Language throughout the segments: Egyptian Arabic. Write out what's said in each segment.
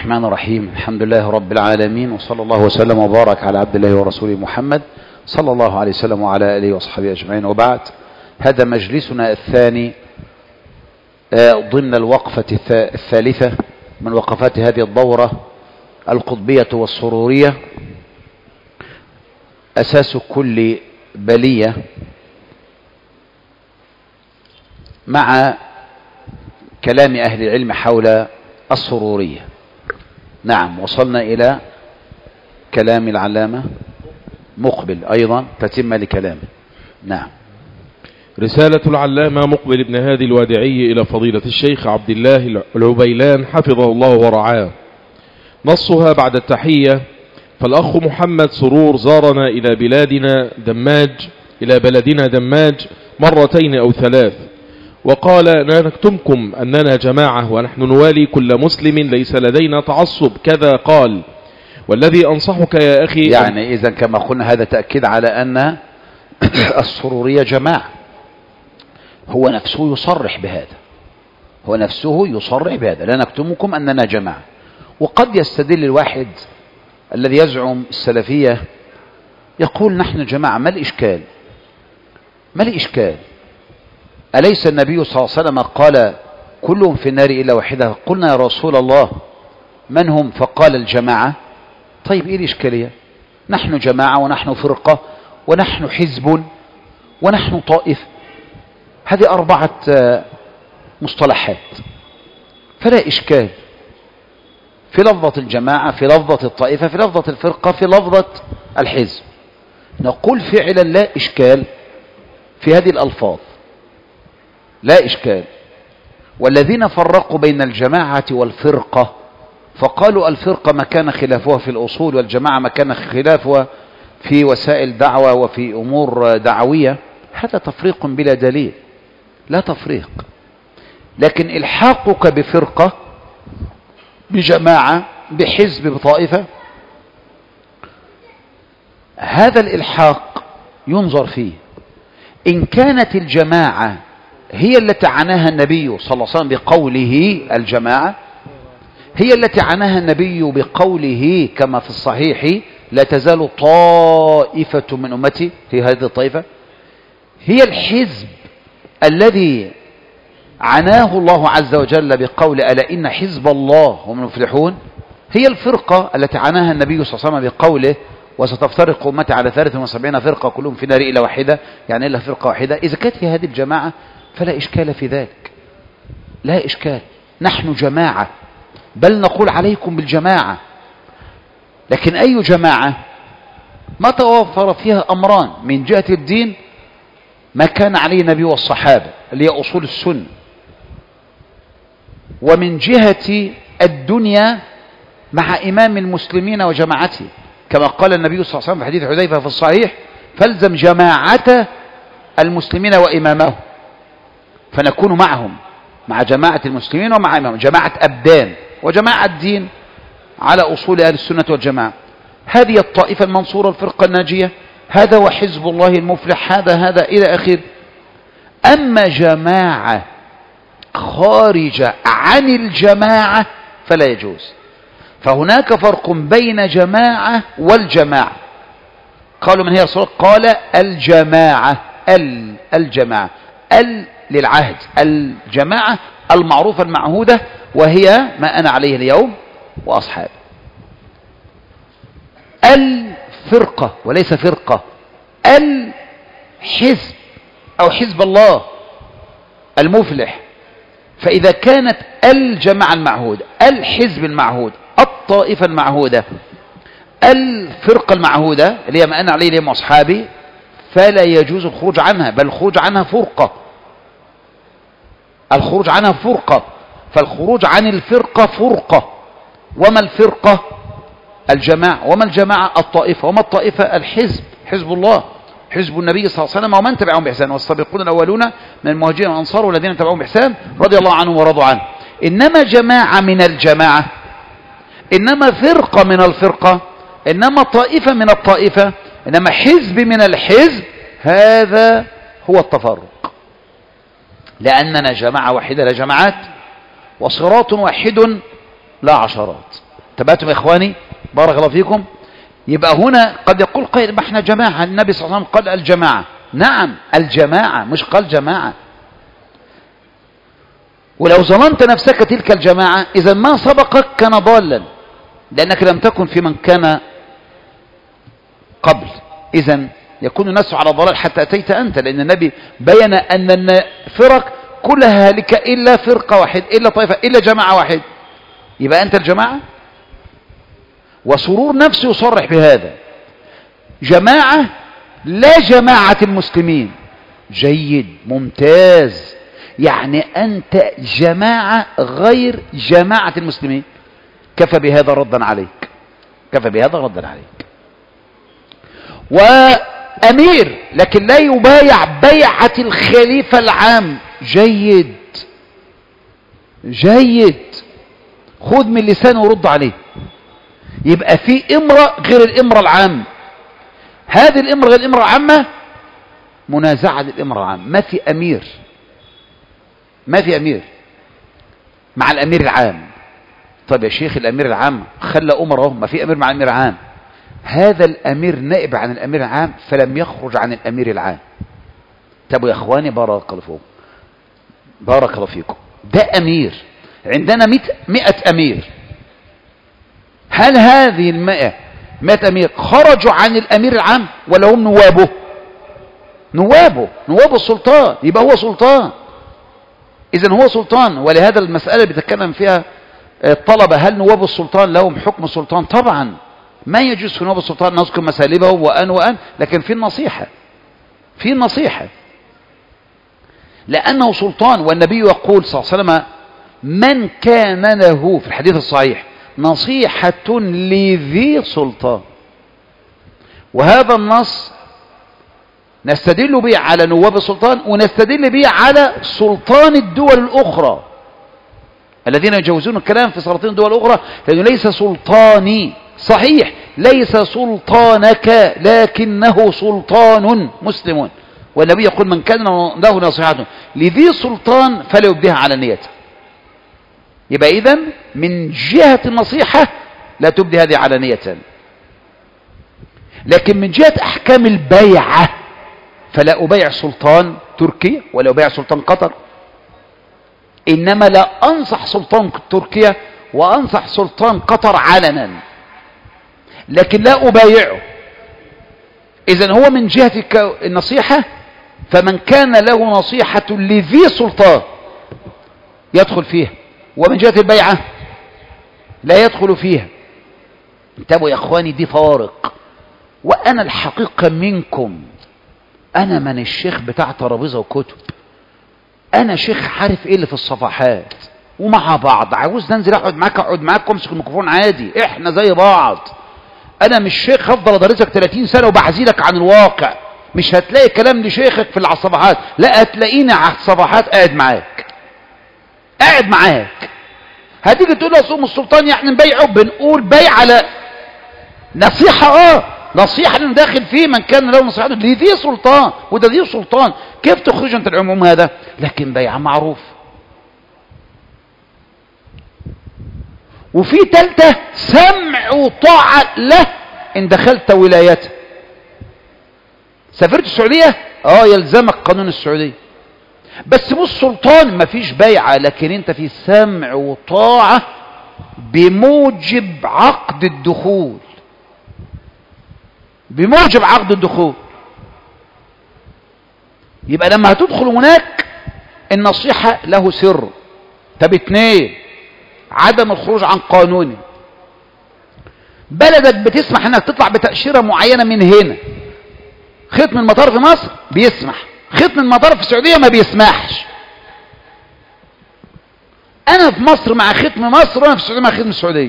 الرحمن الرحيم الحمد لله رب العالمين وصلى الله وسلم وبارك على عبد الله ورسوله محمد صلى الله عليه وسلم وعلى آله وصحبه أجمعين وبعد هذا مجلسنا الثاني ضمن الوقفة الثالثة من وقفات هذه الدورة القطبية والسرورية أساس كل بلية مع كلام أهل العلم حول السرورية نعم وصلنا إلى كلام العلامة مقبل أيضا تتم لكلامه نعم رسالة العلامة مقبل ابن هادي الوادعي إلى فضيلة الشيخ عبد الله العبيلان حفظه الله ورعاه نصها بعد التحية فالأخ محمد سرور زارنا إلى بلادنا دماج إلى بلدنا دماج مرتين أو ثلاث وقال لا نكتمكم أننا جماعة ونحن نوالي كل مسلم ليس لدينا تعصب كذا قال والذي أنصحك يا أخي يعني إذا كما قلنا هذا تأكيد على أن السرورية جماعة هو نفسه يصرح بهذا هو نفسه يصرح بهذا لا نكتمكم أننا جماعة وقد يستدل الواحد الذي يزعم السلفية يقول نحن جماعة ما الإشكال ما الإشكال أليس النبي صلى الله عليه وسلم قال كلهم في النار إلا واحدة قلنا يا رسول الله من هم فقال الجماعة طيب إيه الإشكالية نحن جماعة ونحن فرقة ونحن حزب ونحن طائف هذه أربعة مصطلحات فلا إشكال في لفظة الجماعة في لفظة الطائفة في لفظة الفرقة في لفظة الحزب نقول فعلا لا إشكال في هذه الألفاظ لا إشكال والذين فرقوا بين الجماعة والفرقة فقالوا الفرقة ما كان خلافها في الأصول والجماعة ما كان خلافها في وسائل دعوة وفي أمور دعوية هذا تفريق بلا دليل لا تفريق لكن الحاقك بفرقة بجماعة بحزب بطائفة هذا الإلحاق ينظر فيه إن كانت الجماعة هي التي عناها النبي صلى الله عليه وسلم بقوله الجماعة هي التي عناها النبي بقوله كما في الصحيح لا تزال طائفة من أمتي هي هذه الطائفة هي الحزب الذي عناه الله عز وجل بقول ألا إن حزب الله هم المفلحون هي الفرقة التي عناها النبي صلى الله عليه وسلم بقوله وستفترق أمتي على 73 فرقة كلهم في نار إلا واحدة يعني إلا فرقة واحدة إذا كانت هي هذه الجماعة فلا إشكال في ذلك لا إشكال نحن جماعة بل نقول عليكم بالجماعة لكن أي جماعة ما توفر فيها أمران من جهة الدين ما كان عليه النبي والصحابة اللي هي أصول السنة ومن جهة الدنيا مع إمام المسلمين وجماعته كما قال النبي صلى الله عليه وسلم في حديث حذيفة في الصحيح فالزم جماعة المسلمين وإمامهم فنكون معهم مع جماعة المسلمين ومع إمامهم جماعة أبدان وجماعة الدين على أصول أهل السنة والجماعة هذه الطائفة المنصورة الفرقة الناجية هذا وحزب الله المفلح هذا هذا إلى آخر أما جماعة خارجة عن الجماعة فلا يجوز فهناك فرق بين جماعة والجماعة قالوا من هي رسول قال الجماعة ال الجماعة ال للعهد الجماعة المعروفة المعهودة وهي ما أنا عليه اليوم وأصحابي الفرقة وليس فرقة الحزب أو حزب الله المفلح فإذا كانت الجماعة المعهودة الحزب المعهود الطائفة المعهودة الفرقة المعهودة اللي هي ما أنا عليه اليوم وأصحابي فلا يجوز الخروج عنها بل الخروج عنها فرقة الخروج عنها فرقة فالخروج عن الفرقة فرقة وما الفرقة الجماعة وما الجماعة الطائفة وما الطائفة الحزب حزب الله حزب النبي صلى الله عليه وسلم ومن تبعهم بإحسان والسابقون الأولون من المهاجرين والأنصار والذين تبعهم بإحسان رضي الله عنهم ورضوا عنه إنما جماعة من الجماعة إنما فرقة من الفرقة إنما طائفة من الطائفة إنما حزب من الحزب هذا هو التفرق لأننا جماعة واحدة لا جماعات وصراط واحد لا عشرات تبعتم يا إخواني بارك الله فيكم يبقى هنا قد يقول قائل ما احنا جماعة النبي صلى الله عليه وسلم قال الجماعة نعم الجماعة مش قال جماعة ولو ظننت نفسك تلك الجماعة إذا ما سبقك كان ضالا لأنك لم تكن في من كان قبل إذا يكون الناس على ضلال حتى أتيت أنت لأن النبي بين أن الفرق كلها هالكة إلا فرقة واحد إلا طائفة إلا جماعة واحد يبقى أنت الجماعة وسرور نفسه يصرح بهذا جماعة لا جماعة المسلمين جيد ممتاز يعني أنت جماعة غير جماعة المسلمين كفى بهذا ردا عليك كفى بهذا ردا عليك وأمير لكن لا يبايع بيعة الخليفة العام جيد جيد خذ من لسانه ورد عليه يبقى في امرأة غير الامرأة العامة هذه الامرأة غير الامرأة العامة منازعة للامرأة العامة ما في امير ما في امير مع الامير العام طب يا شيخ الامير العام خلى امره ما في امير مع الامير العام هذا الامير نائب عن الامير العام فلم يخرج عن الامير العام طب يا اخواني بارك الله فيكم بارك الله فيكم ده امير عندنا مئة, مئة امير هل هذه المئة مئة امير خرجوا عن الامير العام ولا هم نوابه نوابه نواب السلطان يبقى هو سلطان اذا هو سلطان ولهذا المسألة اللي بيتكلم فيها الطلبة هل نواب السلطان لهم حكم السلطان طبعا ما يجوز في نواب السلطان نذكر مسالبه وأن وأن لكن في النصيحة في النصيحة لأنه سلطان والنبي يقول صلى الله عليه وسلم من كان له في الحديث الصحيح نصيحة لذي سلطان وهذا النص نستدل به على نواب السلطان ونستدل به على سلطان الدول الأخرى الذين يجوزون الكلام في سلاطين الدول الأخرى لأنه ليس سلطاني صحيح ليس سلطانك لكنه سلطان مسلم والنبي يقول من كان له نصيحته لذي سلطان فلا يبديها على نيته يبقى إذن من جهة النصيحة لا تبدي هذه على نية لكن من جهة أحكام البيعة فلا أبيع سلطان تركيا ولا أبيع سلطان قطر إنما لا أنصح سلطان تركيا وأنصح سلطان قطر علنا لكن لا أبايعه إذا هو من جهة النصيحة فمن كان له نصيحة لذي سلطان يدخل فيها ومن جهة البيعة لا يدخل فيها انتبهوا يا اخواني دي فوارق وانا الحقيقة منكم انا من الشيخ بتاع ترابيزة وكتب انا شيخ عارف ايه اللي في الصفحات ومع بعض عاوز ننزل اقعد معاك اقعد معاك وامسك الميكروفون عادي احنا زي بعض انا مش شيخ هفضل ادرسك 30 سنة وبعزيلك عن الواقع مش هتلاقي كلام لشيخك في الصفحات لا هتلاقيني على الصفحات قاعد معاك قاعد معاك هتيجي تقول له صوم السلطان يعني نبيعه بنقول بيع على نصيحة اه نصيحة اللي داخل فيه من كان له نصيحة لذي سلطان وده ذي سلطان كيف تخرج انت العموم هذا لكن بيع معروف وفي تالتة سمع وطاعة له ان دخلت ولايته سافرت السعودية اه يلزمك قانون السعودية بس مش سلطان مفيش بيعة لكن انت في سمع وطاعة بموجب عقد الدخول بموجب عقد الدخول يبقى لما هتدخل هناك النصيحة له سر طب اتنين عدم الخروج عن قانوني بلدك بتسمح انك تطلع بتأشيرة معينة من هنا ختم المطار في مصر بيسمح ختم المطار في السعودية ما بيسمحش انا في مصر مع ختم مصر وانا في السعودية مع ختم السعودية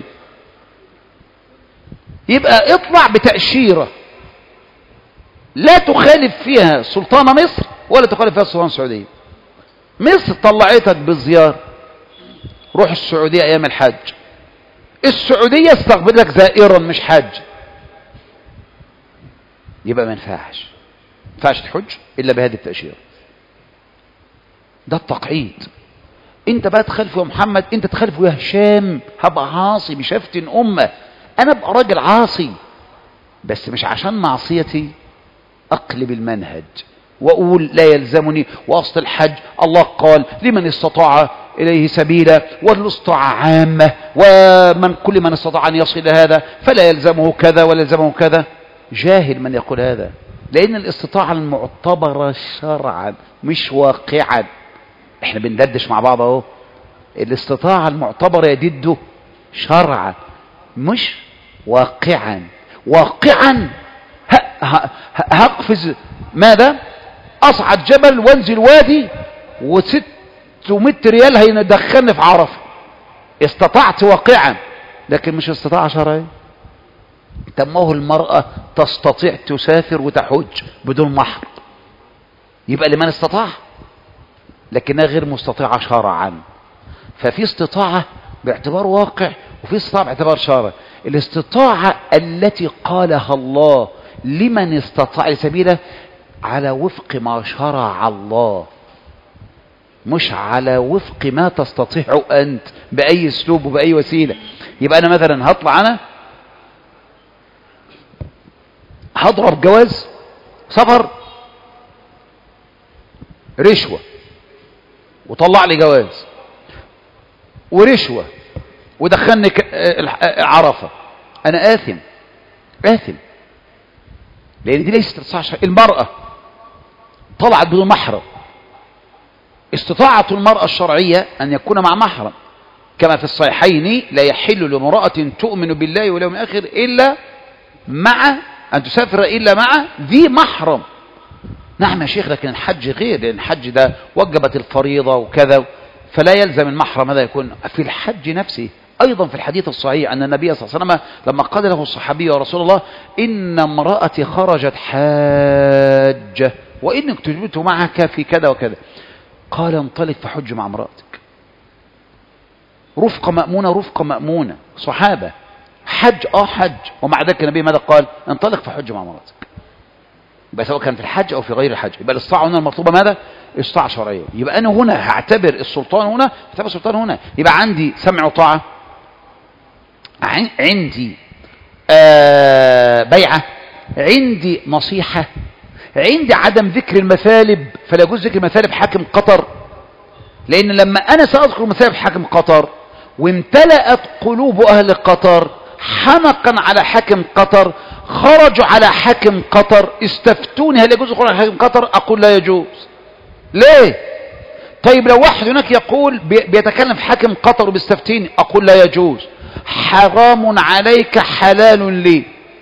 يبقى اطلع بتأشيرة لا تخالف فيها سلطانة مصر ولا تخالف فيها السلطانة السعودية مصر طلعتك بالزيارة روح السعودية ايام الحج السعودية استقبلك زائرا مش حج يبقى ما ينفعش ما ينفعش تحج الا بهذه التأشيرة ده التقعيد انت بقى تخالفه يا محمد انت تخالفه يا هشام هبقى عاصي مش هفتن امه انا ابقى راجل عاصي بس مش عشان معصيتي اقلب المنهج واقول لا يلزمني واصل الحج الله قال لمن استطاع اليه سبيلا والاستطاعه عامه ومن كل من استطاع ان يصل الى هذا فلا يلزمه كذا ولا يلزمه كذا جاهل من يقول هذا لان الاستطاعه المعتبره شرعا مش واقعا احنا بندردش مع بعض اهو الاستطاعه المعتبره يدده شرعا مش واقعا واقعا ه- ه- هقفز ماذا اصعد جبل وانزل وادي وست ومئة ريال هيدخلني في عرفه استطعت واقعا لكن مش استطاعة شرعية طب ما هو المرأة تستطيع تسافر وتحج بدون محر يبقى لمن استطاع لكنها غير مستطيعة شرعا ففي استطاعة باعتبار واقع وفي استطاعة باعتبار شرع الاستطاعة التي قالها الله لمن استطاع سبيله على وفق ما شرع الله مش على وفق ما تستطيع أنت بأي أسلوب وبأي وسيلة يبقى أنا مثلا هطلع أنا هضرب جواز سفر رشوة وطلع لي جواز ورشوة ودخلني ك- آه، الح- آه، عرفة أنا آثم آثم لأن دي ليست استطاعة شرعية. المرأة طلعت بدون محرم استطاعة المرأة الشرعية أن يكون مع محرم كما في الصحيحين لا يحل لامرأة تؤمن بالله واليوم الآخر إلا مع أن تسافر إلا مع ذي محرم نعم يا شيخ لكن الحج غير لأن الحج ده وجبت الفريضة وكذا فلا يلزم المحرم هذا يكون في الحج نفسه أيضا في الحديث الصحيح أن النبي صلى الله عليه وسلم لما قال له الصحابي يا رسول الله إن امرأتي خرجت حاجة وإنك تجبت معك في كذا وكذا قال انطلق فحج مع امرأتك رفقة مأمونة رفقة مأمونة صحابة حج اه حج ومع ذلك النبي ماذا قال انطلق فحج مع امرأتك يبقى سواء كان في الحج او في غير الحج يبقى الاستطاعة هنا المطلوبة ماذا استطاعة شرعية يبقى انا هنا هعتبر السلطان هنا هعتبر السلطان هنا يبقى عندي سمع وطاعة عن- عندي آه بيعة عندي نصيحة عندي عدم ذكر المثالب فلا يجوز ذكر المثالب حاكم قطر لأن لما أنا سأذكر مثالب حاكم قطر وامتلأت قلوب أهل قطر حنقا على حاكم قطر خرجوا على حاكم قطر استفتوني هل يجوز الخروج على حاكم قطر أقول لا يجوز ليه طيب لو واحد هناك يقول بي- بيتكلم في حاكم قطر وبيستفتيني أقول لا يجوز حرام عليك حلال لي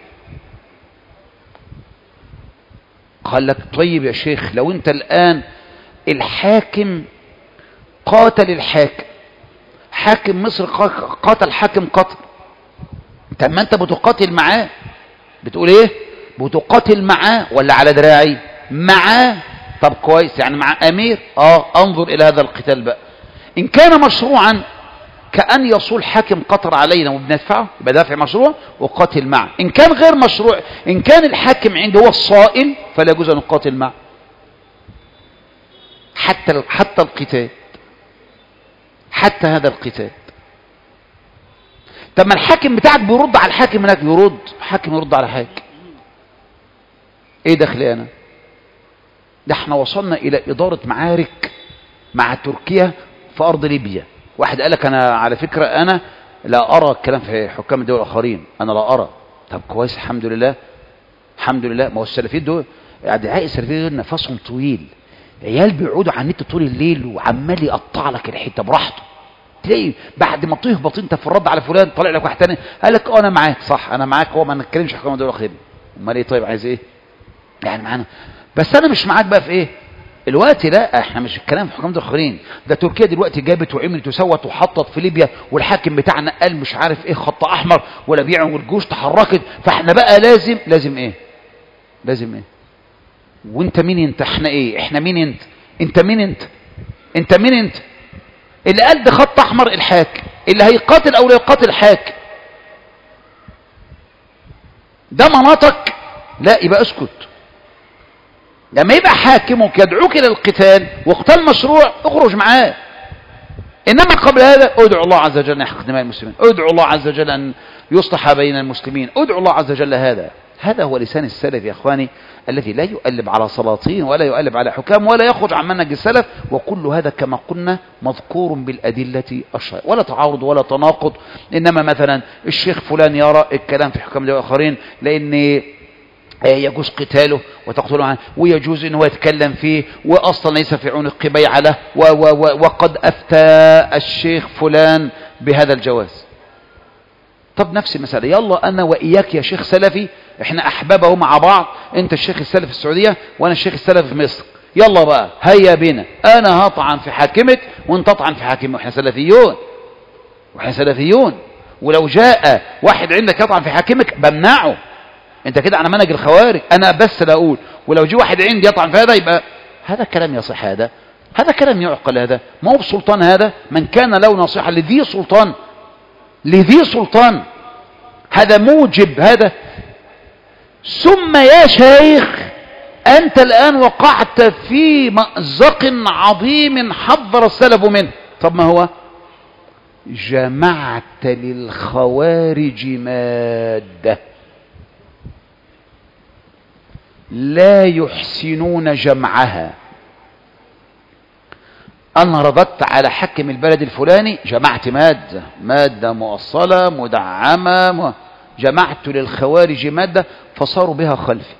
قال لك طيب يا شيخ لو انت الآن الحاكم قاتل الحاكم حاكم مصر قا- قاتل حاكم قطر طب ما انت بتقاتل معاه بتقول ايه بتقاتل معاه ولا على دراعي معاه طب كويس يعني مع امير اه انظر الى هذا القتال بقى ان كان مشروعا كأن يصول حاكم قطر علينا وبندفعه يبقى دافع مشروع وقاتل معه إن كان غير مشروع إن كان الحاكم عنده هو الصائل فلا يجوز أن نقاتل معه حتى حتى القتال حتى هذا القتال طب ما الحاكم بتاعك بيرد على الحاكم هناك يرد حاكم يرد على حاكم ايه دخلي انا ده احنا وصلنا الى ادارة معارك مع تركيا في ارض ليبيا واحد قال لك انا على فكرة انا لا ارى الكلام في حكام الدول الاخرين انا لا ارى طب كويس الحمد لله الحمد لله ما هو السلفيين دول ادعاء السلفيين دول نفسهم طويل عيال بيقعدوا على النت طول الليل وعمال يقطع لك الحته براحته تلاقي بعد ما تهبط انت في الرد على فلان طالع لك واحد تاني قال لك اه انا معاك صح انا معاك هو ما نتكلمش حكام الدول الاخرين امال ايه طيب عايز ايه يعني معانا بس انا مش معاك بقى في ايه الوقت لا احنا مش الكلام في حكام الدول الاخرين ده تركيا دلوقتي جابت وعملت وسوت وحطت في ليبيا والحاكم بتاعنا قال مش عارف ايه خط احمر ولا بيع والجيوش تحركت فاحنا بقى لازم لازم ايه لازم ايه وانت مين انت احنا ايه احنا مين انت انت مين انت انت مين انت اللي قال ده خط احمر الحاكم اللي هيقاتل او لا يقاتل الحاكم ده مناطق لا يبقى اسكت لما يبقى حاكمك يدعوك الى القتال وقتال مشروع اخرج معاه إنما قبل هذا ادعو الله عز وجل أن يحقق دماء المسلمين ادعو الله عز وجل أن يصلح بين المسلمين ادعو الله عز وجل هذا هذا هو لسان السلف يا إخواني الذي لا يؤلب على سلاطين ولا يؤلب على حكام ولا يخرج عن منهج السلف وكل هذا كما قلنا مذكور بالأدلة الشرعية ولا تعارض ولا تناقض إنما مثلا الشيخ فلان يرى الكلام في حكام الآخرين لأن يجوز قتاله وتقتله عنه ويجوز انه يتكلم فيه واصلا ليس في عنق بيعه له وقد افتى الشيخ فلان بهذا الجواز طب نفس المسألة يلا أنا وإياك يا شيخ سلفي إحنا أحبابه مع بعض أنت الشيخ السلفي في السعودية وأنا الشيخ السلفي في مصر يلا بقى هيا بنا أنا هطعن في حاكمك وأنت تطعن في حاكمك وإحنا سلفيون وإحنا سلفيون ولو جاء واحد عندك يطعن في حاكمك بمنعه انت كده على منهج الخوارج انا بس لا اقول ولو جه واحد عندي يطعن في هذا يبقى هذا كلام يصح هذا هذا كلام يعقل هذا ما هو بسلطان هذا من كان له نصيحة لذي سلطان لذي سلطان هذا موجب هذا ثم يا شيخ أنت الآن وقعت في مأزق عظيم حذر السلف منه طب ما هو جمعت للخوارج ماده لا يحسنون جمعها أنا رددت على حكم البلد الفلاني جمعت مادة مادة مؤصلة مدعمة جمعت للخوارج مادة فصاروا بها خلفي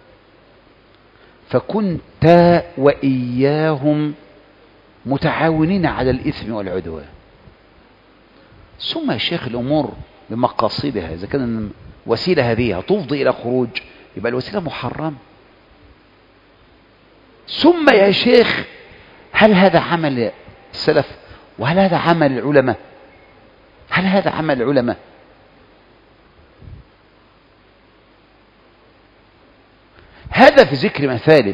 فكنت وإياهم متعاونين على الإثم والعدوان ثم يا شيخ الأمور بمقاصدها إذا كان وسيلة هذه هتفضي إلى خروج يبقى الوسيلة محرمة ثم يا شيخ هل هذا عمل السلف وهل هذا عمل العلماء هل هذا عمل العلماء هذا في ذكر مثالب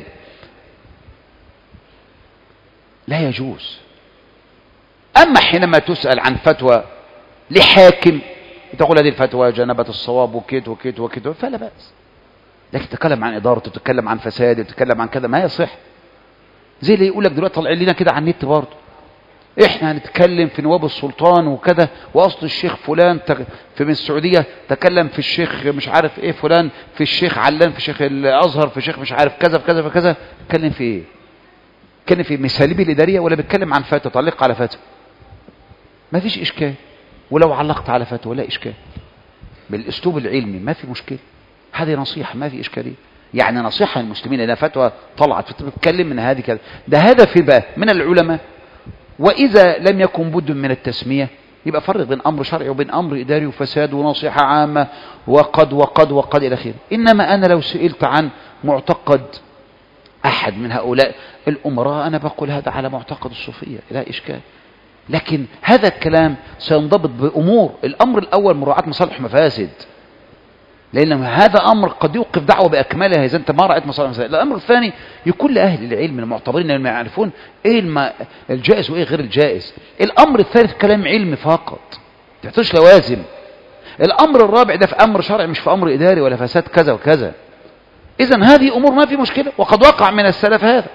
لا يجوز أما حينما تسأل عن فتوى لحاكم تقول هذه الفتوى جنبت الصواب وكيت وكيت وكيت فلا بأس لكن تتكلم عن إدارته تتكلم عن فساد تتكلم عن كذا ما يصح زي اللي يقول لك دلوقتي طالعين لنا كده على النت برضه احنا هنتكلم في نواب السلطان وكذا واصل الشيخ فلان في من السعوديه تكلم في الشيخ مش عارف ايه فلان في الشيخ علان في الشيخ الازهر في الشيخ مش عارف كذا في كذا في كذا اتكلم في ايه اتكلم في مساليب الاداريه ولا بيتكلم عن فتوى تعلق على فتوى ما فيش اشكال ولو علقت على فتوى لا اشكال بالاسلوب العلمي ما في مشكله هذه نصيحة ما في إشكالية يعني نصيحة للمسلمين إذا فتوى طلعت بتتكلم من هذه كذا ده هدف بقى من العلماء وإذا لم يكن بد من التسمية يبقى فرق بين أمر شرعي وبين أمر إداري وفساد ونصيحة عامة وقد وقد وقد إلى آخره إنما أنا لو سئلت عن معتقد أحد من هؤلاء الأمراء أنا بقول هذا على معتقد الصوفية لا إشكال لكن هذا الكلام سينضبط بأمور الأمر الأول مراعاة مصالح مفاسد لأن هذا أمر قد يوقف دعوة بأكملها إذا أنت ما رأيت مصالح المسائل الأمر الثاني يكون لأهل العلم المعتبرين لما يعرفون إيه الم... الجائز وإيه غير الجائز الأمر الثالث كلام علمي فقط تحتاج لوازم الأمر الرابع ده في أمر شرعي مش في أمر إداري ولا فساد كذا وكذا إذا هذه أمور ما في مشكلة وقد وقع من السلف هذا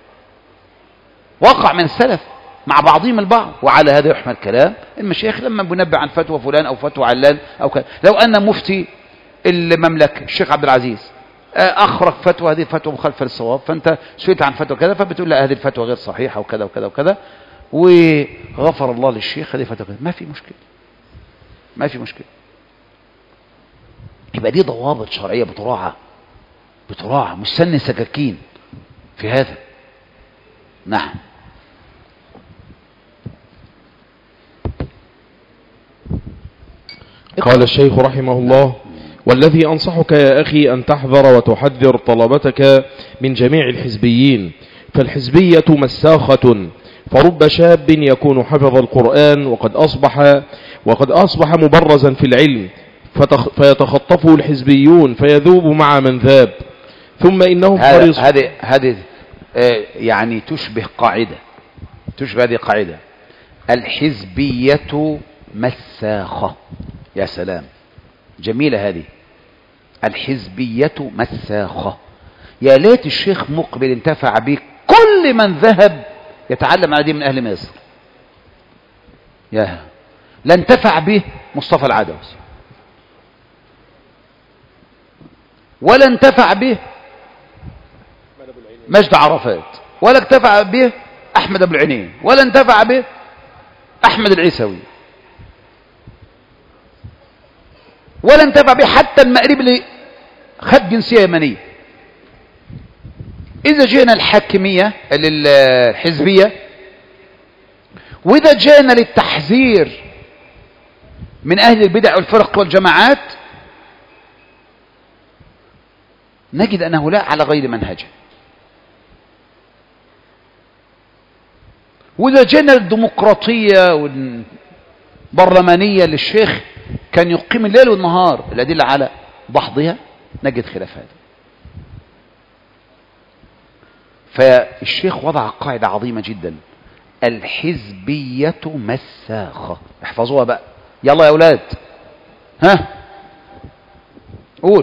وقع من السلف مع بعضهم البعض وعلى هذا يحمل كلام المشايخ لما بنبه عن فتوى فلان أو فتوى علان أو كذا لو أن مفتي المملكة الشيخ عبد العزيز أخرج فتوى هذه فتوى مخالفة للصواب فأنت سئلت عن فتوى كذا فبتقول لا هذه الفتوى غير صحيحة وكذا وكذا وكذا وغفر الله للشيخ هذه فتوى كذا ما في مشكلة ما في مشكلة يبقى دي ضوابط شرعية بتراعى بتراعى مش سن سكاكين في هذا نعم قال الشيخ رحمه الله والذي أنصحك يا أخي أن تحذر وتحذر طلبتك من جميع الحزبيين فالحزبية مساخة فرب شاب يكون حفظ القرآن وقد أصبح وقد أصبح مبرزا في العلم فيتخطفه الحزبيون فيذوب مع من ذاب ثم إنهم هذه هذه هذه يعني تشبه قاعدة تشبه هذه قاعدة الحزبية مساخة يا سلام جميلة هذه الحزبية مساخة يا ليت الشيخ مقبل انتفع به كل من ذهب يتعلم على دي من أهل مصر يا لا انتفع به مصطفى العدوي ولا انتفع به مجد عرفات ولا انتفع به احمد ابو العينين ولا انتفع به احمد العيسوي ولا انتفع به حتى المقرب اللي خد جنسيه يمنيه اذا جينا الحاكميه الحزبيه واذا جينا للتحذير من اهل البدع والفرق والجماعات نجد ان هؤلاء على غير منهجه واذا جينا للديمقراطيه والبرلمانيه للشيخ كان يقيم الليل والنهار الادله على بعضها نجد خلاف هذا فالشيخ وضع قاعده عظيمه جدا الحزبيه مساخه احفظوها بقى يلا يا اولاد ها قول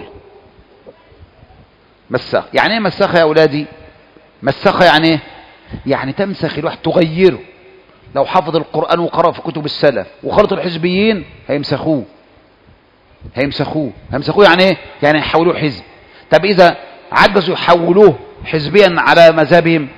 مساخ يعني ايه مساخه يا اولادي مساخه يعني ايه يعني تمسخ الواحد تغيره لو حفظ القرآن وقرأ في كتب السلف وخلط الحزبيين هيمسخوه هيمسخوه هيمسخوه يعني ايه يعني يحولوه حزب طب اذا عجزوا يحولوه حزبيا على مذهبهم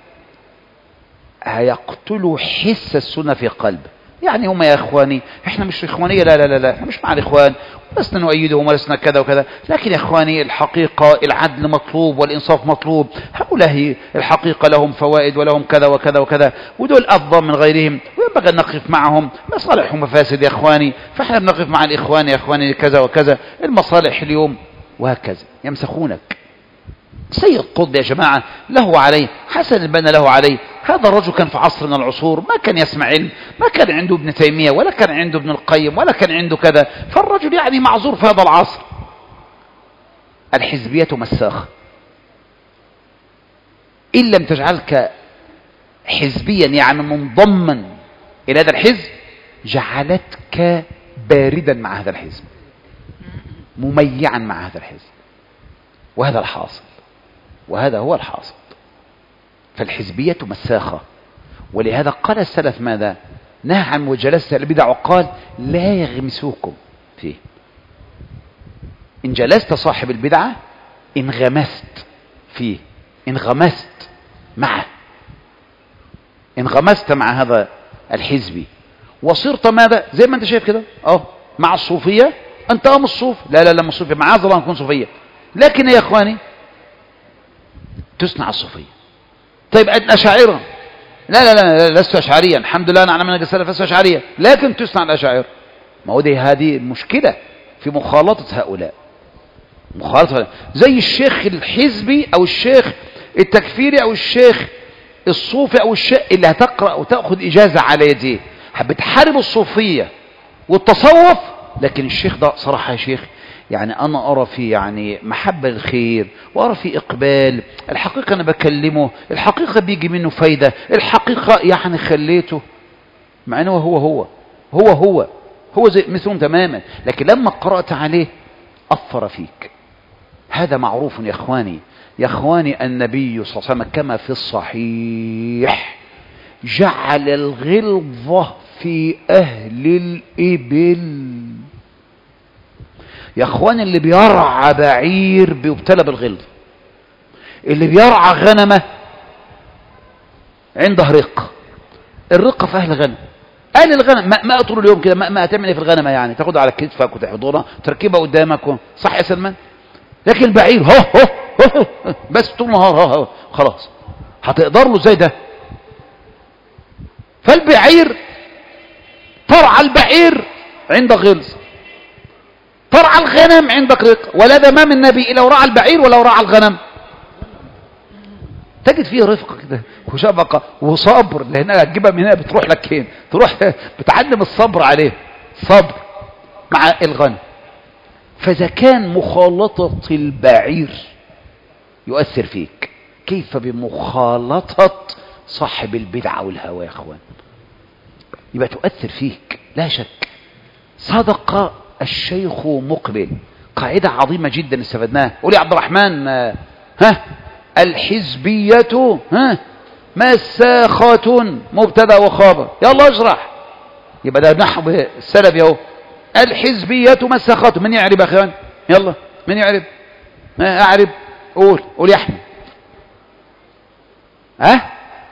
هيقتلوا حس السنة في قلبه يعني هم يا اخواني احنا مش اخوانية لا لا لا لا احنا مش مع الاخوان ولسنا نؤيدهم ولسنا كذا وكذا لكن يا اخواني الحقيقة العدل مطلوب والانصاف مطلوب هؤلاء الحقيقة لهم فوائد ولهم كذا وكذا وكذا ودول افضل من غيرهم وينبغي ان نقف معهم مصالحهم مفاسد يا اخواني فاحنا بنقف مع الاخوان يا اخواني كذا وكذا المصالح اليوم وهكذا يمسخونك سيد قطب يا جماعة له عليه حسن البنا له عليه هذا الرجل كان في عصر من العصور ما كان يسمع علم ما كان عنده ابن تيمية ولا كان عنده ابن القيم ولا كان عنده كذا فالرجل يعني معذور في هذا العصر الحزبية مساخة إن لم تجعلك حزبيا يعني منضما إلى هذا الحزب جعلتك باردا مع هذا الحزب مميعا مع هذا الحزب وهذا الحاصل وهذا هو الحاصل فالحزبية مساخة ولهذا قال السلف ماذا نهى عن مجالسة البدع وقال لا يغمسوكم فيه إن جلست صاحب البدعة انغمست فيه انغمست معه انغمست مع هذا الحزبي وصرت ماذا زي ما انت شايف كده اه مع الصوفية انت اه مش صوف لا لا لا مش صوفية معاذ الله نكون صوفية لكن يا اخواني تصنع الصوفية طيب الأشاعرة لا لا لا, لا لست أشعريا الحمد لله أنا على منهج السلف لست أشعريا لكن تصنع الأشاعرة ما هو دي هذه المشكلة في مخالطة هؤلاء مخالطة زي الشيخ الحزبي أو الشيخ التكفيري أو الشيخ الصوفي أو الشيخ اللي هتقرأ وتأخذ إجازة على يديه بتحارب الصوفية والتصوف لكن الشيخ ده صراحة يا شيخ يعني أنا أرى في يعني محبة الخير وأرى في إقبال الحقيقة أنا بكلمه الحقيقة بيجي منه فايدة الحقيقة يعني خليته مع أنه هو هو هو هو هو زي مثلهم تماما لكن لما قرأت عليه أثر فيك هذا معروف يا إخواني يا إخواني النبي صلى الله عليه وسلم كما في الصحيح جعل الغلظة في أهل الإبل يا اخوان اللي بيرعى بعير بيبتلى بالغلظ اللي بيرعى غنمة عنده رق الرقة في اهل غنم اهل الغنم ما, ما طول اليوم كده ما, ما تعمل ايه في الغنمة يعني تاخدها على كتفك وتحضرها تركبها قدامك صح يا سلمان لكن البعير هو هو, هو بس طول النهار هو هو خلاص هتقدر له زي ده فالبعير ترعى البعير عند غلظ ترعى الغنم عندك رق ولا دمام النبي لو رعى البعير ولو رعى الغنم تجد فيه رفق كده وشفقة وصبر لان هتجيبها من هنا بتروح لك فين تروح بتعلم الصبر عليه صبر مع الغنم فاذا كان مخالطة البعير يؤثر فيك كيف بمخالطة صاحب البدعة والهوى يا اخوان يبقى تؤثر فيك لا شك صدق الشيخ مقبل قاعدة عظيمة جدا استفدناها قولي عبد الرحمن ها الحزبية ها مساخة مبتدا وخبر يلا اشرح يبقى ده نحو السلف اهو الحزبية مسخته من يعرب يا اخوان يلا من يعرب ها اعرب قول قول يا احمد ها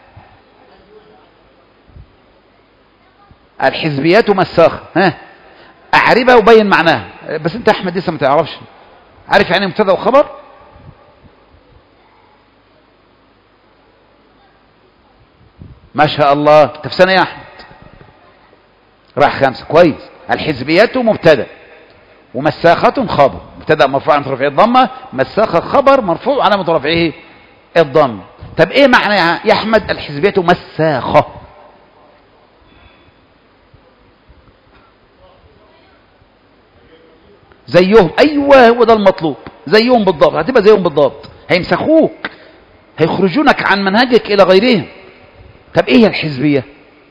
الحزبيات مساخة ها اعربها وبين معناها بس انت يا احمد لسه ما تعرفش عارف يعني مبتدا وخبر ما شاء الله انت في سنه يا احمد راح خمسه كويس الحزبيات مبتدا ومساخة خبر مبتدا مرفوع عن رفعه الضمه مساخة خبر مرفوع على رفعه الضم طب ايه معنى يا احمد الحزبيات مساخة زيهم ايوه هو ده المطلوب زيهم بالضبط هتبقى زيهم بالضبط هيمسخوك هيخرجونك عن منهجك الى غيرهم طب ايه هي الحزبيه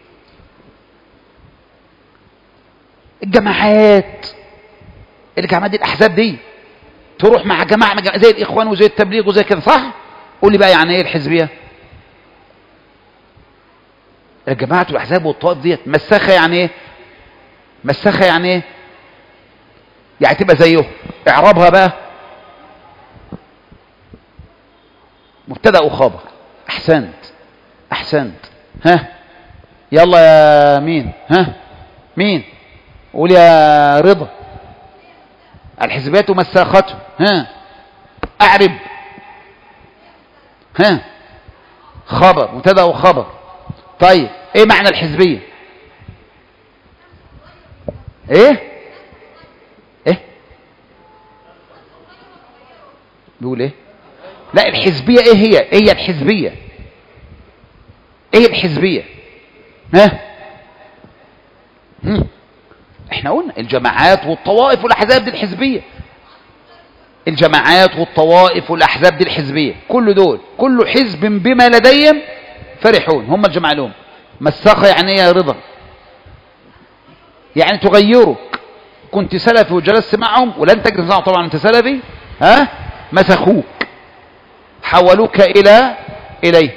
الجماعات الجماعات دي الاحزاب دي تروح مع جماعه مع جماعة زي الاخوان وزي التبليغ وزي كده صح قول لي بقى يعني ايه الحزبيه الجماعات والاحزاب والطوائف ديت مسخه يعني ايه مسخه يعني ايه يعني تبقى زيه اعرابها بقى مبتدا وخبر احسنت احسنت ها يلا يا مين ها مين قول يا رضا الحزبيات مساخته ها اعرب ها خبر مبتدا وخبر طيب ايه معنى الحزبيه ايه ايه بيقول ايه لا الحزبيه ايه هي ايه هي الحزبيه ايه الحزبيه ها هم. احنا قلنا الجماعات والطوائف والاحزاب دي الحزبيه الجماعات والطوائف والاحزاب دي الحزبيه كل دول كل حزب بما لديهم فرحون هم الجماعه لهم مسخه يعني ايه يا رضا يعني تغيرك كنت سلفي وجلست معهم ولن تجلس معهم طبعا انت سلفي ها مسخوك حولوك الى اليه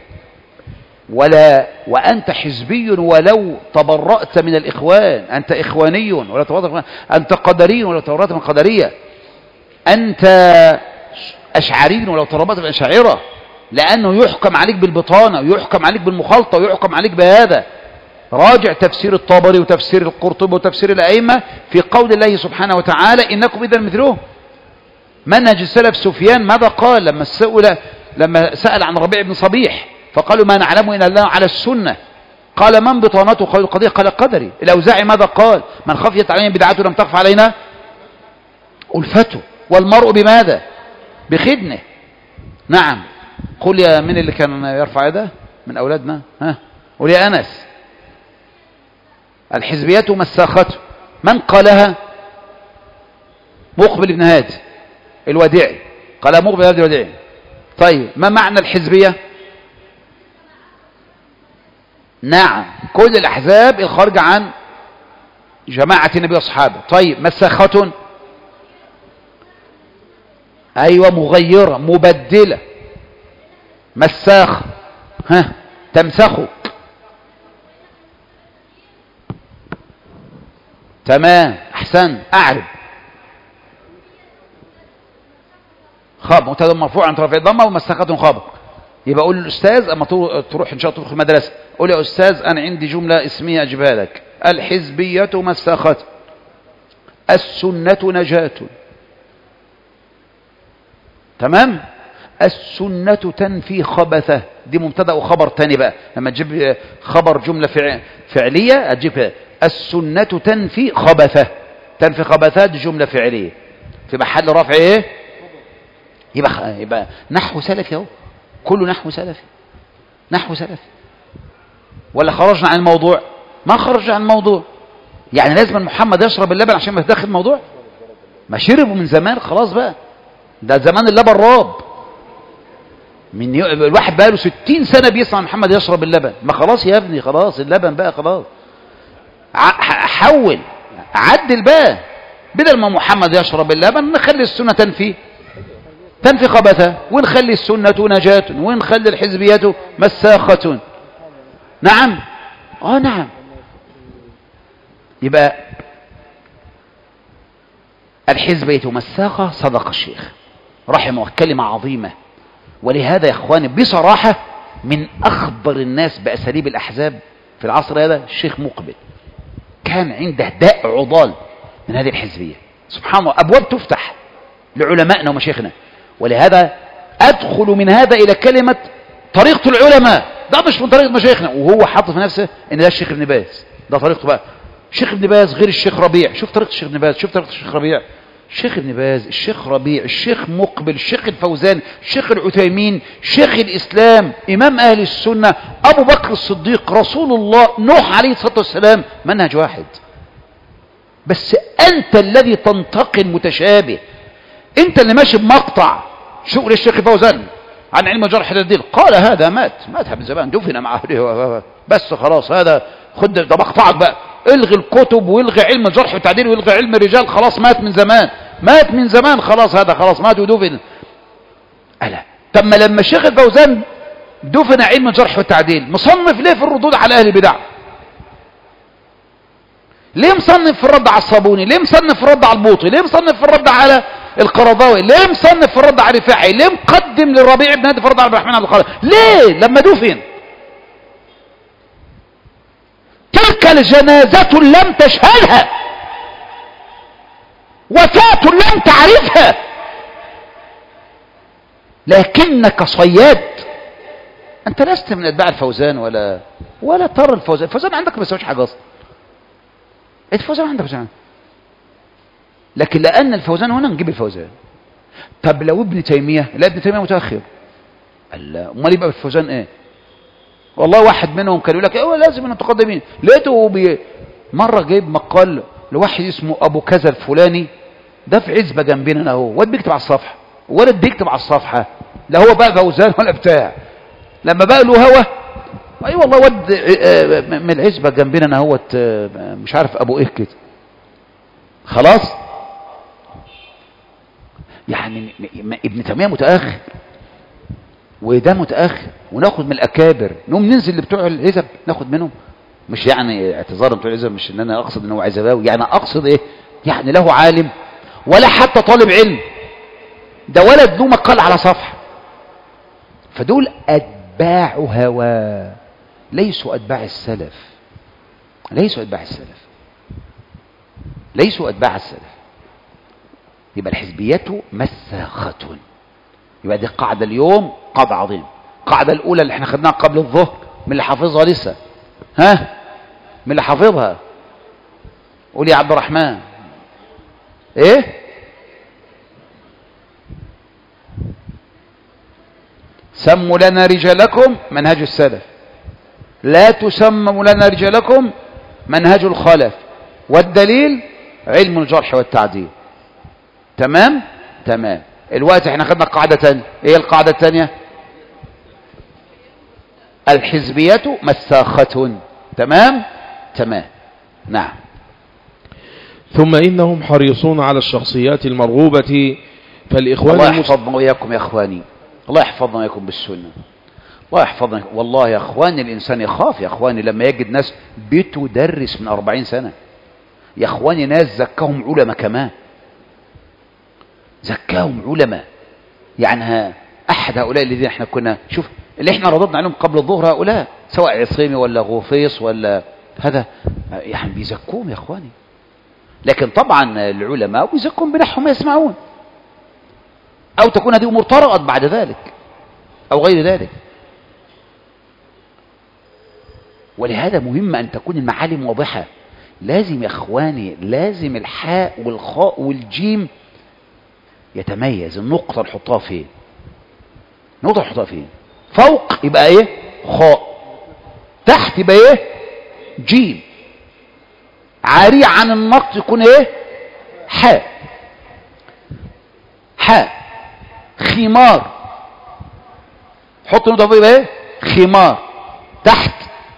ولا وأنت حزبي ولو تبرأت من الإخوان أنت إخواني ولا تبرأت من أنت قدري ولا تبرأت من قدرية أنت أشعري ولو تبرأت من الأشاعرة لأنه يحكم عليك بالبطانة ويحكم عليك بالمخالطة ويحكم عليك بهذا راجع تفسير الطبري وتفسير القرطبي وتفسير الأئمة في قول الله سبحانه وتعالى إنكم إذا مثلهم منهج السلف سفيان ماذا قال لما سئل لما سأل عن ربيع بن صبيح فقالوا ما نعلم إن الله على السنة قال من بطانته قال القضية قال قدري الأوزاعي ماذا قال من خفيت علينا بدعته لم تخف علينا ألفته والمرء بماذا بخدنه نعم قل يا من اللي كان يرفع يده من أولادنا ها قل يا أنس الحزبيات مساخته من قالها مقبل بن هادي الوديعي قال مقبل بن هادي الوديعي طيب ما معنى الحزبيه نعم كل الأحزاب الخارجة عن جماعة النبي وأصحابه طيب مسخة أيوة مغيرة مبدلة مساخ ها تمسخك تمام أحسن أعرب خاب مبتدا مرفوع عن طرفي الضمه ومسخة خابر يبقى قول للاستاذ اما تروح ان شاء الله تدخل المدرسه قول يا استاذ انا عندي جمله اسميه اجيبها لك الحزبيه مساخه السنه نجاه تمام السنه تنفي خبثه دي مبتدا وخبر تاني بقى لما تجيب خبر جمله فع... فعليه هتجيب السنه تنفي خبثه تنفي خبثات دي جمله فعليه في محل رفع ايه يبقى يبقى نحو سلفي اهو كله نحو سلفي نحو سلفي ولا خرجنا عن الموضوع ما خرج عن الموضوع يعني لازم محمد يشرب اللبن عشان ما يتدخل الموضوع ما شربه من زمان خلاص بقى ده زمان اللبن راب من ي... الواحد بقى له 60 سنه بيسمع محمد يشرب اللبن ما خلاص يا ابني خلاص اللبن بقى خلاص ع... حول عدل بقى بدل ما محمد يشرب اللبن نخلي السنه تنفي تنفي خبثة ونخلي السنة نجاة ونخلي الحزبية مساخة نعم اه نعم يبقى الحزبية مساقة صدق الشيخ رحمه كلمة عظيمة ولهذا يا اخواني بصراحة من اخبر الناس باساليب الاحزاب في العصر هذا الشيخ مقبل كان عنده داء عضال من هذه الحزبية سبحان الله ابواب تفتح لعلمائنا ومشايخنا ولهذا ادخل من هذا الى كلمة طريقة العلماء ده مش من طريقة مشايخنا وهو حاطط في نفسه ان ده الشيخ ابن باز ده طريقته بقى الشيخ ابن باز غير الشيخ ربيع شوف طريقة الشيخ ابن باز شوف طريقة الشيخ ربيع الشيخ ابن باز الشيخ ربيع الشيخ مقبل الشيخ الفوزان الشيخ العثيمين شيخ الإسلام إمام أهل السنة أبو بكر الصديق رسول الله نوح عليه الصلاة والسلام منهج واحد بس أنت الذي تنتقل متشابه أنت اللي ماشي بمقطع شغل الشيخ فوزان عن علم جرح الدين قال هذا مات مات من زمان دفن مع أهله بس خلاص هذا خد ده مقطعك بقى الغي الكتب والغي علم الجرح والتعديل والغي علم الرجال خلاص مات من زمان مات من زمان خلاص هذا خلاص مات ودفن ألا طب ما لما الشيخ الفوزان دفن علم الجرح والتعديل مصنف ليه في الردود على أهل البدع ليه مصنف في الرد على الصابوني ليه مصنف في الرد على البوطي ليه مصنف في الرد على القرضاوي ليه مصنف في الرد على رفاعي ليه مقدم للربيع بن هادي في الرد على عبد الرحمن عبد الخالق ليه لما دفن تلك الجنازة لم تشهدها وفاة لم تعرفها لكنك صياد انت لست من اتباع الفوزان ولا ولا ترى الفوزان الفوزان عندك ما بيسويش حاجه اصلا الفوزان عندك فوزان لكن لان الفوزان هنا نجيب الفوزان طب لو ابن تيميه لا ابن تيميه متاخر قال لا امال يبقى الفوزان ايه والله واحد منهم كان يقول لك ايه لازم نتقدمين لقيته بي... مره جايب مقال لواحد اسمه ابو كذا الفلاني ده في عزبه جنبنا انا اهو واد بيكتب على الصفحه ولد بيكتب على الصفحه لا هو بقى فوزان ولا بتاع لما بقى له هوا اي أيوة والله ود من العزبه جنبنا انا اهوت مش عارف ابو ايه كده خلاص يعني ابن تيميه متاخر وده متاخر وناخد من الاكابر نقوم ننزل لبتوع العزب ناخد منهم مش يعني اعتذارا بتوع العزب مش ان انا اقصد ان هو عزباوي يعني اقصد ايه يعني له عالم ولا حتى طالب علم ده ولد له مقال على صفحه فدول اتباع هوى ليسوا اتباع السلف ليسوا اتباع السلف ليسوا اتباع السلف يبقى الحزبية مساخة يبقى دي قاعدة اليوم قاعدة عظيمة القاعدة الأولى اللي احنا خدناها قبل الظهر من اللي حافظها لسه ها من اللي حافظها قول يا عبد الرحمن ايه سموا لنا رجالكم منهج السلف لا تسموا لنا رجالكم منهج الخلف والدليل علم الجرح والتعديل تمام تمام الوقت احنا خدنا قاعدة تانية ايه القاعدة التانية الحزبية مساخة تمام تمام نعم ثم إنهم حريصون على الشخصيات المرغوبة فالإخوان الله المس- يحفظنا وإياكم يا إخواني الله يحفظنا وإياكم بالسنة الله يحفظنا والله يا إخواني الإنسان يخاف يا إخواني لما يجد ناس بتدرس من أربعين سنة يا إخواني ناس زكاهم علماء كمان زكاهم علماء يعني ها أحد هؤلاء الذين احنا كنا شوف اللي احنا رددنا عليهم قبل الظهر هؤلاء سواء عصيمي ولا غوفيص ولا هذا يعني بيزكوهم يا إخواني لكن طبعا العلماء بيزكون بنحو ما يسمعون أو تكون هذه أمور طرأت بعد ذلك أو غير ذلك ولهذا مهم أن تكون المعالم واضحة لازم يا إخواني لازم الحاء والخاء والجيم يتميز النقطة نحطها فين نقطة نحطها فين فوق يبقى ايه خاء تحت يبقى ايه جيم عارية عن النقط يكون ايه حاء حاء خمار حط نقطة فوق يبقى ايه خمار تحت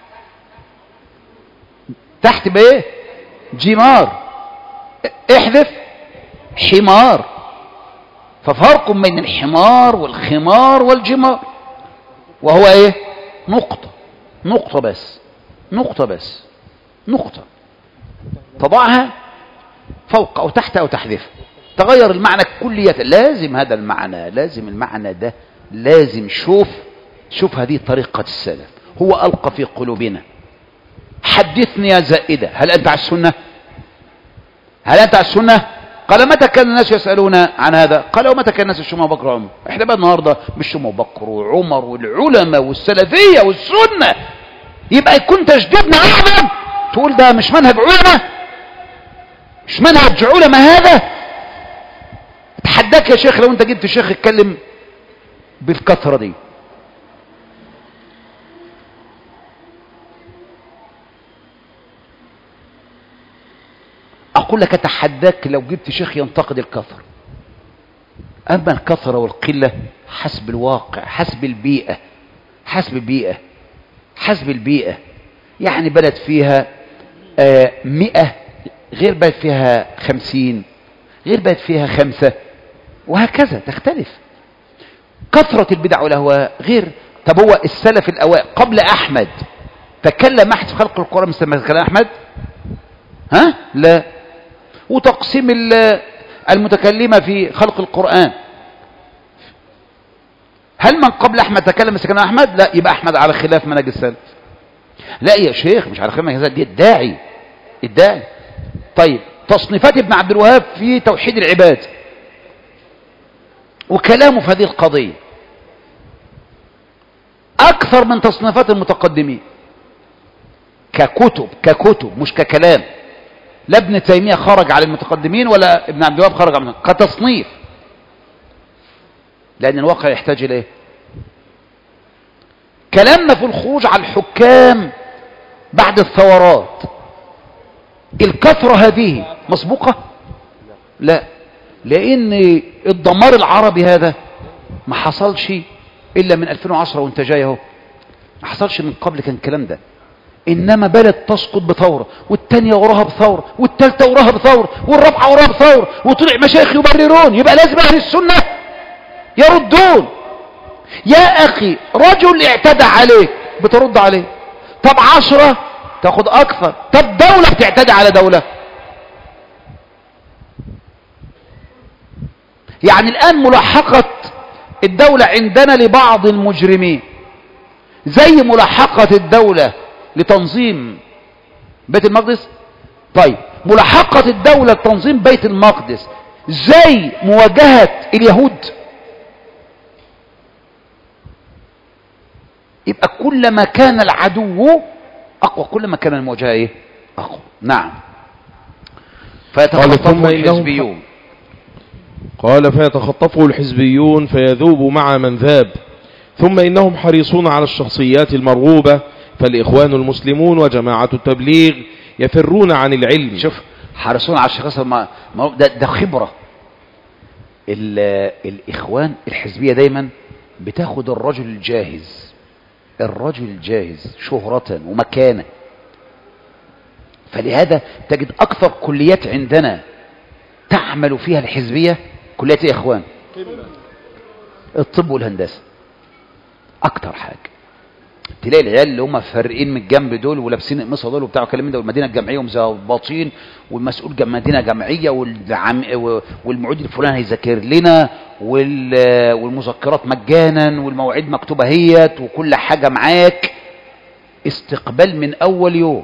تحت يبقى ايه جمار احذف حمار ففرق بين الحمار والخمار والجمار وهو ايه نقطة نقطة بس نقطة بس نقطة تضعها فوق أو تحت أو تحذفها تغير المعنى كلية لازم هذا المعنى لازم المعنى ده لازم شوف شوف هذه طريقة السلف هو ألقى في قلوبنا حدثني يا زائدة هل أنت على السنة هل أنت على السنة قال متى كان الناس يسألون عن هذا قال ومتى كان الناس يشتموا أبو بكر وعمر احنا بقى النهاردة بيشتموا أبو بكر وعمر والعلماء والسلفية والسنة يبقى يكون تشديدنا أعظم تقول ده مش منهج علماء مش منهج علماء هذا اتحداك يا شيخ لو انت جبت شيخ يتكلم بالكثرة دي أقول لك أتحداك لو جبت شيخ ينتقد الكثرة أما الكثرة والقلة حسب الواقع حسب البيئة حسب البيئة حسب البيئة يعني بلد فيها آه مئة غير بلد فيها خمسين غير بلد فيها خمسة وهكذا تختلف كثرة البدع والأهواء غير طب هو السلف الأوائل قبل أحمد تكلم أحد في خلق القرآن مثل كلام أحمد ها لا وتقسيم المتكلمة في خلق القرآن هل من قبل أحمد تكلم مثل كلام أحمد لا يبقى أحمد على خلاف منهج السلف لا يا شيخ مش على خلاف منهج السلف دي الداعي الداعي طيب تصنيفات ابن عبد الوهاب في توحيد العباد وكلامه في هذه القضية أكثر من تصنيفات المتقدمين ككتب ككتب مش ككلام لا ابن تيمية خرج على المتقدمين ولا ابن عبد الوهاب خرج على المتقدمين كتصنيف لأن الواقع يحتاج إليه كلامنا في الخروج على الحكام بعد الثورات الكثرة هذه مسبوقة لا لأن الدمار العربي هذا ما حصلش إلا من 2010 وانت جاي اهو ما حصلش من قبل كان الكلام ده إنما بلد تسقط بثورة والتانية وراها بثورة والتالتة وراها بثورة والرابعة وراها بثورة وطلع مشايخ يبررون يبقى لازم أهل السنة يردون يا أخي رجل اعتدى عليك بترد عليه طب عشرة تاخد أكثر طب دولة بتعتدي على دولة يعني الآن ملاحقة الدولة عندنا لبعض المجرمين زي ملاحقة الدولة لتنظيم بيت المقدس طيب ملاحقة الدولة لتنظيم بيت المقدس زي مواجهة اليهود يبقى كلما كان العدو أقوى كلما كان المواجهة إيه؟ أقوى نعم فيتخطفه الحزبيون قال فيتخطفه الحزبيون فيذوب مع من ذاب ثم إنهم حريصون على الشخصيات المرغوبة فالإخوان المسلمون وجماعة التبليغ يفرون عن العلم شوف حريصون على الشخصيات الم... ده, ده خبرة الإخوان الحزبية دايما بتاخد الرجل الجاهز الرجل الجاهز شهرة ومكانة فلهذا تجد أكثر كليات عندنا تعمل فيها الحزبية كليات يا إخوان الطب والهندسة أكتر حاجة تلاقي العيال اللي هم فارقين من الجنب دول ولابسين القميصه دول وبتاع كلام ده والمدينه الجامعيه ومظبطين والمسؤول مدينه جامعيه والعم والمعيد الفلاني هيذاكر لنا والمذكرات مجانا والمواعيد مكتوبه اهيت وكل حاجه معاك استقبال من اول يوم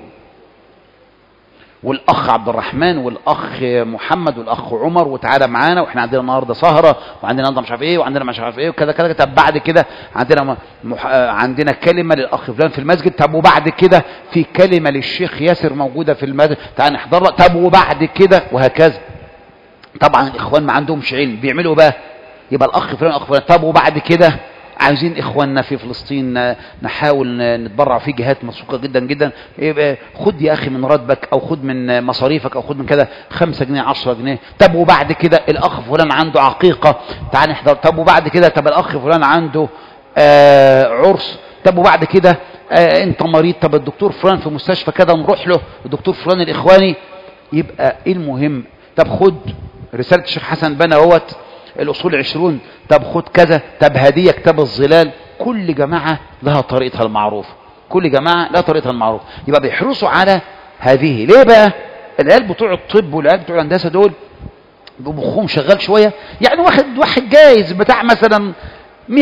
والاخ عبد الرحمن والاخ محمد والاخ عمر وتعالى معانا واحنا عندنا النهارده سهره وعندنا النهارده مش عارف ايه وعندنا مش عارف ايه وكذا كذا طب بعد كده عندنا مح... عندنا كلمه للاخ فلان في المسجد طب وبعد كده في كلمه للشيخ ياسر موجوده في المسجد تعال نحضرها طب وبعد كده وهكذا طبعا الاخوان ما عندهمش علم بيعملوا بقى يبقى الاخ فلان الاخ فلان طب وبعد كده عايزين اخواننا في فلسطين نحاول نتبرع في جهات مسوقة جدا جدا يبقى خد يا اخي من راتبك او خد من مصاريفك او خد من كذا خمسة جنيه عشرة جنيه طب وبعد كده الاخ فلان عنده عقيقة تعال نحضر طب وبعد كده طب الاخ فلان عنده آه عرس طب وبعد كده آه انت مريض طب الدكتور فلان في مستشفى كذا نروح له الدكتور فلان الاخواني يبقى ايه المهم طب خد رسالة الشيخ حسن بنا اهوت الأصول عشرون طب خد كذا طب هدية كتاب الظلال كل جماعة لها طريقتها المعروفة كل جماعة لها طريقتها المعروفة يبقى بيحرصوا على هذه ليه بقى العيال بتوع الطب والعيال بتوع الهندسه دول بمخهم شغال شويه يعني واحد واحد جايز بتاع مثلا 100% 99%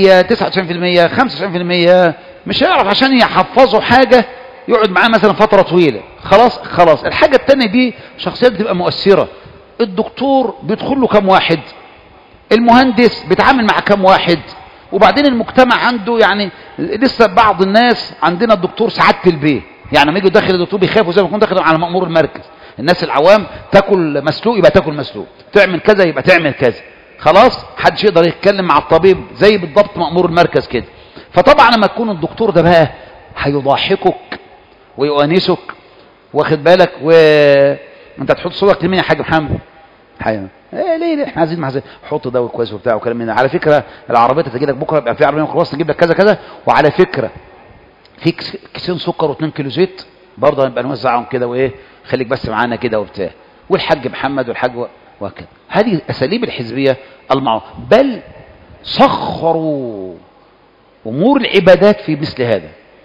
95% مش هيعرف عشان يحفظوا حاجه يقعد معاه مثلا فتره طويله خلاص خلاص الحاجه الثانيه دي شخصيات بتبقى مؤثره الدكتور بيدخل له كام واحد المهندس بيتعامل مع كام واحد وبعدين المجتمع عنده يعني لسه بعض الناس عندنا الدكتور سعاده البيه يعني لما يجي داخل الدكتور بيخافوا زي ما يكون داخل على مأمور المركز الناس العوام تاكل مسلوق يبقى تاكل مسلوق تعمل كذا يبقى تعمل كذا خلاص حدش يقدر يتكلم مع الطبيب زي بالضبط مأمور المركز كده فطبعا لما تكون الدكتور ده بقى هيضاحكك ويؤانسك واخد بالك و انت تحط صورك لمين يا حاج محمد حقيقة. ايه ليه ليه احنا عايزين محزن حط دواء كويس وبتاع وكلام من ده. على فكره العربيه تجي لك بكره يبقى في عربيه ميكروباص نجيب لك كذا كذا وعلى فكره في كيس- كيسين سكر و2 كيلو زيت برضه هنبقى نوزعهم كده وايه خليك بس معانا كده وبتاع والحاج محمد والحاج و- وهكذا هذه اساليب الحزبيه المعروفه بل سخروا امور العبادات في مثل هذا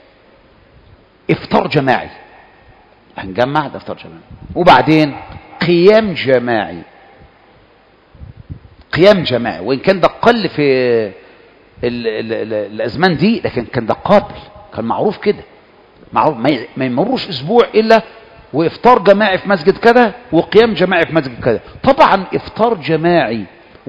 افطار جماعي هنجمع ده افطار جماعي وبعدين قيام جماعي قيام جماعي وان كان ده قل في ال ال ال الازمان دي لكن كان ده قابل كان معروف كده معروف ما ي- ما يمرش اسبوع الا وافطار جماعي في مسجد كذا وقيام جماعي في مسجد كذا طبعا افطار جماعي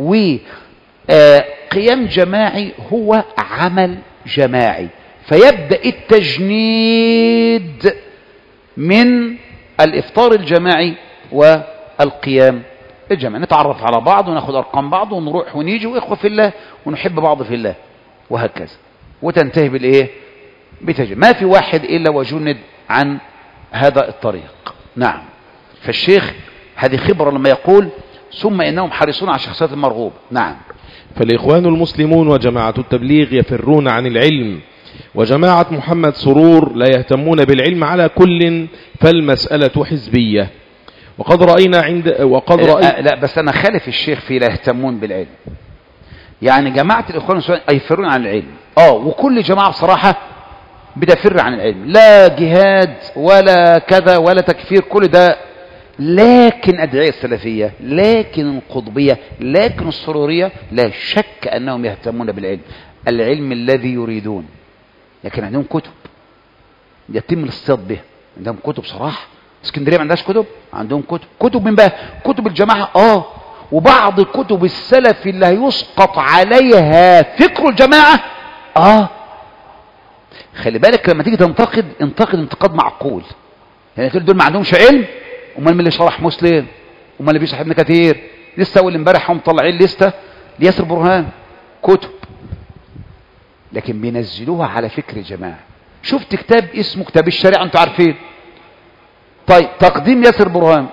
وقيام جماعي هو عمل جماعي فيبدا التجنيد من الافطار الجماعي والقيام الجماعي نتعرف على بعض وناخد ارقام بعض ونروح ونيجي واخوه في الله ونحب بعض في الله وهكذا وتنتهي بالايه بتجنيد ما في واحد الا وجند عن هذا الطريق نعم فالشيخ هذه خبره لما يقول ثم انهم حريصون على الشخصيات المرغوبه نعم فالإخوان المسلمون وجماعة التبليغ يفرون عن العلم وجماعة محمد سرور لا يهتمون بالعلم على كل فالمسألة حزبية وقد رأينا عند وقد لا, رأينا لا بس انا خالف الشيخ في لا يهتمون بالعلم يعني جماعه الاخوان المسلمين يفرون عن العلم اه وكل جماعه بصراحه بتفر عن العلم لا جهاد ولا كذا ولا تكفير كل ده لكن أدعية السلفية لكن القطبية لكن السرورية لا شك أنهم يهتمون بالعلم العلم الذي يريدون لكن عندهم كتب يتم الاصطياد بها عندهم كتب صراحة اسكندرية ما عندهاش كتب عندهم كتب كتب من بقى كتب الجماعة اه وبعض كتب السلف اللي هيسقط عليها فكر الجماعة اه خلي بالك لما تيجي تنتقد انتقد انتقاد معقول يعني تقول دول ما عندهمش علم امال مين اللي شرح مسلم امال اللي بيشرح ابن كثير لسه اول امبارح هم مطلعين لسته لياسر برهان كتب لكن بينزلوها على فكر جماعه شفت كتاب اسمه كتاب الشريعه انتوا عارفين طيب تقديم ياسر برهان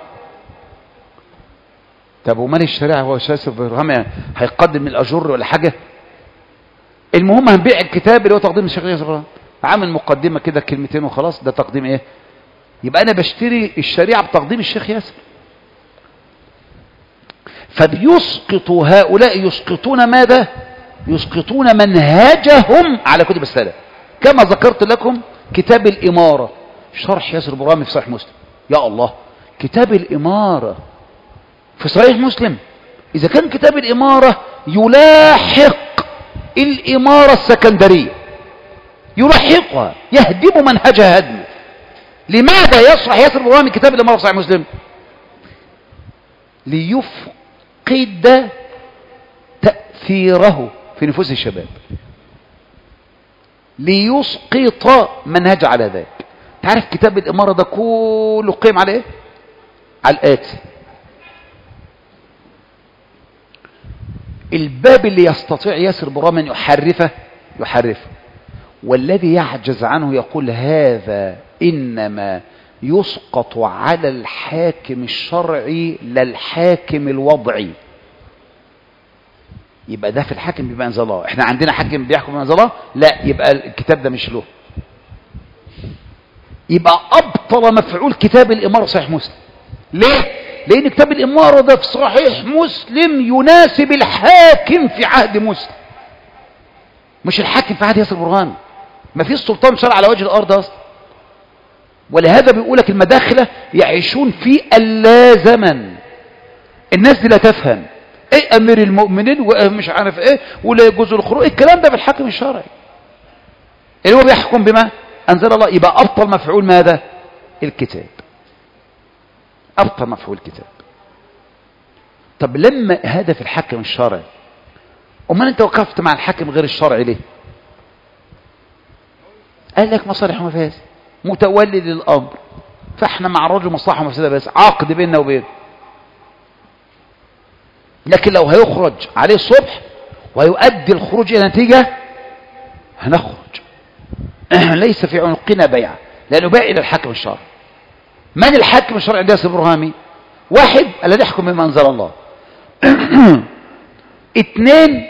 طب ومال الشريعه هو ياسر برهان يعني هيقدم الاجر ولا حاجه المهم هنبيع الكتاب اللي هو تقديم الشيخ ياسر برهان عامل مقدمه كده كلمتين وخلاص ده تقديم ايه يبقى انا بشتري الشريعه بتقديم الشيخ ياسر فبيسقط هؤلاء يسقطون ماذا يسقطون منهجهم على كتب السلف كما ذكرت لكم كتاب الإمارة شرح ياسر برامي في صحيح مسلم يا الله كتاب الإمارة في صحيح مسلم إذا كان كتاب الإمارة يلاحق الإمارة السكندرية يلاحقها يهدم منهجها هدمه لماذا يشرح ياسر برامي كتاب الإمارة في صحيح مسلم ليفقد تأثيره في نفوس الشباب ليسقط منهج على ذلك تعرف كتاب الإمارة ده كله قيم على ايه على الآتي الباب اللي يستطيع ياسر برام أن يحرفه يحرفه والذي يعجز عنه يقول هذا إنما يسقط على الحاكم الشرعي لا الحاكم الوضعي يبقى ده في الحاكم بما انزل الله احنا عندنا حاكم بيحكم بما انزل الله لا يبقى الكتاب ده مش له يبقى ابطل مفعول كتاب الاماره صحيح مسلم ليه لان كتاب الاماره ده في صحيح مسلم يناسب الحاكم في عهد مسلم مش الحاكم في عهد ياسر برهان ما فيش سلطان شرع على وجه الارض اصلا ولهذا بيقولك المداخلة يعيشون في اللا زمن الناس دي لا تفهم ايه امير المؤمنين ومش عارف ايه ولا يجوز الخروج الكلام ده في الحكم الشرعي اللي هو بيحكم بما انزل الله يبقى ابطل مفعول ماذا الكتاب ابطل مفعول الكتاب طب لما هذا في الحكم الشرعي امال انت وقفت مع الحكم غير الشرعي ليه قال لك مصالح ومفاسد متولي للامر فاحنا مع الرجل مصلحه ومفسده بس عقد بيننا وبينه لكن لو هيخرج عليه الصبح ويؤدي الخروج الى نتيجه هنخرج ليس في عنقنا بيعه لانه باقي الى الحكم الشرعي من الحاكم الشرعي ده ابراهامي واحد الذي يحكم بما انزل الله اثنين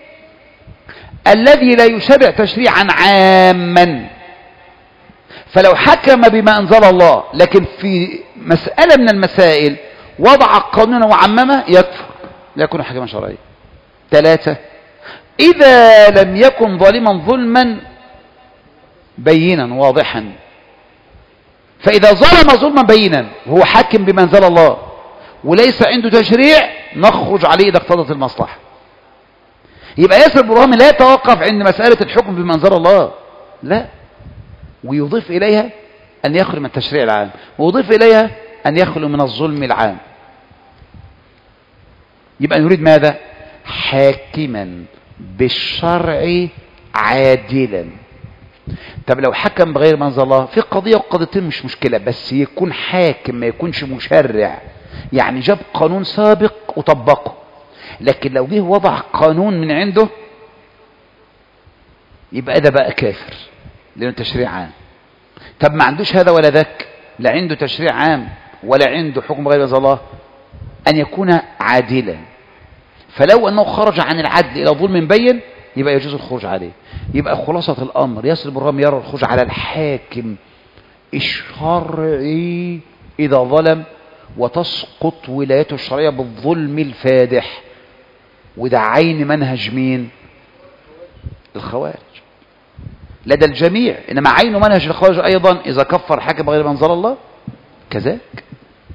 الذي لا يشرع تشريعا عاما فلو حكم بما انزل الله لكن في مسألة من المسائل وضع قانونا وعممه يكفر لا يكون حكما شرعيا ثلاثة إذا لم يكن ظالما ظلما بينا واضحا فإذا ظلم ظلما بينا وهو حاكم بما انزل الله وليس عنده تشريع نخرج عليه إذا اقتضت المصلحة يبقى ياسر برهامي لا يتوقف عند مسألة الحكم بما انزل الله لا ويضيف إليها أن يخلو من التشريع العام ويضيف إليها أن يخلو من الظلم العام يبقى نريد ماذا حاكما بالشرع عادلا طب لو حكم بغير ما انزل الله في قضية وقضيتين مش مشكلة بس يكون حاكم ما يكونش مشرع يعني جاب قانون سابق وطبقه لكن لو جه وضع قانون من عنده يبقى ده بقى كافر لأنه تشريع عام طب ما عندوش هذا ولا ذاك لا عنده تشريع عام ولا عنده حكم غير انزل الله أن يكون عادلا فلو أنه خرج عن العدل إلى ظلم بين يبقى يجوز الخروج عليه يبقى خلاصة الأمر ياسر البرهام يرى الخروج على الحاكم الشرعي إذا ظلم وتسقط ولايته الشرعية بالظلم الفادح وده عين منهج مين الخوارج لدى الجميع إنما عين منهج الخوارج أيضا إذا كفر حاكم غير منزل الله كذلك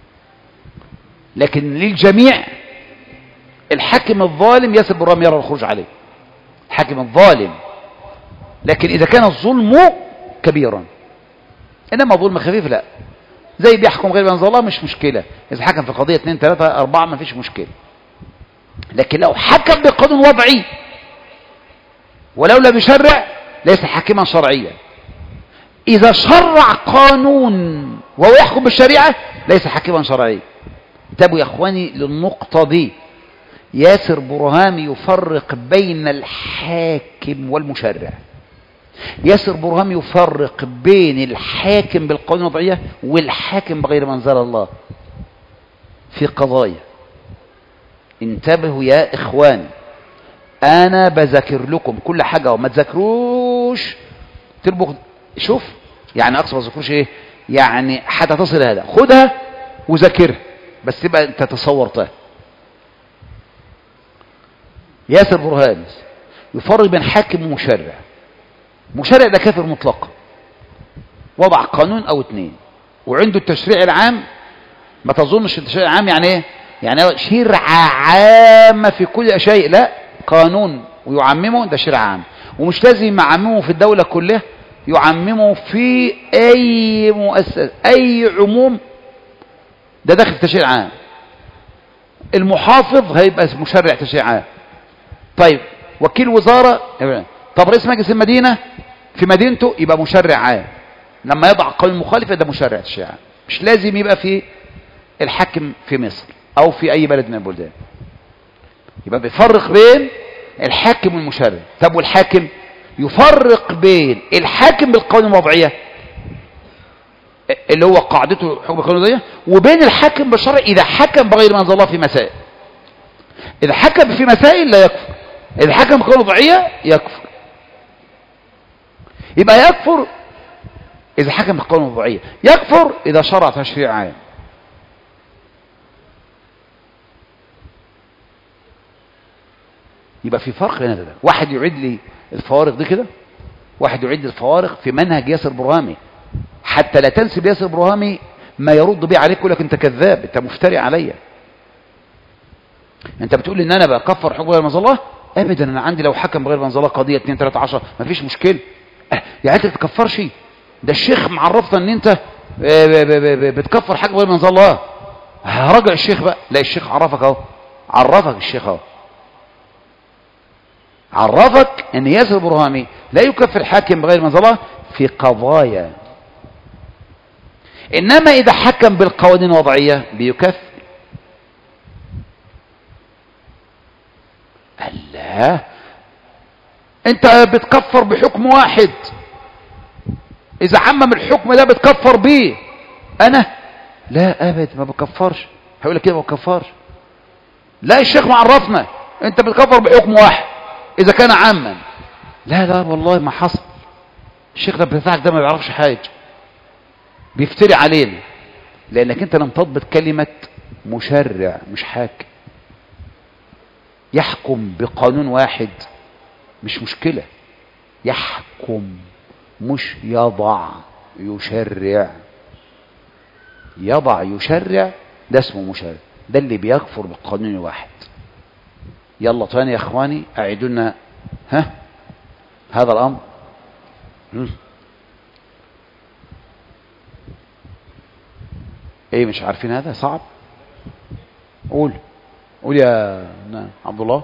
لكن للجميع الحاكم الظالم ياسر برام يرى الخروج عليه الحاكم الظالم لكن إذا كان الظلم كبيرا إنما ظلم خفيف لا زي بيحكم غير منزل الله مش مشكلة إذا حكم في قضية 2 3 4 ما فيش مشكلة لكن لو حكم بقانون وضعي ولو لم يشرع ليس حاكما شرعيا إذا شرع قانون وهو يحكم بالشريعة ليس حاكما شرعيا انتبهوا يا اخواني للنقطة دي ياسر برهام يفرق بين الحاكم والمشرع ياسر برهام يفرق بين الحاكم بالقانون الوضعية والحاكم بغير منزل الله في قضايا انتبهوا يا اخوان انا بذاكر لكم كل حاجة وما تذاكروش تربوا شوف يعني اقصد ما تذاكروش ايه يعني حتى تصل هذا خدها وذاكرها بس تبقى انت تصورتها ياسر برهان يفرق بين حاكم ومشرع مشرع ده كافر مطلقا وضع قانون او اتنين وعنده التشريع العام ما تظنش التشريع العام يعني ايه يعني شرعة عامة في كل شيء لا قانون ويعممه ده شرع عام ومش لازم يعممه في الدولة كلها يعممه في اي مؤسسة اي عموم ده داخل في تشريع عام المحافظ هيبقى مشرع تشريع عام طيب وكيل وزارة طب رئيس مجلس المدينة في مدينته يبقى مشرع عام لما يضع قانون مخالف ده مشرع تشريع عام مش لازم يبقى في الحاكم في مصر او في اي بلد من البلدان يبقى بيفرق بين الحاكم والمشرع طب والحاكم يفرق بين الحاكم بالقانون الوضعيه اللي هو قاعدته حكم القانون الوضعيه وبين الحاكم بالشرع اذا حكم بغير ما انزل الله في مسائل اذا حكم في مسائل لا يكفر اذا حكم بالقانون الوضعيه يكفر يبقى يكفر اذا حكم بالقانون الوضعيه يكفر اذا شرع تشريع عام يبقى في فرق بين ده واحد يعد لي الفوارق دي كده واحد يعد الفوارق في منهج ياسر برامي حتى لا تنسب ياسر ابراهيمي ما يرد به عليك يقول لك انت كذاب انت مفتري عليا انت بتقول ان انا بكفر حكم غير منزل الله ابدا انا عندي لو حكم بغير منزل الله قضيه 2 3 10 مفيش مشكله اه يعني انت تكفرش ده الشيخ معرفنا ان انت اه ب- ب- ب- بتكفر حاجه غير منزل الله هراجع الشيخ بقى لا الشيخ عرفك اهو عرفك الشيخ اهو عرفك ان ياسر ابراهيمي لا يكفر حاكم بغير منزل الله في قضايا انما اذا حكم بالقوانين الوضعيه بيكفر الله انت بتكفر بحكم واحد اذا عمم الحكم ده بتكفر بيه انا لا ابدا ما بكفرش هيقول لك كده ما بكفرش لا الشيخ معرفنا انت بتكفر بحكم واحد اذا كان عاما لا لا والله ما حصل الشيخ ده بتاعك ده ما بيعرفش حاجه بيفتري علينا لانك انت لم تضبط كلمه مشرع مش حاكم يحكم بقانون واحد مش مشكله يحكم مش يضع يشرع يضع يشرع ده اسمه مشرع ده اللي بيكفر بالقانون الواحد يلا تاني يا اخواني اعيدوا لنا ها هذا الامر مم. ايه مش عارفين هذا صعب قول قول يا نا- عبد الله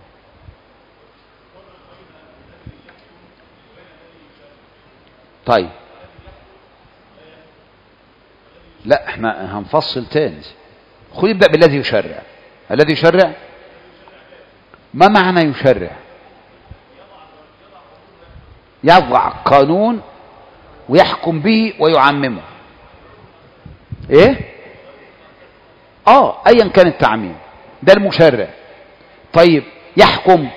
طيب لا احنا هنفصل تاني خد ابدأ بالذي يشرع الذي يشرع ما معنى يشرع يضع قانون ويحكم به ويعممه ايه اه ايا كان التعميم ده المشرع طيب يحكم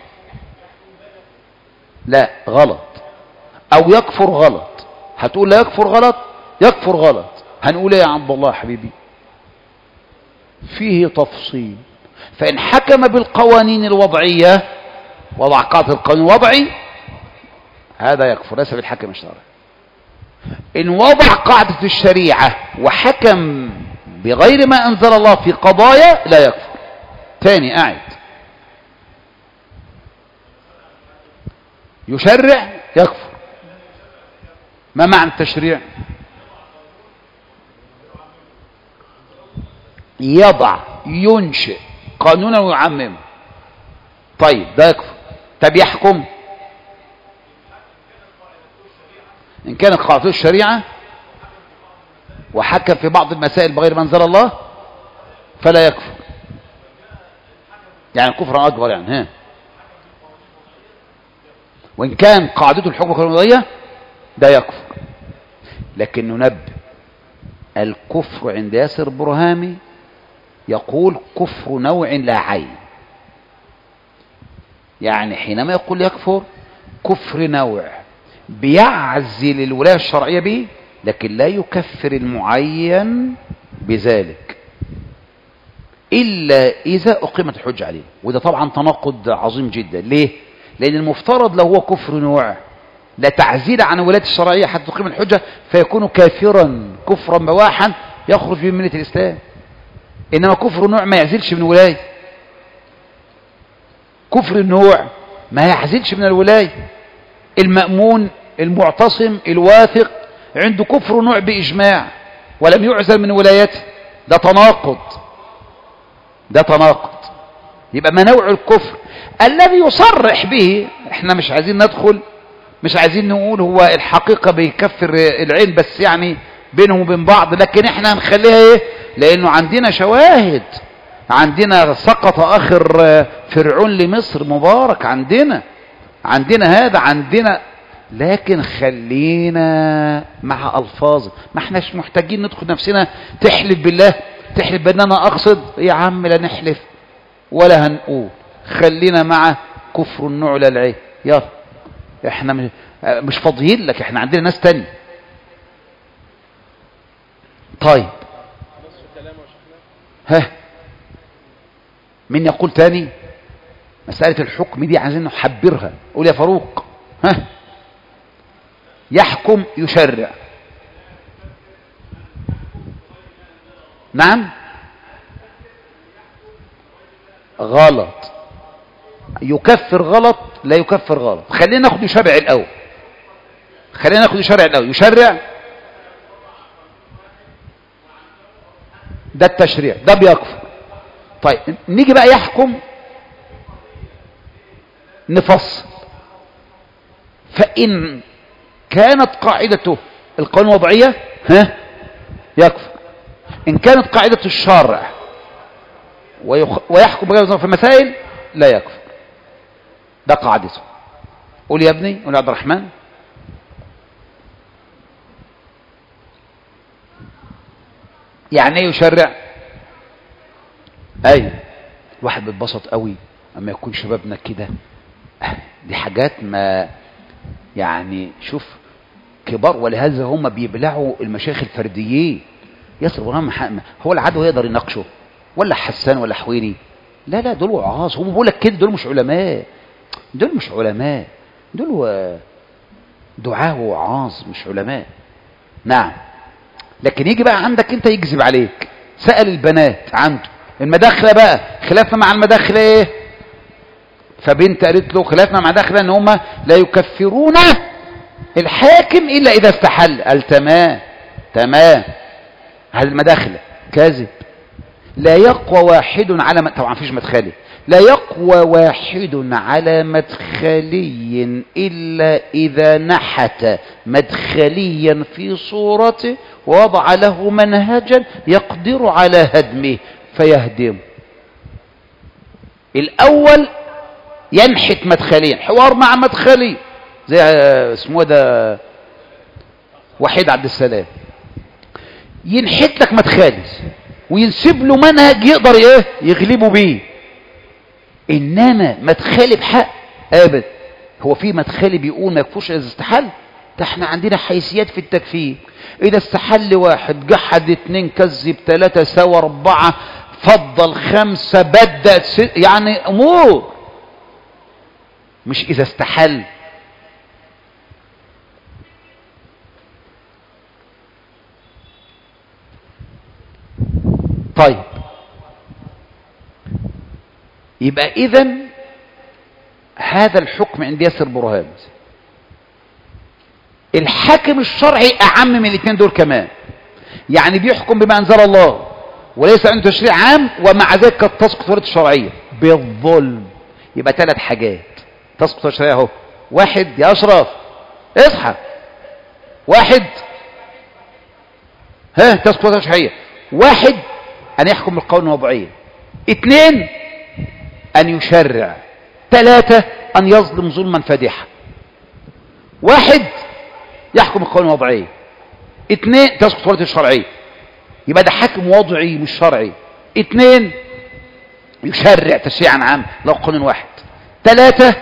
لا غلط او يكفر غلط هتقول لا يكفر غلط يكفر غلط هنقول ايه يا عبد الله يا حبيبي فيه تفصيل فان حكم بالقوانين الوضعيه وضع قاعده القانون الوضعي هذا يكفر ليس بالحكم الشرعي إن وضع قاعدة الشريعة وحكم بغير ما أنزل الله في قضايا لا يكفر تاني أعد يشرع يكفر ما معنى التشريع يضع ينشئ قانونا ويعممه طيب ده يكفر طب يحكم إن كانت قاعدته الشريعة وحكم في بعض المسائل بغير ما أنزل الله فلا يكفر يعني كفرا أكبر يعني ها وإن كان قاعدته الحكم القانونية ده يكفر لكن ننبه الكفر عند ياسر برهامي يقول كفر نوع لا عين يعني حينما يقول يكفر كفر نوع بيعزل الولاية الشرعية به لكن لا يكفر المعين بذلك إلا إذا أقيمت الحجة عليه وده طبعا تناقض عظيم جدا ليه؟ لأن المفترض لو هو كفر نوع لا تعزيل عن الولاية الشرعية حتى تقيم الحجة فيكون كافرا كفرا بواحا يخرج من ملة الإسلام إنما كفر نوع ما يعزلش من الولاية كفر النوع ما يعزلش من الولاية المأمون المعتصم الواثق عنده كفر نوع بإجماع ولم يعزل من ولايته ده تناقض ده تناقض يبقى ما نوع الكفر الذي يصرح به احنا مش عايزين ندخل مش عايزين نقول هو الحقيقة بيكفر العين بس يعني بينهم وبين بعض لكن احنا هنخليها ايه لانه عندنا شواهد عندنا سقط اخر فرعون لمصر مبارك عندنا عندنا هذا عندنا لكن خلينا مع الفاظ ما احناش محتاجين ندخل نفسنا تحلف بالله تحلف بان انا اقصد يا عم لا نحلف ولا هنقول خلينا مع كفر النوع للعين يلا احنا مش, مش فاضيين لك احنا عندنا ناس تاني طيب ها مين يقول تاني مسألة الحكم دي عايزين نحبرها قول يا فاروق ها يحكم يشرع نعم غلط يكفر غلط لا يكفر غلط خلينا ناخد يشرع الاول خلينا ناخد يشرع الاول يشرع ده التشريع ده بيكفر طيب نيجي بقى يحكم نفصل فإن كانت قاعدته القانون الوضعية ها يكفر إن كانت قاعدة الشارع ويخ... ويحكم بغير نظام في مسائل لا يكفر ده قاعدته قول يا ابني قول يا عبد الرحمن يعني ايه يشرع ايوه الواحد بيتبسط قوي اما يكون شبابنا كده دي حاجات ما يعني شوف كبار ولهذا هم بيبلعوا المشايخ الفرديين ياسر ابراهيم هو العدو يقدر يناقشه ولا حسان ولا حويني لا لا دول وعاظ هم بيقول لك كده دول مش علماء دول مش علماء دول دعاة ووعاظ مش علماء نعم لكن يجي بقى عندك انت يكذب عليك سأل البنات عنده المداخلة بقى خلافنا مع المداخلة ايه فبنت قالت له خلافنا مع داخلة ان هم لا يكفرون الحاكم الا اذا استحل قال تمام تمام هذه المداخلة كاذب لا يقوى واحد على م... طبعا فيش مدخلي لا يقوى واحد على مدخلي إلا إذا نحت مدخليا في صورته ووضع له منهجا يقدر على هدمه فيهدمه الأول ينحت مدخلين حوار مع مدخلي زي اسمه ده وحيد عبد السلام ينحت لك مدخلي وينسب له منهج يقدر ايه يغلبه بيه انما مدخلي بحق ابدا هو في مدخلي بيقول ما يكفوش اذا استحل ده احنا عندنا حيثيات في التكفير اذا استحل واحد جحد اتنين كذب ثلاثة سوى اربعة فضل خمسة بدأ ست يعني امور مش اذا استحل طيب يبقى اذا هذا الحكم عند ياسر برهان الحاكم الشرعي اعم من الاثنين دول كمان يعني بيحكم بما انزل الله وليس عنده تشريع عام ومع ذلك قد تسقط ورده الشرعيه بالظلم يبقى ثلاث حاجات تسقط الشرعيه اهو واحد يا اشرف اصحى واحد ها تسقط الشرعيه واحد ان يحكم بالقانون الوضعيه اثنين ان يشرع ثلاثة ان يظلم ظلما فادحا واحد يحكم القانون الوضعيه اثنين تسقط ورده الشرعيه يبقى ده حاكم وضعي مش شرعي اثنين يشرع تشريعا عام لو قانون واحد ثلاثة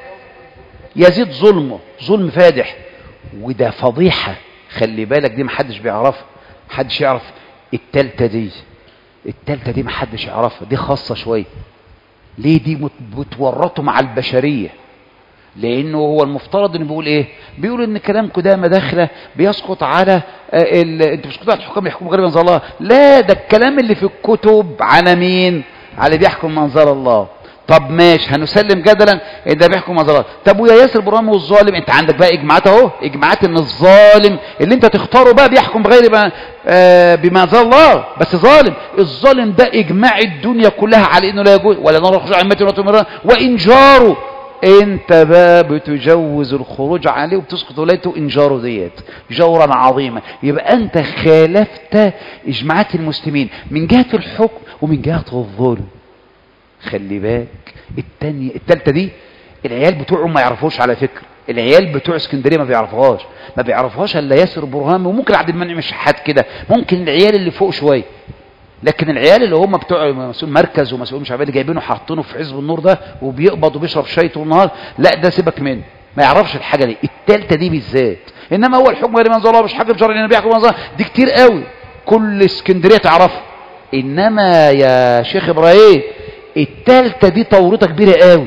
يزيد ظلمه ظلم فادح وده فضيحة خلي بالك دي محدش بيعرفها محدش يعرف التالتة دي التالتة دي محدش يعرفها دي خاصة شوية ليه دي بتورطه مع البشرية لانه هو المفترض انه بيقول ايه بيقول ان كلامكم ده مداخله بيسقط على ال... انتوا بتسقطوا على الحكام اللي يحكموا غير منزل الله لا ده الكلام اللي في الكتب على مين على اللي بيحكم منزل الله طب ماشي هنسلم جدلا ان ده بيحكم منزل الله طب ويا ياسر برام والظالم انت عندك بقى اجماعات اهو اجماعات ان الظالم اللي انت تختاره بقى بيحكم بغير ما آه بمنزل الله بس ظالم الظالم ده اجماع الدنيا كلها على انه لا يجوز ولا نرى خشوع عمته ولا تمرا وان جاره انت بقى بتجوز الخروج عليه وبتسقط ولايته انجاره ديت جورا عظيما يبقى انت خالفت اجماعات المسلمين من جهة الحكم ومن جهة الظلم خلي بالك التانية التالتة دي العيال بتوعهم ما يعرفوش على فكرة العيال بتوع اسكندريه ما بيعرفوهاش ما بيعرفوهاش الا ياسر برهان وممكن عبد المنعم الشحات كده ممكن العيال اللي فوق شويه لكن العيال اللي هم بتوع مسؤول مركز ومسؤول مش عارف اللي جايبينه حاطينه في حزب النور ده وبيقبض وبيشرب شاي طول النهار لا ده سيبك منه ما يعرفش الحاجه دي الثالثه دي بالذات انما هو الحكم غير منزل الله مش حاكم شرعي النبي يحكم منزل دي كتير قوي كل اسكندريه تعرفها انما يا شيخ ابراهيم الثالثه دي تورطه كبيره قوي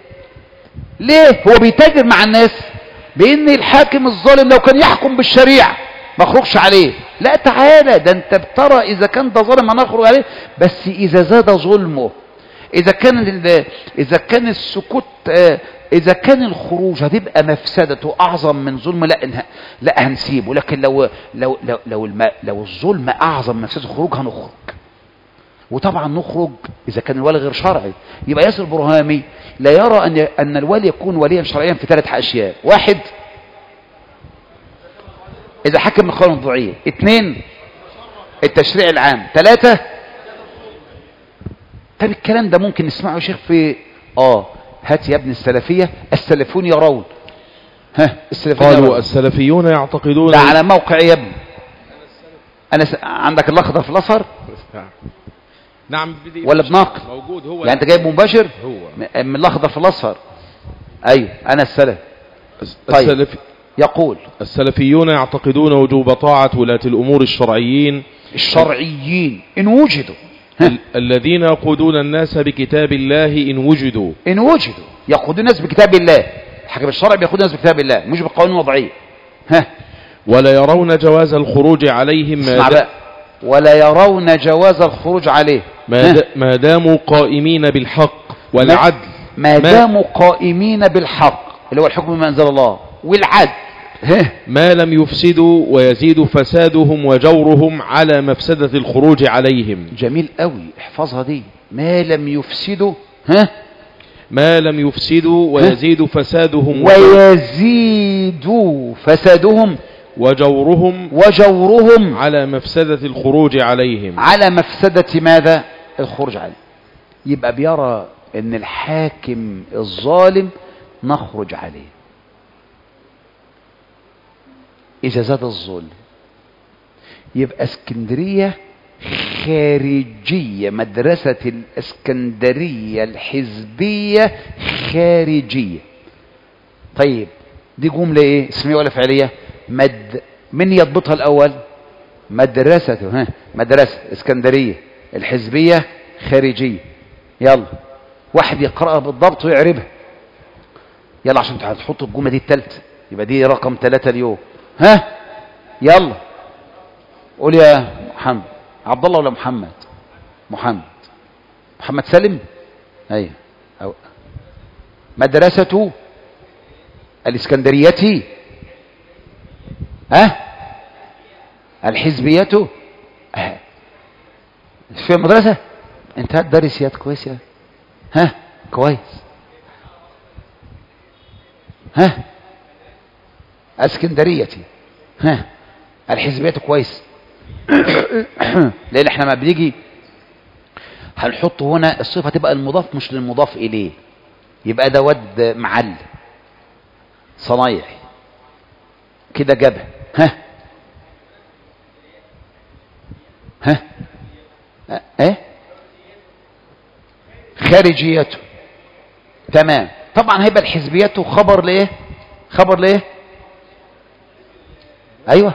ليه هو بيتاجر مع الناس بان الحاكم الظالم لو كان يحكم بالشريعه ما خرجش عليه لا تعالى ده انت بترى اذا كان ده ظالم هنخرج عليه بس اذا زاد ظلمه اذا كان ال- اذا كان السكوت آه، اذا كان الخروج هتبقى مفسدته اعظم من ظلم لا إنها لا هنسيبه لكن لو لو لو لو, الم لو الظلم اعظم من مفسده الخروج هنخرج وطبعا نخرج اذا كان الولي غير شرعي يبقى ياسر برهامي لا يرى ان ان الولي يكون وليا شرعيا في ثلاث اشياء واحد اذا حكم من قانون الضعيف اثنين التشريع العام ثلاثة طب الكلام ده ممكن نسمعه يا شيخ في اه هات يا ابن السلفية السلفون يرون ها السلفون قالوا يرون السلفيون يعتقدون ده على موقع يا ابني انا س... عندك الاخضر في الاصفر نعم بدي ولا بناقل موجود هو يعني انت جايب مباشر هو م- من الاخضر في الاصفر ايوه انا السلف طيب. السلف يقول السلفيون يعتقدون وجوب طاعة ولاة الأمور الشرعيين الشرعيين ان وجدوا ها. ال- الذين يقودون الناس بكتاب الله إن وجدوا ان وجدوا يقودون الناس بكتاب الله الحاكم الشرعي بيقود الناس بكتاب الله مش بقوانين وضعيه ها ولا يرون جواز الخروج عليهم ما, اسمع دا بقى ولا يرون جواز الخروج عليه ما, ها. دا ما داموا قائمين بالحق والعدل ما داموا قائمين بالحق اللي هو الحكم بما انزل الله والعدل ها ما لم يفسدوا ويزيد فسادهم وجورهم على مفسدة الخروج عليهم جميل قوي احفظها دي ما لم يفسدوا ها ما لم يفسدوا ويزيد فسادهم ويزيد فسادهم وجورهم وجورهم على مفسدة الخروج عليهم على مفسدة ماذا الخروج عليه يبقى بيرى ان الحاكم الظالم نخرج عليه اذا زاد الظلم يبقى اسكندرية خارجية مدرسة الاسكندرية الحزبية خارجية طيب دي جملة ايه اسمية ولا فعلية مد من يضبطها الاول مدرسة ها مدرسة اسكندرية الحزبية خارجية يلا واحد يقرأها بالضبط ويعربها يلا عشان هتحط الجملة دي التالتة يبقى دي رقم ثلاثة اليوم ها يلا قول يا محمد عبد الله ولا محمد محمد محمد سالم ايوه أو مدرسة الاسكندرية ها الحزبية ها في المدرسة انت هتدرس ياد كويس يا ها كويس ها اسكندريتي ها الحزبية كويس لان احنا ما بنيجي هنحط هنا الصفة تبقى المضاف مش للمضاف اليه يبقى ده واد معل صنايعي كده جابها ها ها أه؟ ايه خارجيته تمام طبعا هيبقى الحزبيته خبر ليه خبر ليه ايوه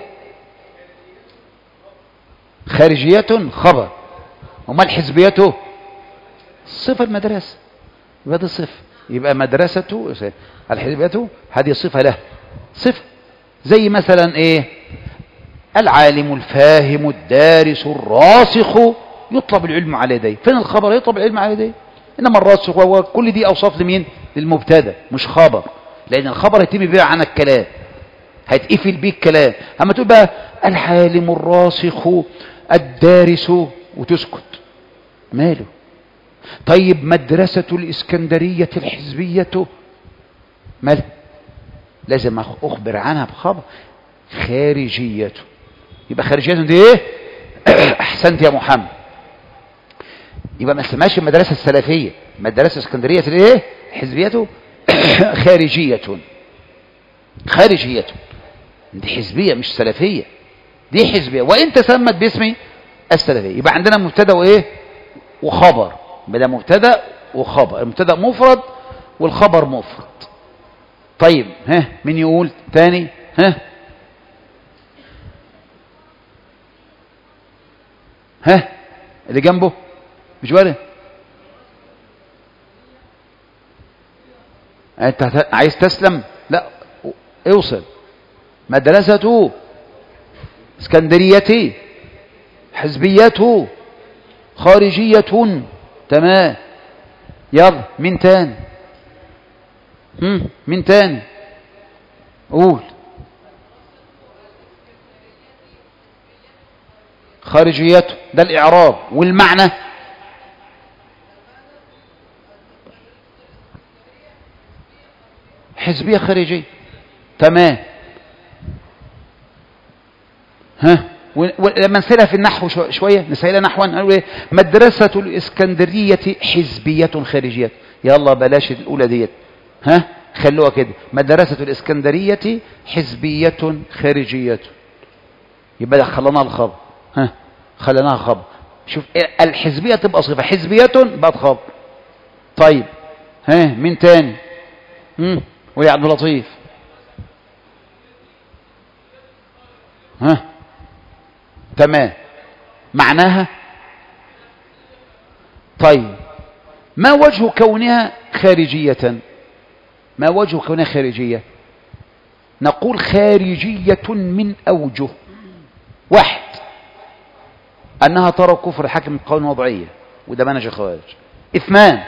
خارجية خبر وما الحزبيته صفة المدرسة يبقى دي صفة يبقى مدرسة الحزبية هذه صفة له صفة زي مثلا ايه العالم الفاهم الدارس الراسخ يطلب العلم على يديه فين الخبر يطلب العلم على يديه انما الراسخ وهو كل دي اوصاف لمين للمبتدا مش خبر لان الخبر يتم بيه عن الكلام هيتقفل بيه الكلام اما تقول بقى العالم الراسخ الدارس وتسكت ماله طيب مدرسة الإسكندرية الحزبية مال لازم أخبر عنها بخبر خارجية يبقى خارجية دي ايه احسنت يا محمد يبقى ما اسمهاش المدرسة السلفية مدرسة اسكندرية الايه حزبيته خارجية خارجية دي حزبية مش سلفية دي حزبية وإن تسمت باسم السلفية يبقى عندنا مبتدا وإيه وخبر بدأ مبتدا وخبر المبتدا مفرد والخبر مفرد طيب ها مين يقول تاني ها ها اللي جنبه مش وارد انت عايز تسلم لا اوصل مدرسته اسكندرية حزبية خارجية تمام يلا مين تاني هم مين تاني قول خارجيته ده الإعراب والمعنى حزبية خارجية تمام ها ولما نسألها في النحو شو- شوية نسألها نحوا نقول ايه مدرسة الإسكندرية حزبية خارجية يلا بلاش الأولى ديت ها خلوها كده مدرسة الإسكندرية حزبية خارجية يبقى ده خلناها الخبر ها خلناها خبر شوف إيه، الحزبية تبقى صفة حزبية بقت خبر طيب ها مين تاني مم. ويا عبد اللطيف ها تمام معناها طيب ما وجه كونها خارجية ما وجه كونها خارجية نقول خارجية من أوجه واحد أنها ترى كفر الحاكم قول وضعية وده منهج الخوارج اثنان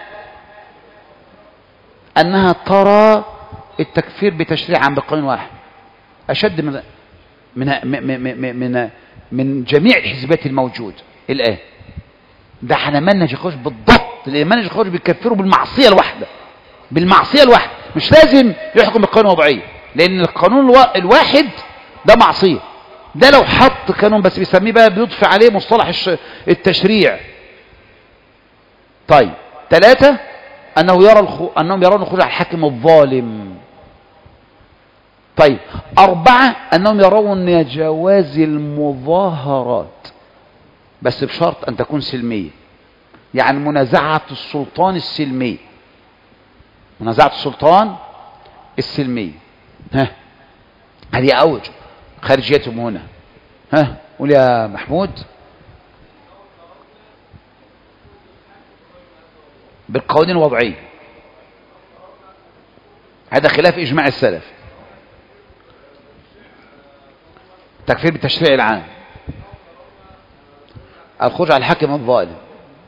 أنها ترى التكفير بتشريع عن بقانون واحد أشد من من من من, من, من جميع الحزبات الموجودة الآن ده احنا منهج الخوارج بالضبط لأن منهج الخوارج بيكفروا بالمعصية الواحدة بالمعصية الواحدة مش لازم يحكم بالقانون وضعية لأن القانون الوا- الواحد ده معصية ده لو حط قانون بس بيسميه بقى بيضفي عليه مصطلح الش- التشريع طيب ثلاثة أنه يرى الخو... أنهم يرون الخروج على الحاكم الظالم طيب أربعة أنهم يرون جواز المظاهرات بس بشرط أن تكون سلمية يعني منازعة السلطان السلمي منازعة السلطان السلمي ها هذه أوج خارجيتهم هنا ها قول يا محمود بالقوانين الوضعية هذا خلاف إجماع السلف تكفير بالتشريع العام الخروج على الحاكم الظالم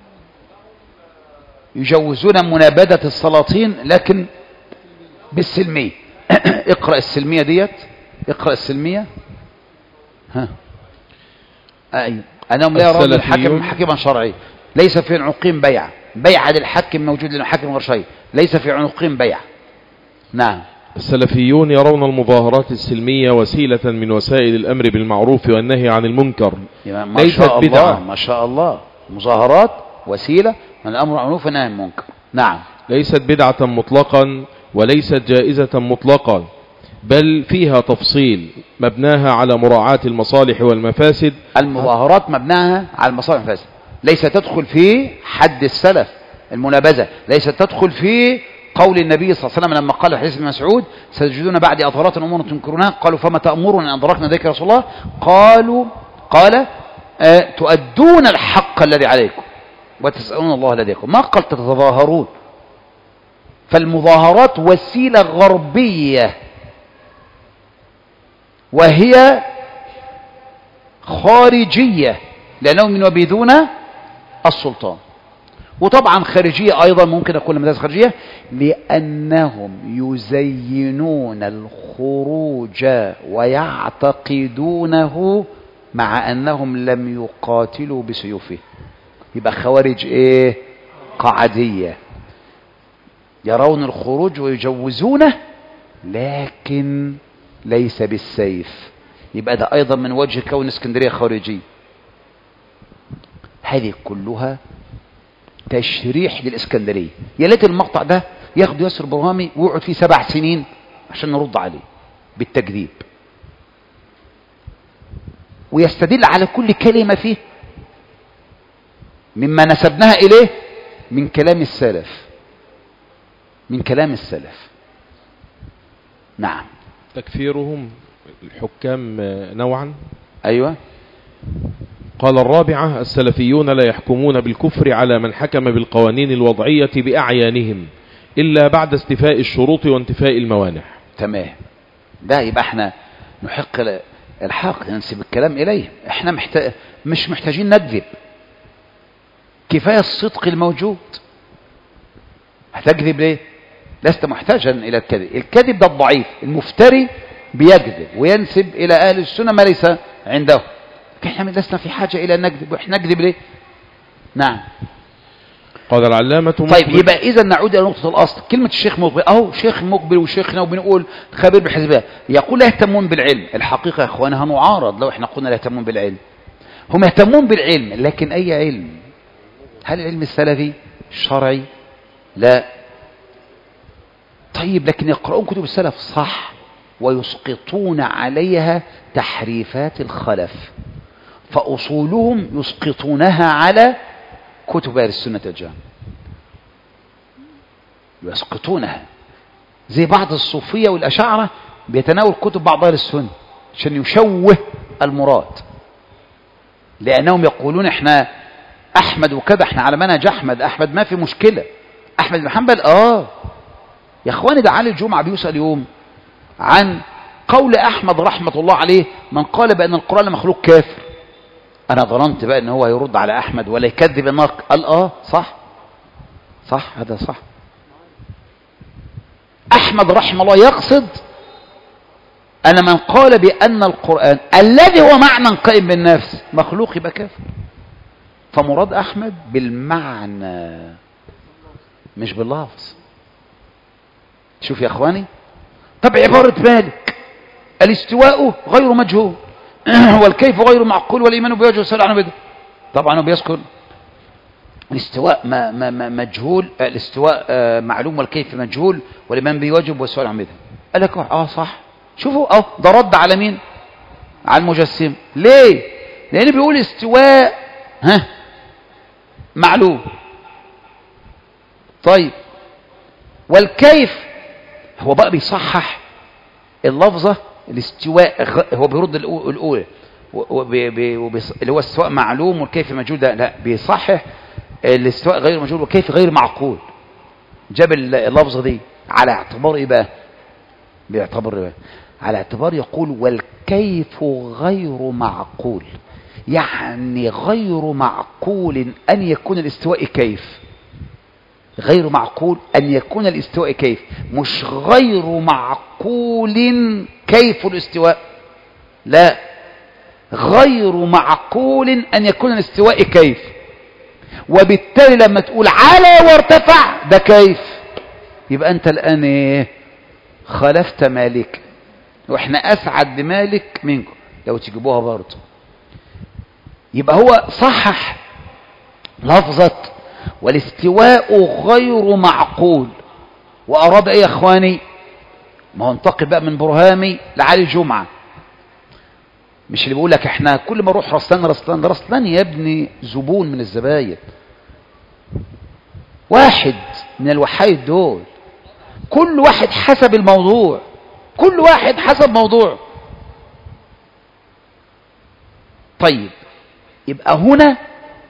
يجوزون منابدة السلاطين لكن بالسلمية اقرأ السلمية ديت اقرأ السلمية ها أيوة أنهم لا يرون الحاكم السلفيون. حكما شرعي ليس في عنقهم بيع بيع للحاكم موجود لأنه حاكم غير شرعي ليس في عنقهم بيع نعم السلفيون يرون المظاهرات السلمية وسيلة من وسائل الأمر بالمعروف والنهي عن المنكر يبقى ما ليست شاء الله بدعة ما شاء الله مظاهرات وسيلة من الأمر معروف والنهي عن المنكر نعم ليست بدعة مطلقا وليست جائزة مطلقا بل فيها تفصيل مبناها على مراعاة المصالح والمفاسد المظاهرات مبناها على المصالح الفاسدة ليس تدخل في حد السلف المنابذة ليس تدخل في قول النبي صلى الله عليه وسلم لما قال في حديث ابن مسعود ستجدون بعد أطهارات أمور تنكرونها قالوا فما تأمرون أن أدركنا ذلك يا رسول الله قالوا قال آه تؤدون الحق الذي عليكم وتسألون الله الذي عليكم ما قال تتظاهرون فالمظاهرات وسيلة غربية وهي خارجية لأنهم ينبذون السلطان وطبعا خارجية أيضا ممكن أقول مدارس خارجية لأنهم يزينون الخروج ويعتقدونه مع أنهم لم يقاتلوا بسيوفه يبقى خوارج إيه قعدية يرون الخروج ويجوزونه لكن ليس بالسيف يبقى ده أيضا من وجه كون اسكندرية خارجي هذه كلها تشريح للإسكندرية يا ليت المقطع ده ياخد ياسر برهامي ويقعد فيه سبع سنين عشان نرد عليه بالتكذيب ويستدل على كل كلمة فيه مما نسبناها إليه من كلام السلف من كلام السلف نعم تكفيرهم الحكام نوعا أيوة قال الرابعة السلفيون لا يحكمون بالكفر على من حكم بالقوانين الوضعية بأعيانهم إلا بعد استيفاء الشروط وانتفاء الموانع تمام ده يبقى احنا نحق ل- الحق ننسب الكلام إليه احنا محتاج مش محتاجين نكذب كفاية الصدق الموجود هتكذب ليه لست محتاجا إلى الكذب الكذب ده الضعيف المفتري بيكذب وينسب إلى أهل السنة ما ليس عنده احنا لسنا في حاجة إلى أن نكذب واحنا نكذب ليه نعم قال العلامة طيب مقبل- يبقى إذا نعود إلى نقطة الأصل كلمة الشيخ مقبل أهو شيخ مقبل وشيخنا وبنقول خبير بالحزبية يقول لا يهتمون بالعلم الحقيقة يا إخوانها نعارض لو إحنا قلنا لا يهتمون بالعلم هم يهتمون بالعلم لكن أي علم هل العلم السلفي الشرعي لا طيب لكن يقرؤون كتب السلف صح ويسقطون عليها تحريفات الخلف فأصولهم يسقطونها على كتب أهل السنة والجماعة يسقطونها زي بعض الصوفية والأشاعرة بيتناول كتب بعض أهل السنة عشان يشوه المراد لأنهم يقولون احنا أحمد وكذا احنا على منهج أحمد أحمد ما في مشكلة أحمد بن حنبل آه يا اخواني ده علي الجمعة بيسأل يوم عن قول أحمد رحمة الله عليه من قال بأن القرآن مخلوق كافر أنا ظننت بقى أن هو يرد على أحمد ولا يكذب النار قال آه صح صح هذا صح أحمد رحمه الله يقصد أن من قال بأن القرآن الذي هو معنى قائم بالنفس مخلوق يبقى كافر فمراد أحمد بالمعنى مش باللفظ شوف يا أخواني طب عبارة مالك الاستواء غير مجهول والكيف غير معقول والإيمان بوجه السؤال عنه بده طبعا هو بيذكر الاستواء ما ما ما مجهول آه، الاستواء آه، معلوم والكيف مجهول والإيمان بيوجب والسؤال عن بده قال لك اه صح شوفوا اه ده رد على مين على المجسم ليه لأنه بيقول استواء ها معلوم طيب والكيف هو بقى بيصحح اللفظة الاستواء غ- هو بيرد الأو- الأولى و- وبي- بي- وبيص- اللي هو استواء معلوم والكيف مجهول ده لا بيصحح الاستواء غير مجهول والكيف غير معقول جاب ال- اللفظة دي على اعتبار ايه بقى بيعتبر ايه بقى على اعتبار يقول والكيف غير معقول يعني غير معقول أن يكون الاستواء كيف غير معقول أن يكون الاستواء كيف مش غير معقول كيف الاستواء لا غير معقول أن يكون الاستواء كيف وبالتالي لما تقول على وارتفع ده كيف يبقى أنت الآن إيه خالفت مالك وإحنا أسعد بمالك منكم لو تجيبوها برضه يبقى هو صحح لفظة والاستواء غير معقول وأراد إيه يا إخواني ما هو انتقل بقى من برهامي لعلي جمعة مش اللي بيقول لك احنا كل ما اروح رسلان رسلان ده رسلان يا ابني زبون من الزباين واحد من الوحايد دول كل واحد حسب الموضوع كل واحد حسب موضوع طيب يبقى هنا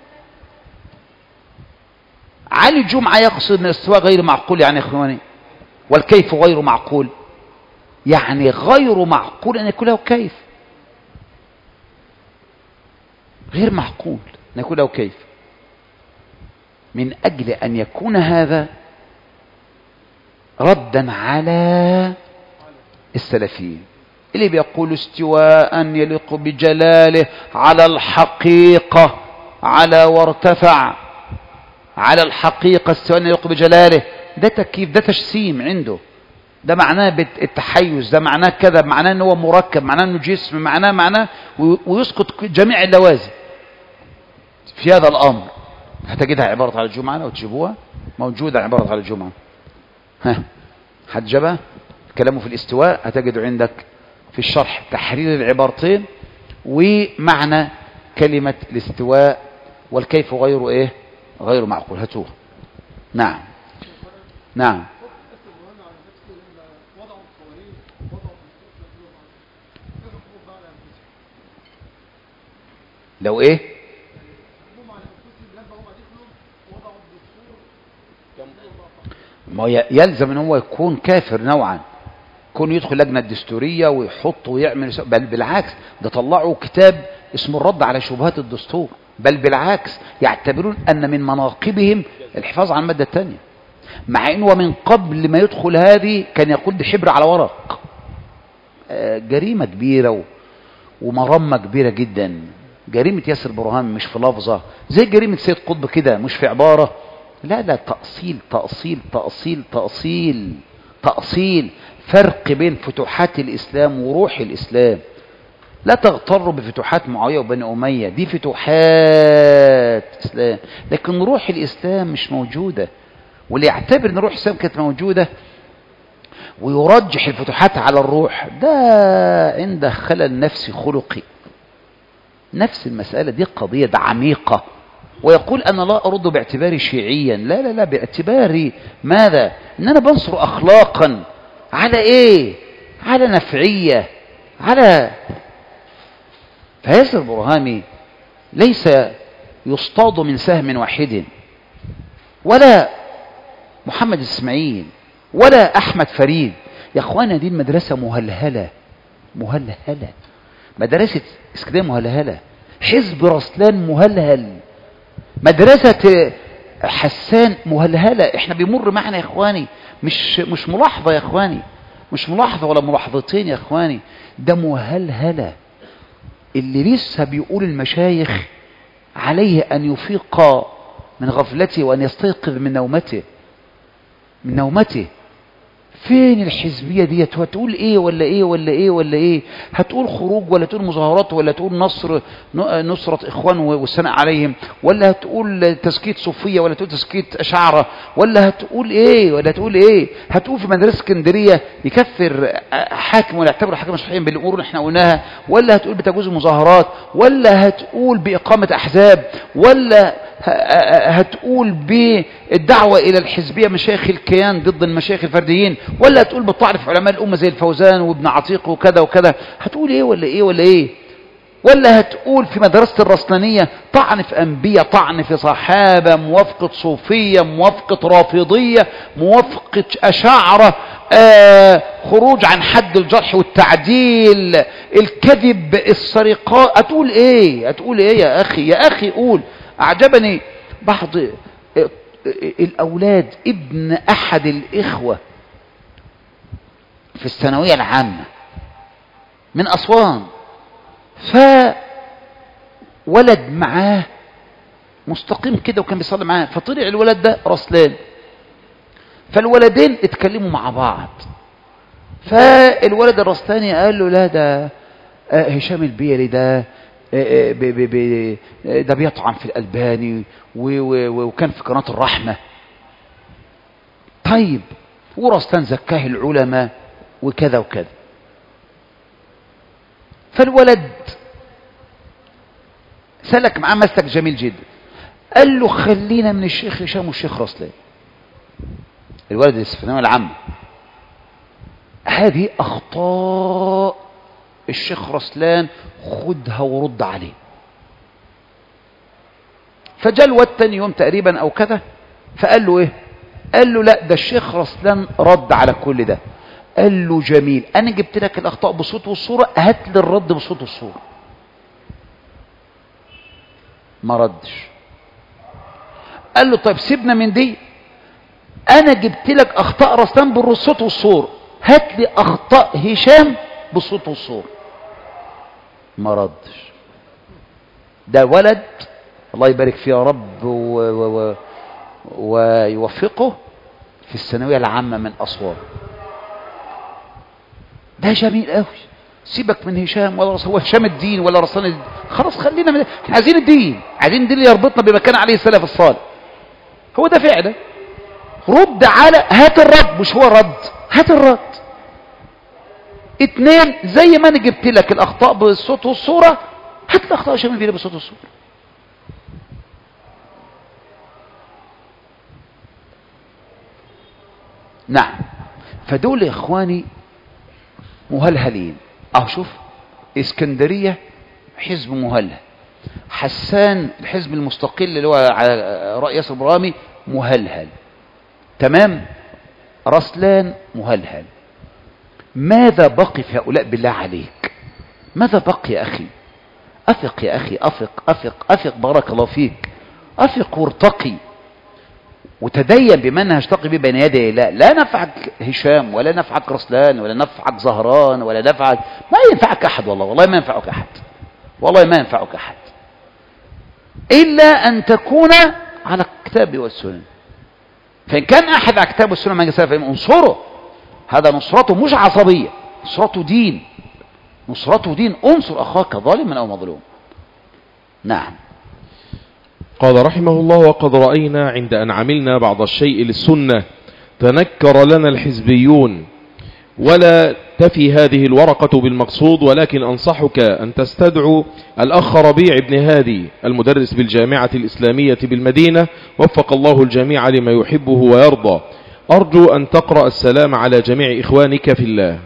علي الجمعة يقصد ان الاستواء غير معقول يعني يا اخواني والكيف غير معقول يعني غير معقول ان يكون له كيف غير معقول ان يكون له كيف من اجل ان يكون هذا ردا على السلفيين اللي بيقول استواء يليق بجلاله على الحقيقة على وارتفع على الحقيقة استواء يليق بجلاله ده تكييف ده تجسيم عنده ده معناه بت- التحيز ده معناه كذا معناه ان هو مركب معناه انه جسم معناه معناه وي- ويسقط جميع اللوازم في هذا الامر هتجدها عبارة على الجمعة لو تجيبوها موجودة عبارة على الجمعة ها حد جابها كلامه في الاستواء هتجده عندك في الشرح تحرير العبارتين ومعنى كلمة الاستواء والكيف غير ايه غير معقول هاتوها نعم نعم لو ايه ما هو ي- يلزم ان هو يكون كافر نوعا كون يدخل لجنة دستورية ويحط ويعمل بل بالعكس ده طلعوا كتاب اسمه الرد على شبهات الدستور بل بالعكس يعتبرون أن من مناقبهم الحفاظ على المادة الثانية مع أنه من قبل ما يدخل هذه كان يقول دي حبر على ورق آه، جريمة كبيرة و- ومرمة كبيرة جدا جريمة ياسر برهان مش في لفظة زي جريمة سيد قطب كده مش في عبارة لا لا تأصيل تأصيل تأصيل تأصيل تأصيل فرق بين فتوحات الإسلام وروح الإسلام لا تغتروا بفتوحات معاوية وبني أمية دي فتوحات إسلام لكن روح الإسلام مش موجودة واللي يعتبر أن روح الإسلام كانت موجودة ويرجح الفتوحات على الروح ده عنده خلل نفسي خلقي نفس المسألة دي قضية ده عميقة ويقول أنا لا أرد باعتباري شيعيا لا لا لا باعتباري ماذا إن أنا بنصر أخلاقا على إيه على نفعية على فياسر برهامي ليس يصطاد من سهم واحد ولا محمد اسماعيل ولا احمد فريد يا اخوانا دي المدرسه مهلهله مهلهله مدرسه اسكندريه مهلهله حزب رسلان مهلهل مدرسه حسان مهلهله احنا بيمر معنا يا اخواني مش مش ملاحظه يا اخواني مش ملاحظه ولا ملاحظتين يا اخواني ده مهلهله اللي لسه بيقول المشايخ عليه أن يفيق من غفلته وأن يستيقظ من نومته من نومته فين الحزبية دي هتقول ايه ولا ايه ولا ايه ولا ايه هتقول خروج ولا تقول مظاهرات ولا تقول نصر نصرة اخوان والثناء عليهم ولا هتقول تسكيت صوفية ولا تقول تسكيت اشاعرة ولا هتقول ايه ولا هتقول ايه هتقول في مدرسة اسكندرية يكفر حاكم ولا يعتبر حاكم صحيحا بالامور اللي احنا قلناها ولا هتقول بتجوز المظاهرات ولا هتقول باقامة احزاب ولا هتقول بالدعوة إلى الحزبية مشايخ الكيان ضد المشايخ الفرديين ولا هتقول بالطعن في علماء الأمة زي الفوزان وابن عتيق وكذا وكذا هتقول إيه ولا إيه ولا إيه ولا هتقول في مدرسة الرسلانية طعن في أنبياء طعن في صحابة موافقة صوفية موافقة رافضية موافقة أشاعرة آه خروج عن حد الجرح والتعديل الكذب السرقات هتقول ايه هتقول ايه يا اخي يا اخي قول أعجبني بعض الأولاد ابن أحد الإخوة في الثانوية العامة من أسوان فولد معاه مستقيم كده وكان بيصلي معاه فطلع الولد ده رسلان فالولدين اتكلموا مع بعض فالولد الرسلاني قال له لا ده هشام البيري ده بي بي بي ده بيطعن في الألباني وكان في قناة الرحمة طيب ورستان زكاه العلماء وكذا وكذا فالولد سلك معاه مسلك جميل جدا قال له خلينا من الشيخ هشام والشيخ رسلان الولد اللي في الثانويه العامه هذه اخطاء الشيخ رسلان خدها ورد عليه فجاء الواد تاني يوم تقريبا او كذا فقال له ايه قال له لا ده الشيخ رسلان رد على كل ده قال له جميل انا جبت لك الاخطاء بصوت والصوره هات لي الرد بصوت والصوره ما ردش قال له طيب سيبنا من دي انا جبت لك اخطاء رسلان بالصوت والصوره هات لي اخطاء هشام بالصوت والصوره ما ردش ده ولد الله يبارك فيه يا رب و... و... و... ويوفقه في الثانوية العامة من أسوان ده جميل قوي سيبك من هشام ولا هو هشام الدين ولا رسول الدين خلاص خلينا من احنا عايزين الدين عايزين الدين اللي يربطنا بما كان عليه السلف الصالح هو ده فعلا رد على هات الرد مش هو الرد هات الرد اتنين زي ما انا جبت لك الاخطاء بالصوت والصورة هات الاخطاء شامل بينا بالصوت والصورة نعم فدول يا اخواني مهلهلين اهو شوف اسكندرية حزب مهلهل حسان الحزب المستقل اللي هو على رأي ياسر برامي مهلهل تمام رسلان مهلهل ماذا بقي في هؤلاء بالله عليك ماذا بقي يا أخي أثق يا أخي أثق أثق أثق بارك الله فيك أثق وارتقي وتدين بمنهج تقي به بين يدي الله لا نفعك هشام ولا نفعك رسلان ولا نفعك زهران ولا نفعك ما ينفعك أحد والله والله ما ينفعك أحد والله ما ينفعك أحد إلا أن تكون على الكتاب والسنة فإن كان أحد على الكتاب والسنة ما يجي انصره هذا نصرته مش عصبية نصرته دين نصرته دين انصر أخاك ظالما أو مظلوم نعم قال رحمه الله وقد رأينا عند أن عملنا بعض الشيء للسنة تنكر لنا الحزبيون ولا تفي هذه الورقة بالمقصود ولكن أنصحك أن تستدعو الأخ ربيع بن هادي المدرس بالجامعة الإسلامية بالمدينة وفق الله الجميع لما يحبه ويرضى أرجو أن تقرأ السلام على جميع إخوانك في الله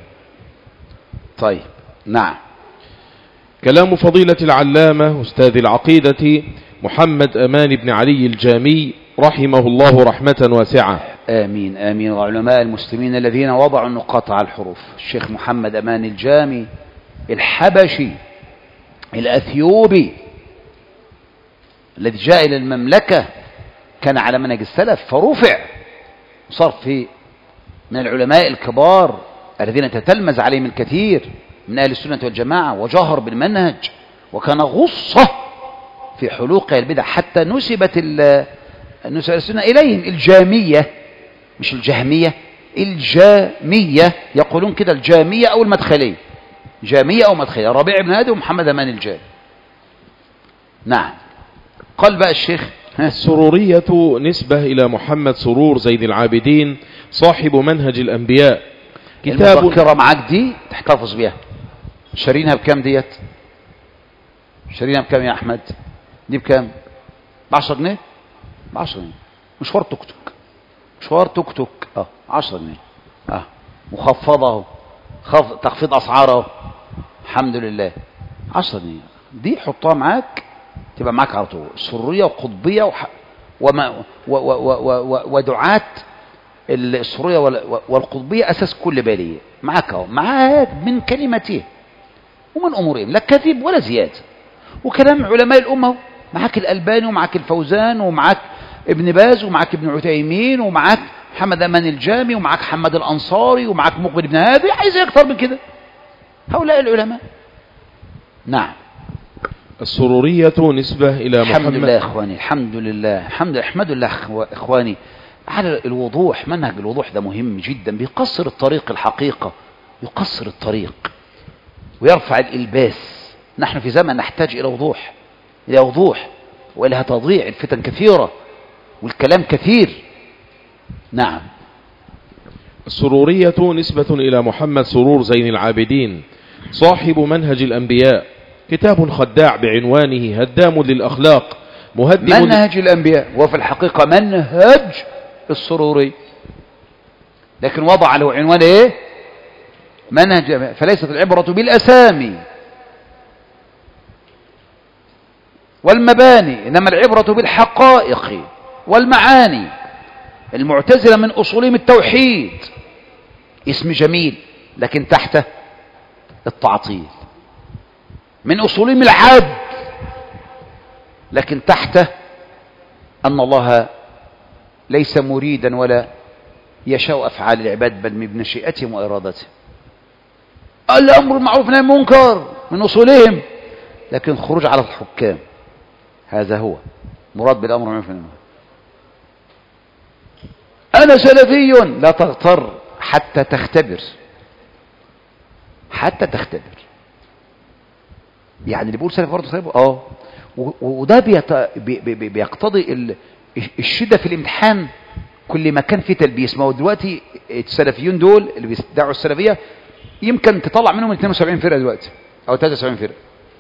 طيب نعم كلام فضيلة العلامة أستاذ العقيدة محمد أمان بن علي الجامي رحمه الله رحمة واسعة آمين آمين وعلماء المسلمين الذين وضعوا النقاط على الحروف الشيخ محمد أمان الجامي الحبشي الأثيوبي الذي جاء إلى المملكة كان على منهج السلف فرفع صار في من العلماء الكبار الذين تتلمذ عليهم الكثير من أهل السنة والجماعة وجهر بالمنهج وكان غصة في حلوق البدع حتى نسبت نسبت السنة إليهم الجامية مش الجهمية الجامية يقولون كده الجامية أو المدخلية جامية أو مدخلية ربيع بن هادي ومحمد أمان الجامي نعم قال بقى الشيخ السرورية نسبة إلى محمد سرور زيد العابدين صاحب منهج الأنبياء كتاب المذكرة معاك دي تحتفظ بيها شارينها بكام ديت شارينها بكام يا أحمد دي بكام ب 10 جنيه ب 10 جنيه مشوار توك توك مشوار توك توك اه 10 جنيه اه مخفضه اهو خف... تخفيض اسعار اهو الحمد لله 10 جنيه دي حطها معاك تبقى معاك على طول سريه وقطبيه وح... وما و... و... و... و... ودعاة السريه والقطبيه اساس كل باليه معاك اهو معاك من كلمتين ومن امورهم لا كذب ولا زياده وكلام علماء الامه معاك الالباني ومعاك الفوزان ومعاك ابن باز ومعاك ابن عثيمين ومعاك محمد امان الجامي ومعاك حماد الانصاري ومعاك مقبل بن هادي عايز اكتر من كده هؤلاء العلماء نعم السرورية نسبة إلى الحمد محمد لله اخواني الحمد لله الحمد لله احمد الله اخواني على الوضوح منهج الوضوح ده مهم جدا بيقصر الطريق الحقيقة يقصر الطريق ويرفع الإلباس نحن في زمن نحتاج إلى وضوح إلى وضوح وإلى تضيع الفتن كثيرة والكلام كثير نعم السرورية نسبة إلى محمد سرور زين العابدين صاحب منهج الأنبياء كتاب خداع بعنوانه هدام للأخلاق مهدم منهج الأنبياء وفي الحقيقة منهج السروري لكن وضع له عنوان ايه منهج فليست العبرة بالأسامي والمباني إنما العبرة بالحقائق والمعاني المعتزلة من أصولهم التوحيد اسم جميل لكن تحته التعطيل من أصولهم العدل لكن تحته أن الله ليس مريدا ولا يشاء أفعال العباد بل من بمشيئتهم وإرادتهم الأمر المعروف نهي المنكر من أصولهم لكن خروج على الحكام هذا هو مراد بالأمر المعروف نهي أنا سلفي لا تغتر حتى تختبر حتى تختبر يعني اللي بيقول سلف برضه سلف اه وده بيت... بي... بي... بيقتضي ال... الشده في الامتحان كل ما كان فيه تلبيس ما هو دلوقتي السلفيون دول اللي بيدعوا السلفيه يمكن تطلع منهم 72 فرقه دلوقتي او 73 فرقه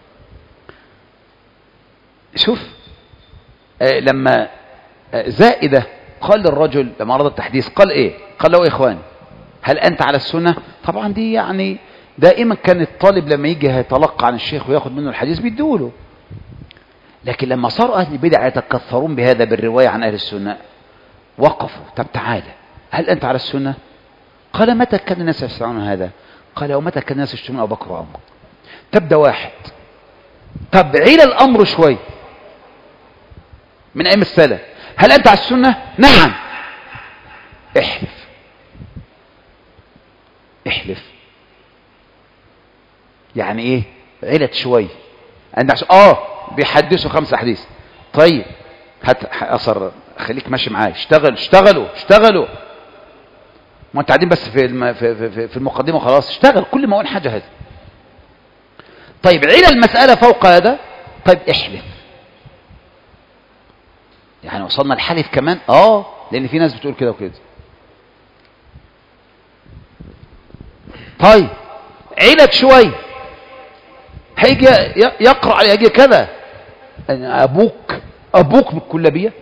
شوف آه لما آه زائده قال للرجل لما أراد التحديث قال إيه قال له إخواني هل أنت على السنة طبعا دي يعني دائما كان الطالب لما يجي يتلقى عن الشيخ وياخد منه الحديث بيدوله لكن لما صار أهل البدع يتكثرون بهذا بالرواية عن أهل السنة وقفوا طب تعالى هل أنت على السنة قال متى كان الناس يسمعون هذا قال ومتى كان الناس يشتمون ابو بكر وعمر تبدا واحد طب عيل الامر شوي من ايام السلف هل انت على السنه نعم احلف احلف يعني ايه علت شوي عند عش... اه بيحدثوا خمس احاديث طيب هات اثر خليك ماشي معايا اشتغل اشتغلوا اشتغلوا ما انت قاعدين بس في الم... في, في, في المقدمه خلاص اشتغل كل ما اقول حاجه هذا طيب عيل المساله فوق هذا طيب احلف يعني وصلنا الحلف كمان اه لان في ناس بتقول كده وكده طيب عيلك شوي هيجي يقرأ عليه يجي كذا ابوك ابوك بالكلابيه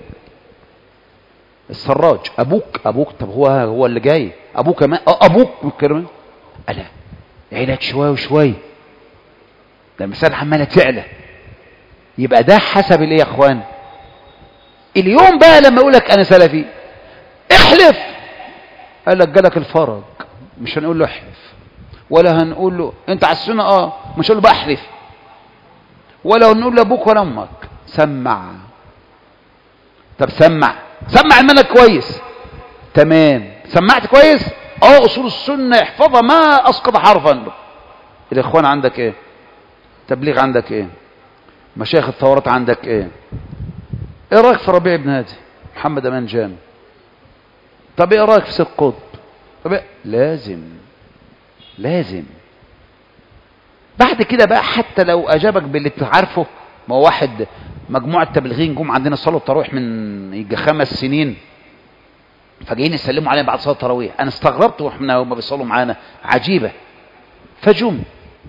السراج ابوك ابوك طب هو هو اللي جاي ابوك كمان ابوك بالكلمه الا عيلك شوي وشوي ده المسألة عمالة تعلى يبقى ده حسب الايه يا اخوان اليوم بقى لما اقول لك انا سلفي احلف قال لك جالك الفرج مش هنقول له احلف ولا هنقول له انت على السنه اه مش هنقول له بقى احلف ولا هنقول لابوك ولا امك سمع طب سمع سمع المنهج كويس تمام سمعت كويس اه اصول السنه احفظها ما اسقط حرفا الاخوان عندك ايه تبليغ عندك ايه مشايخ الثورات عندك ايه ايه رايك في ربيع بن هادي محمد امان جامع طب ايه رايك في سيد قطب طب إيه؟ لازم لازم بعد كده بقى حتى لو اجابك باللي تعرفه ما هو واحد مجموعه تبليغين جم عندنا صلاه التراويح من يجي خمس سنين فجايين يسلموا علينا بعد صلاه التراويح انا استغربت واحنا هم بيصلوا معانا عجيبه فجم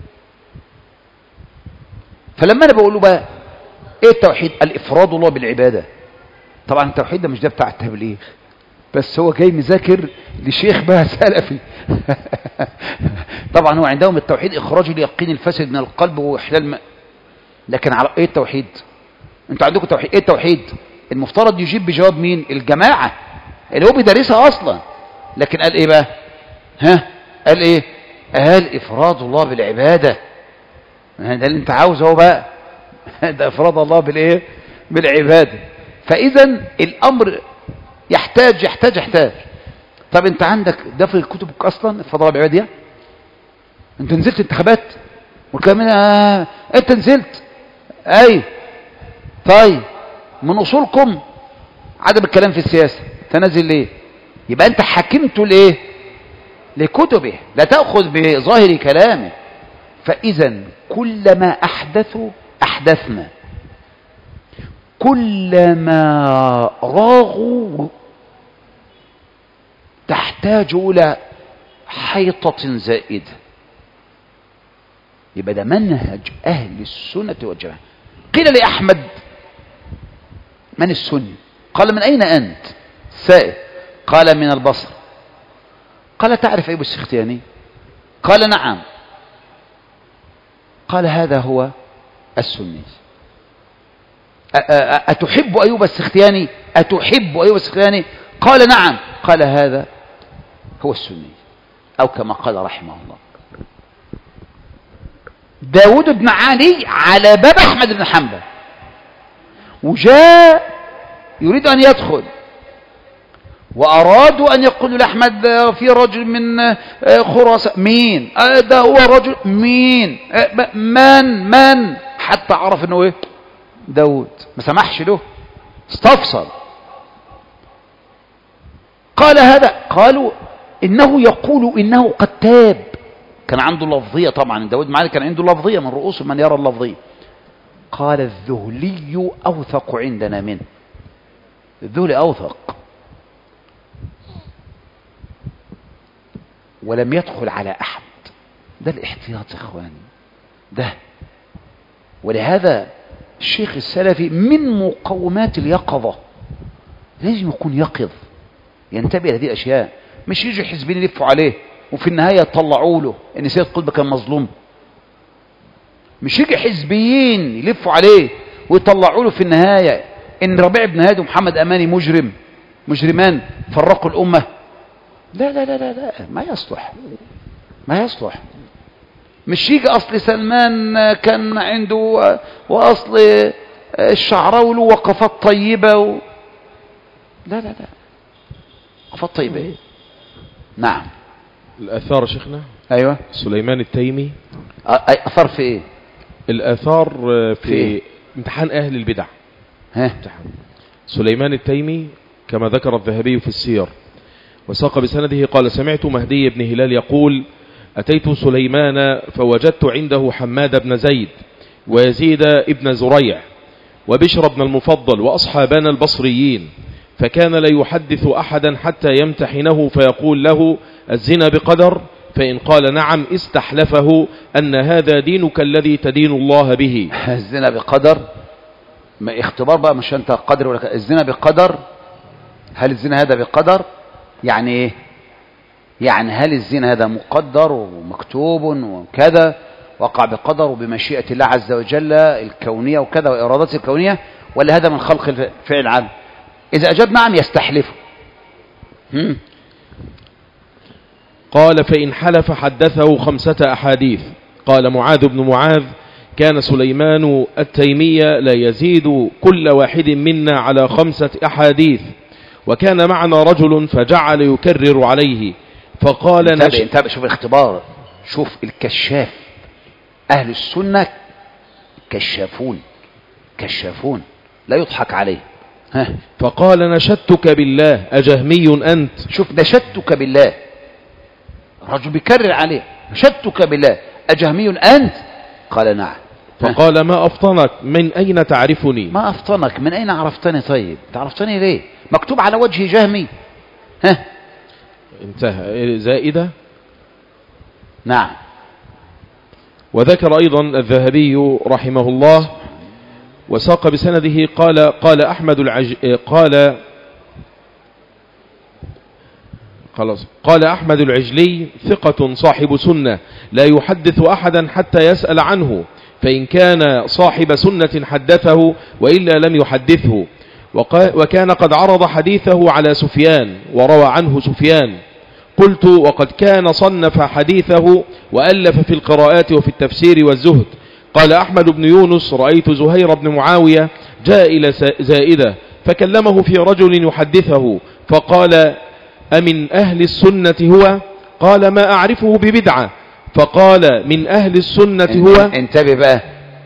فلما انا بقول له بقى ايه التوحيد الافراد الله بالعباده طبعا التوحيد ده مش ده بتاع التبليغ بس هو جاي مذاكر لشيخ بقى سلفي طبعا هو عندهم التوحيد اخراج اليقين الفاسد من القلب واحلال ما. لكن على ايه التوحيد انتوا عندكم توحيد ايه التوحيد المفترض يجيب بجواب مين الجماعه اللي هو بيدرسها اصلا لكن قال ايه بقى ها قال ايه قال افراد الله بالعباده ده اللي انت عاوزه هو بقى ده افراد الله بالايه بالعباده فاذا الامر يحتاج يحتاج يحتاج طب انت عندك ده في كتبك اصلا افراد الله بالعباده انت نزلت انتخابات والكلام آه انت نزلت اي طيب من اصولكم عدم الكلام في السياسه تنازل ليه يبقى انت حكمته لايه لكتبه لا تاخذ بظاهر كلامه فاذا كلما احدثوا احدثنا كلما راغوا تحتاج الى حيطه زائده يبقى ده منهج أهل السنة والجماعة قيل لأحمد من السني قال من أين أنت سائل قال من البصر قال تعرف أيوب السختياني قال نعم قال هذا هو السني أتحب أيوب السختياني أتحب أيوب السختياني قال نعم قال هذا هو السني أو كما قال رحمه الله داود بن علي على باب أحمد بن حنبل وجاء يريد أن يدخل وأرادوا أن يقولوا لأحمد في رجل من خراسان مين ده هو رجل مين من من حتى عرف أنه إيه داود ما سمحش له استفصل قال هذا قالوا إنه يقول إنه قد تاب كان عنده لفظية طبعا داود معالي كان عنده لفظية من رؤوس من يرى اللفظية قال الذهلي أوثق عندنا منه الذهلي أوثق ولم يدخل على أحد ده الاحتياط يا إخواني ده ولهذا الشيخ السلفي من مقومات اليقظة لازم يكون يقظ ينتبه لهذه الأشياء مش يجي حزبين يلفوا عليه وفي النهاية يطلعوا له ان سيد قطب كان مظلوم مش يجي حزبيين يلفوا عليه ويطلعوا له في النهاية ان ربيع بن هادي ومحمد اماني مجرم مجرمان فرقوا الامة لا لا لا لا لا ما يصلح ما يصلح مش يجي أصل سلمان كان عنده وأصل الشعراوي له وقفات طيبة و... لا لا لا وقفات طيبة ايه نعم الآثار شيخنا أيوة سليمان التيمي أ- أي- أثر في إيه الآثار آه، في في إيه؟ امتحان أهل البدع ها امتحان سليمان التيمي كما ذكر الذهبي في السير وساق بسنده قال سمعت مهدي بن هلال يقول أتيت سليمان فوجدت عنده حماد بن زيد ويزيد ابن زريع وبشر بن المفضل وأصحابنا البصريين فكان لا يحدث أحدا حتى يمتحنه فيقول له الزنا بقدر فإن قال نعم استحلفه أن هذا دينك الذي تدين الله به الزنا بقدر ما اختبار بقى مش انت قدر ولا ك- الزنا بقدر هل الزنا هذا بقدر يعني ايه يعني هل الزنا هذا مقدر ومكتوب وكذا وقع بقدر وبمشيئة الله عز وجل الكونية وكذا وإرادته الكونية ولا هذا من خلق الف- فعل العالم إذا أجاب نعم يستحلفه هم؟ قال فإن حلف حدثه خمسة أحاديث قال معاذ بن معاذ كان سليمان التيمي لا يزيد كل واحد منا على خمسة أحاديث وكان معنا رجل فجعل يكرر عليه فقال انتبه نش... انتبه شوف الاختبار شوف الكشاف أهل السنة كشافون كشافون لا يضحك عليه ها فقال نشدتك بالله أجهمي أنت شوف نشدتك بالله الرجل بيكرر عليه نشدتك بالله أجهمي أنت قال نعم ها. فقال ما أفطنك من أين تعرفني ما أفطنك من أين عرفتني طيب أنت عرفتني ليه مكتوب على وجهي جهمي ها انتهى زائدة نعم وذكر أيضا الذهبي رحمه الله وساق بسنده قال قال أحمد العج قال خلاص قال أحمد العجلي ثقة صاحب سنة لا يحدث أحدا حتى يسأل عنه فإن كان صاحب سنة حدثه وإلا لم يحدثه وقا- وكان قد عرض حديثه على سفيان وروى عنه سفيان قلت وقد كان صنف حديثه وألف في القراءات وفي التفسير والزهد قال أحمد بن يونس رأيت زهير بن معاوية جاء إلى س- زائدة فكلمه في رجل يحدثه فقال أمن أهل السنة هو قال ما أعرفه ببدعة فقال من أهل السنة هو انتبه بقى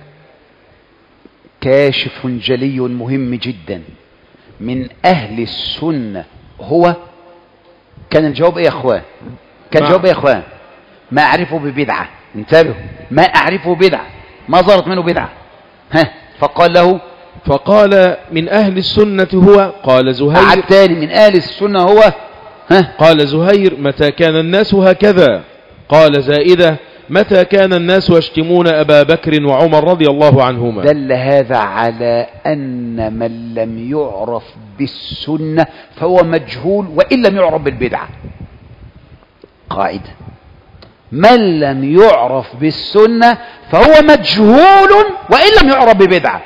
كاشف جلي مهم جدا من أهل السنة هو كان الجواب ايه يا اخوان كان نعم. الجواب ايه يا اخوان ما اعرفه ببدعة انتبهوا ما اعرفه بدعة ما ظهرت منه بدعة ها فقال له فقال من أهل السنة هو قال زهير قعد تاني من اهل السنة هو ها قال زهير متى كان الناس هكذا قال زائدة متى كان الناس يشتمون أبا بكر وعمر رضي الله عنهما دل هذا على أن من لم يعرف بالسنة فهو مجهول وإن لم يعرف بالبدعة قاعدة من لم يعرف بالسنة فهو مجهول وإن لم يعرف ببدعة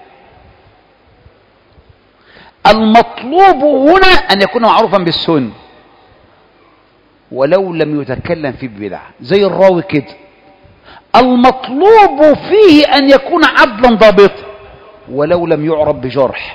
المطلوب هنا أن يكون معروفا بالسنة ولو لم يتكلم فيه ببدعة زي الراوي كده المطلوب فيه أن يكون عدلا ضابطا ولو لم يعرف بجرح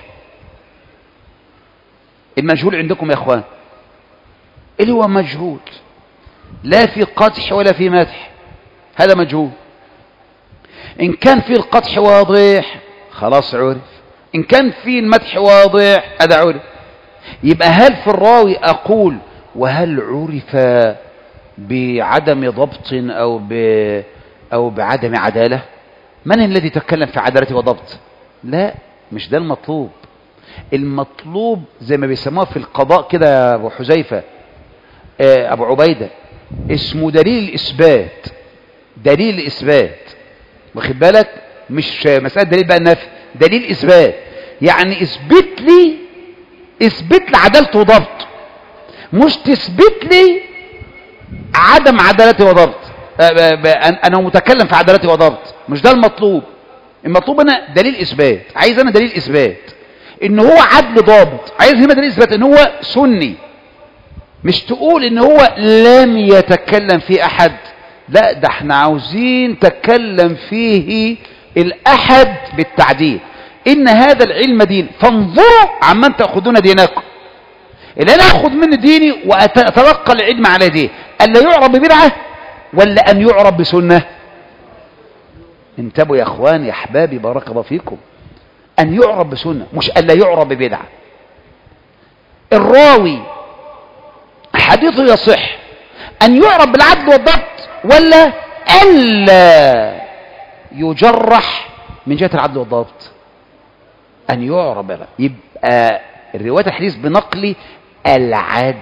المجهول عندكم يا اخوان اللي هو مجهول لا في قدح ولا في مدح هذا مجهول إن كان في القدح واضح خلاص عرف إن كان في المدح واضح هذا عرف يبقى هل في الراوي أقول وهل عرف بعدم ضبط أو ب أو بعدم عدالة من الذي تكلم في عدالة وضبط لا مش ده المطلوب المطلوب زي ما بيسموها في القضاء كده يا أبو حذيفة آه، أبو عبيدة اسمه دليل الإثبات دليل الإثبات واخد بالك مش مسألة دليل بقى النفي دليل إثبات يعني اثبت لي اثبت لي عدالة وضبط مش تثبت لي عدم عدالتي وضبط آه، آه، آه، انا متكلم في عدالتي وضبط مش ده المطلوب المطلوب هنا دليل اثبات عايز انا دليل اثبات ان هو عدل ضابط عايز هنا دليل اثبات ان هو سني مش تقول ان هو لم يتكلم في احد لا ده احنا عاوزين تكلم فيه الأحد بالتعديل إن هذا العلم دين فانظروا عمن تأخذون دينكم اللي أنا أخذ منه ديني وأتلقى العلم على دين ألا يعرب ببدعة ولا أن يعرب بسنة انتبهوا يا أخوان يا أحبابي بارك الله فيكم أن يعرب بسنة مش ألا يعرب ببدعة الراوي حديثه يصح أن يعرب بالعدل والضبط ولا ألا يجرح من جهة العدل والضبط أن يعرب يبقى الرواية الحديث بنقل العدل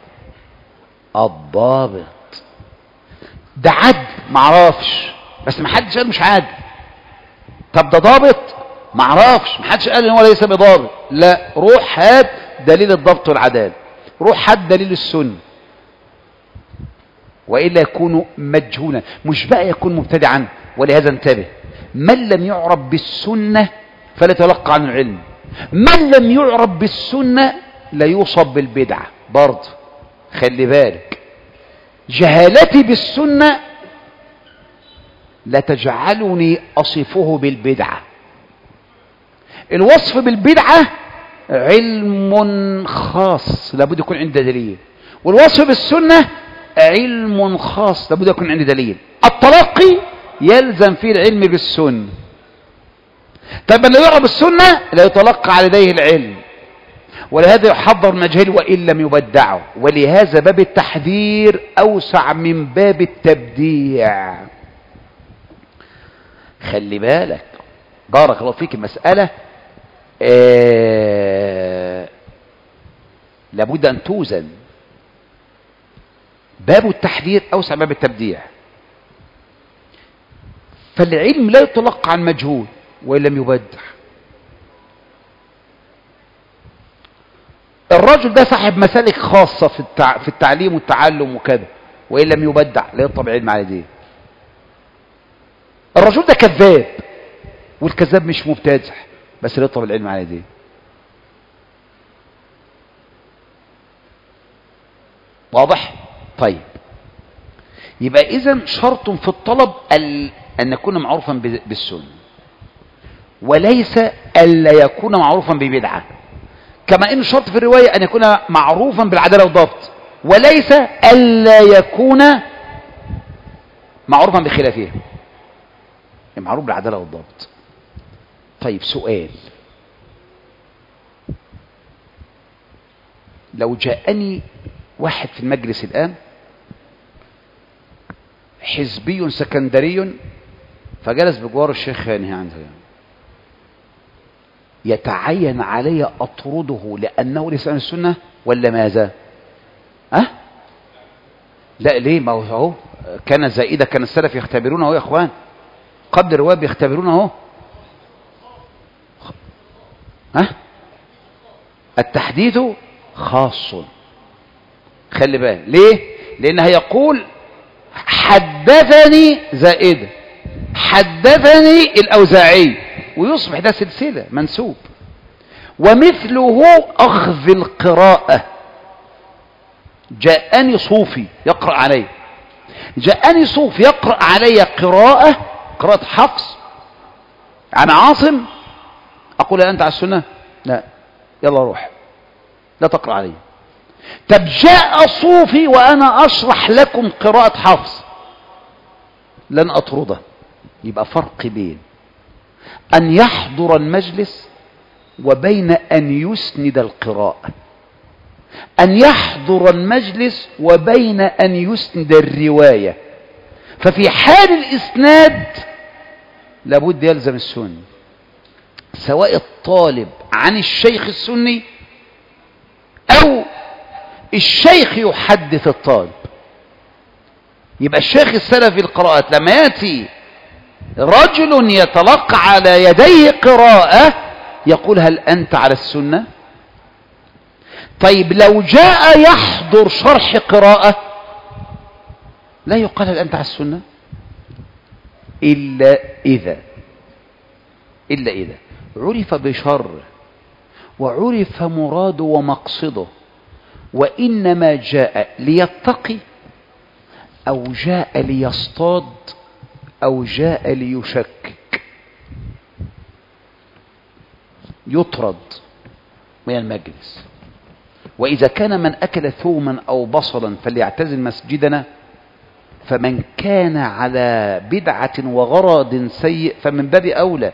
الضابط ده عدل معرفش بس ما حدش قال مش عادل طب ده ضابط معرفش ما حدش قال ان هو ليس بضابط لا روح هات دليل الضبط والعداله روح هات دليل السنه والا يكون مجهولا مش بقى يكون مبتدعا ولهذا انتبه من لم يعرف بالسنه فلا يتلقى عن العلم من لم يعرف بالسنه لا يوصف بالبدعه برضه خلي بالك جهالتي بالسنه لا تجعلني أصفه بالبدعة الوصف بالبدعة علم خاص لابد يكون عند دليل والوصف بالسنة علم خاص لابد يكون عند دليل التلقي يلزم فيه العلم بالسنة طيب من لا يعرف السنة لا يتلقى على يديه العلم ولهذا يحضر مجهل وإن لم يبدعه ولهذا باب التحذير أوسع من باب التبديع خلي بالك بارك الله فيك المسألة آه لابد أن توزن باب التحذير أوسع باب التبديع فالعلم لا يتلقى عن مجهول وإن لم يبدع الرجل ده صاحب مسالك خاصة في, التع... في التعليم والتعلم وكذا وإن لم يبدع لا يطلب علم على دين الرجل ده كذاب والكذاب مش مبتدع بس لا يطلب العلم على دين واضح طيب يبقى اذا شرط في الطلب ان نكون معروفا بالسنه وليس الا يكون معروفا ببدعه كما ان شرط في الروايه ان يكون معروفا بالعداله والضبط وليس الا يكون معروفا بخلافه معروف بالعداله والضبط طيب سؤال لو جاءني واحد في المجلس الآن حزبي سكندري فجلس بجوار الشيخ هاني عنده يتعين علي أطرده لأنه ليس عن السنة ولا ماذا أه؟ لا ليه ما هو كان زائدة كان السلف يختبرونه يا أخوان قبل الرواية بيختبرونه ها التحديث خاص خلي بالك ليه لان هيقول حدثني زائده حدثني الاوزاعي ويصبح ده سلسله منسوب ومثله اخذ القراءه جاءني صوفي يقرا علي جاءني صوفي يقرا علي قراءه قراءه حفص عن عاصم اقول انت على السنه لا يلا روح لا تقرا علي طب جاء صوفي وانا اشرح لكم قراءة حفص لن اطرده يبقى فرق بين ان يحضر المجلس وبين ان يسند القراءة ان يحضر المجلس وبين ان يسند الرواية ففي حال الاسناد لابد يلزم السنة سواء الطالب عن الشيخ السني او الشيخ يحدث الطالب يبقى الشيخ السلفي القراءات لما ياتي رجل يتلقى على يديه قراءة يقول هل أنت على السنة طيب لو جاء يحضر شرح قراءة لا يقال هل أنت على السنة إلا إذا إلا إذا عرف بشر وعرف مراده ومقصده وإنما جاء ليتقي أو جاء ليصطاد أو جاء ليشكك يطرد من المجلس وإذا كان من أكل ثوما أو بصلا فليعتزل مسجدنا فمن كان على بدعة وغرض سيء فمن باب أولى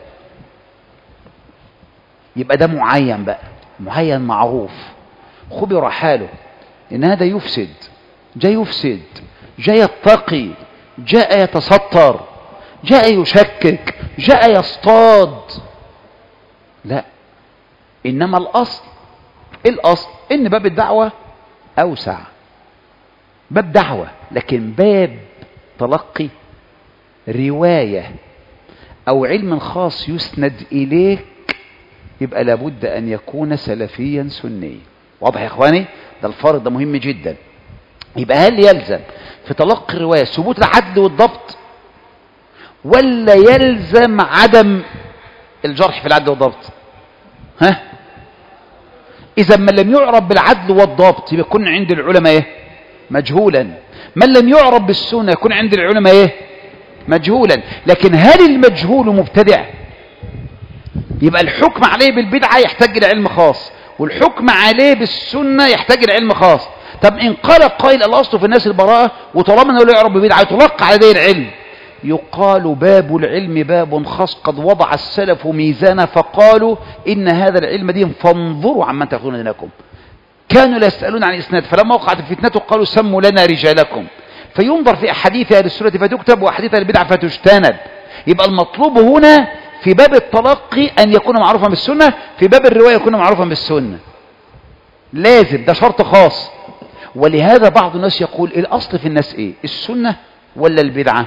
يبقى ده معين بقى معين معروف خبر حاله إن هذا يفسد جاء يفسد جاء يتقي جاء يتستر جاء يشكك جاء يصطاد لا إنما الأصل الأصل إن باب الدعوة أوسع باب دعوة لكن باب تلقي رواية أو علم خاص يسند إليك يبقى لابد أن يكون سلفيا سنيا واضح يا إخواني ده الفرق ده مهم جدا يبقى هل يلزم في تلقي الرواية ثبوت العدل والضبط ولا يلزم عدم الجرح في العدل والضبط ها إذا من لم يعرف بالعدل والضبط يكون عند العلماء إيه؟ مجهولا من لم يعرف بالسنة يكون عند العلماء إيه؟ مجهولا لكن هل المجهول مبتدع يبقى الحكم عليه بالبدعة يحتاج إلى علم خاص والحكم عليه بالسنة يحتاج إلى علم خاص طب إن قال قائل الأصل في الناس البراءة وطالما أنه لا يعرف ببدعة يتلقى على ذي العلم يقال باب العلم باب خاص قد وضع السلف ميزانا فقالوا إن هذا العلم دين فانظروا عمن تأخذون دينكم كانوا لا يسألون عن الإسناد فلما وقعت الفتنة قالوا سموا لنا رجالكم فينظر في أحاديث أهل السنة فتكتب وأحاديث أهل البدع فتجتنب يبقى المطلوب هنا في باب التلقي أن يكون معروفا بالسنة في باب الرواية يكون معروفا بالسنة لازم ده شرط خاص ولهذا بعض الناس يقول الأصل في الناس إيه السنة ولا البدعة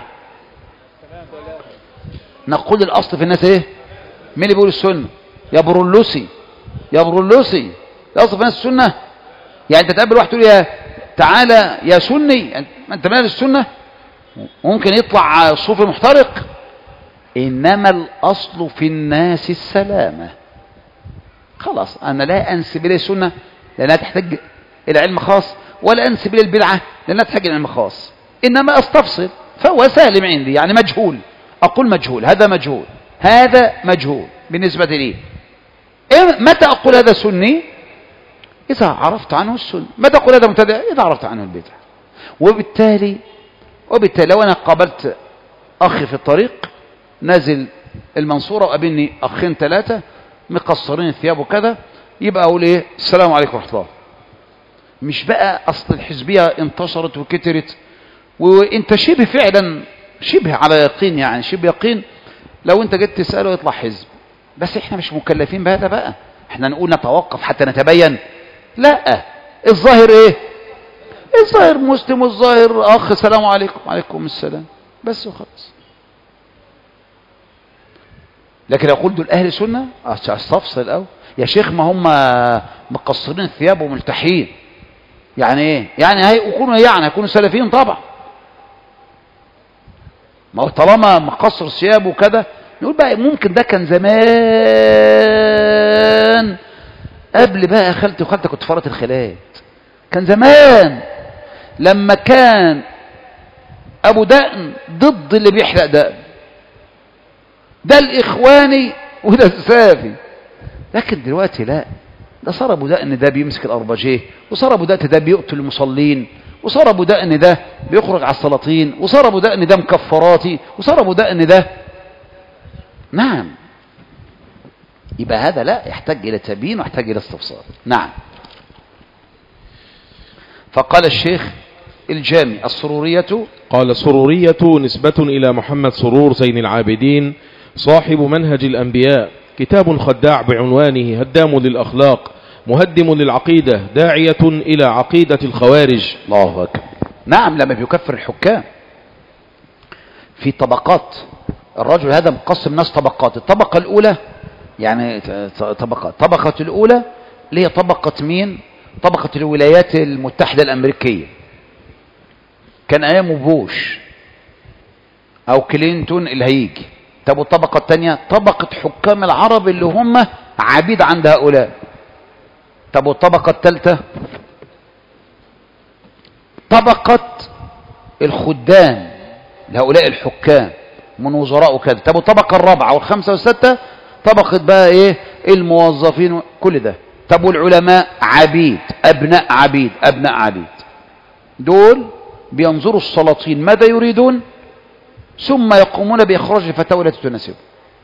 نقول الأصل في الناس إيه مين اللي بيقول السنة يا برولوسي يا برولوسي الأصل في الناس السنة يعني أنت تقابل واحد تقول يا تعالى يا سني أنت مال السنة ممكن يطلع صوفي محترق إنما الأصل في الناس السلامة خلاص أنا لا أنسب إليه السنة لأنها تحتاج إلى علم خاص ولا أنسب إليه البدعة لأنها تحتاج إلى علم خاص إنما أستفصل فهو سالم عندي يعني مجهول أقول مجهول هذا مجهول هذا مجهول بالنسبة لي متى أقول هذا سني إذا عرفت عنه السنة متى أقول هذا مبتدع إذا عرفت عنه البدع وبالتالي وبالتالي لو أنا قابلت أخي في الطريق نازل المنصورة وقابلني أخين ثلاثة مقصرين الثياب وكذا يبقى أقول إيه السلام عليكم ورحمة الله مش بقى أصل الحزبية انتشرت وكترت وانت شبه فعلا شبه على يقين يعني شبه يقين لو انت جيت تسأله يطلع حزب بس احنا مش مكلفين بهذا بقى احنا نقول نتوقف حتى نتبين لا الظاهر ايه الظاهر مسلم والظاهر اخ السلام عليكم وعليكم السلام بس وخلاص لكن اقول دول اهل سنه استفصل او يا شيخ ما هم مقصرين الثياب وملتحين يعني ايه يعني هيكونوا يعني هيكونوا سلفيين طبعا ما هو طالما مقصر ثيابه وكده نقول بقى ممكن ده كان زمان قبل بقى خالتي وخالتك كنت فرط الخالات كان زمان لما كان ابو دقن ضد اللي بيحرق دقن ده الاخواني وده السافي لكن دلوقتي لا ده صار ابو دقن ده بيمسك الاربجيه وصار ابو دقن ده بيقتل المصلين وصار ابو دقن ده بيخرج على السلاطين وصار ابو دقن ده مكفراتي وصار ابو دقن ده نعم يبقى هذا لا يحتاج الى تبيين ويحتاج الى استفسار نعم فقال الشيخ الجامي السرورية قال السرورية نسبة إلى محمد سرور زين العابدين صاحب منهج الأنبياء كتاب خداع بعنوانه هدام للأخلاق مهدم للعقيدة داعية إلى عقيدة الخوارج الله أكبر نعم لما بيكفر الحكام في طبقات الرجل هذا مقسم ناس طبقات الطبقة الأولى يعني طبقات طبقة الأولى اللي هي طبقة مين طبقة الولايات المتحدة الأمريكية كان أيامه بوش أو كلينتون اللي هيجي طب والطبقة الثانية طبقة حكام العرب اللي هم عبيد عند هؤلاء طب والطبقة الثالثة طبقة الخدام لهؤلاء الحكام من وزراء وكذا طب الطبقة الرابعة والخمسة والستة طبقة بقى ايه الموظفين كل ده طب والعلماء عبيد ابناء عبيد ابناء عبيد دول بينظروا السلاطين ماذا يريدون ثم يقومون بإخراج الفتاوى التي تناسبهم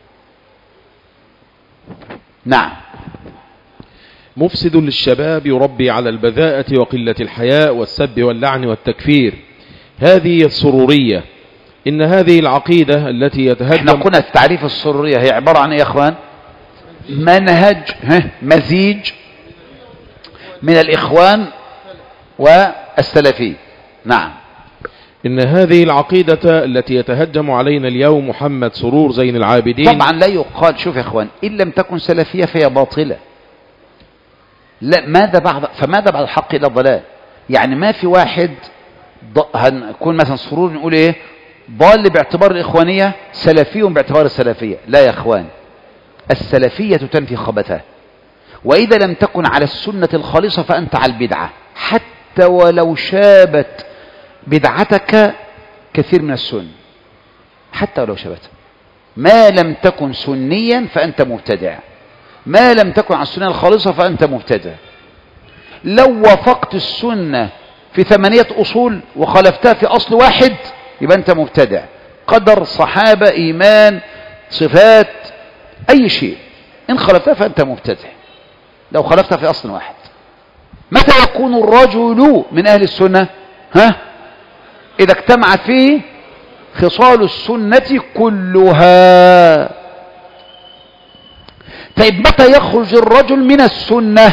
نعم مفسد للشباب يربي على البذاءة وقلة الحياء والسب واللعن والتكفير هذه السرورية إن هذه العقيدة التي احنا يتهدم قلنا التعريف السرورية هي عبارة عن ايه يا اخوان منهج ها مزيج من الاخوان والسلفي نعم إن هذه العقيدة التي يتهجم علينا اليوم محمد سرور زين العابدين طبعا لا يقال شوف يا اخوان ان لم تكن سلفية فهي باطلة لا ماذا بعد فماذا بعد الحق الى الضلال يعني ما في واحد ض... هنكون مثلا سرور نقول ايه ضال باعتبار الاخوانية سلفي باعتبار السلفية لا يا اخوان السلفية تنفي خبثها واذا لم تكن على السنة الخالصة فانت على البدعة حتى ولو شابت بدعتك كثير من السنة حتى ولو شابتها ما لم تكن سنيا فأنت مبتدع ما لم تكن على السنة الخالصة فأنت مبتدع لو وافقت السنة في ثمانية أصول وخالفتها في أصل واحد يبقى أنت مبتدع قدر صحابة إيمان صفات أي شيء إن خالفتها فأنت مبتدع لو خالفتها في أصل واحد متى يكون الرجل من أهل السنة ها إذا اجتمعت فيه خصال السنة كلها طيب متى يخرج الرجل من السنة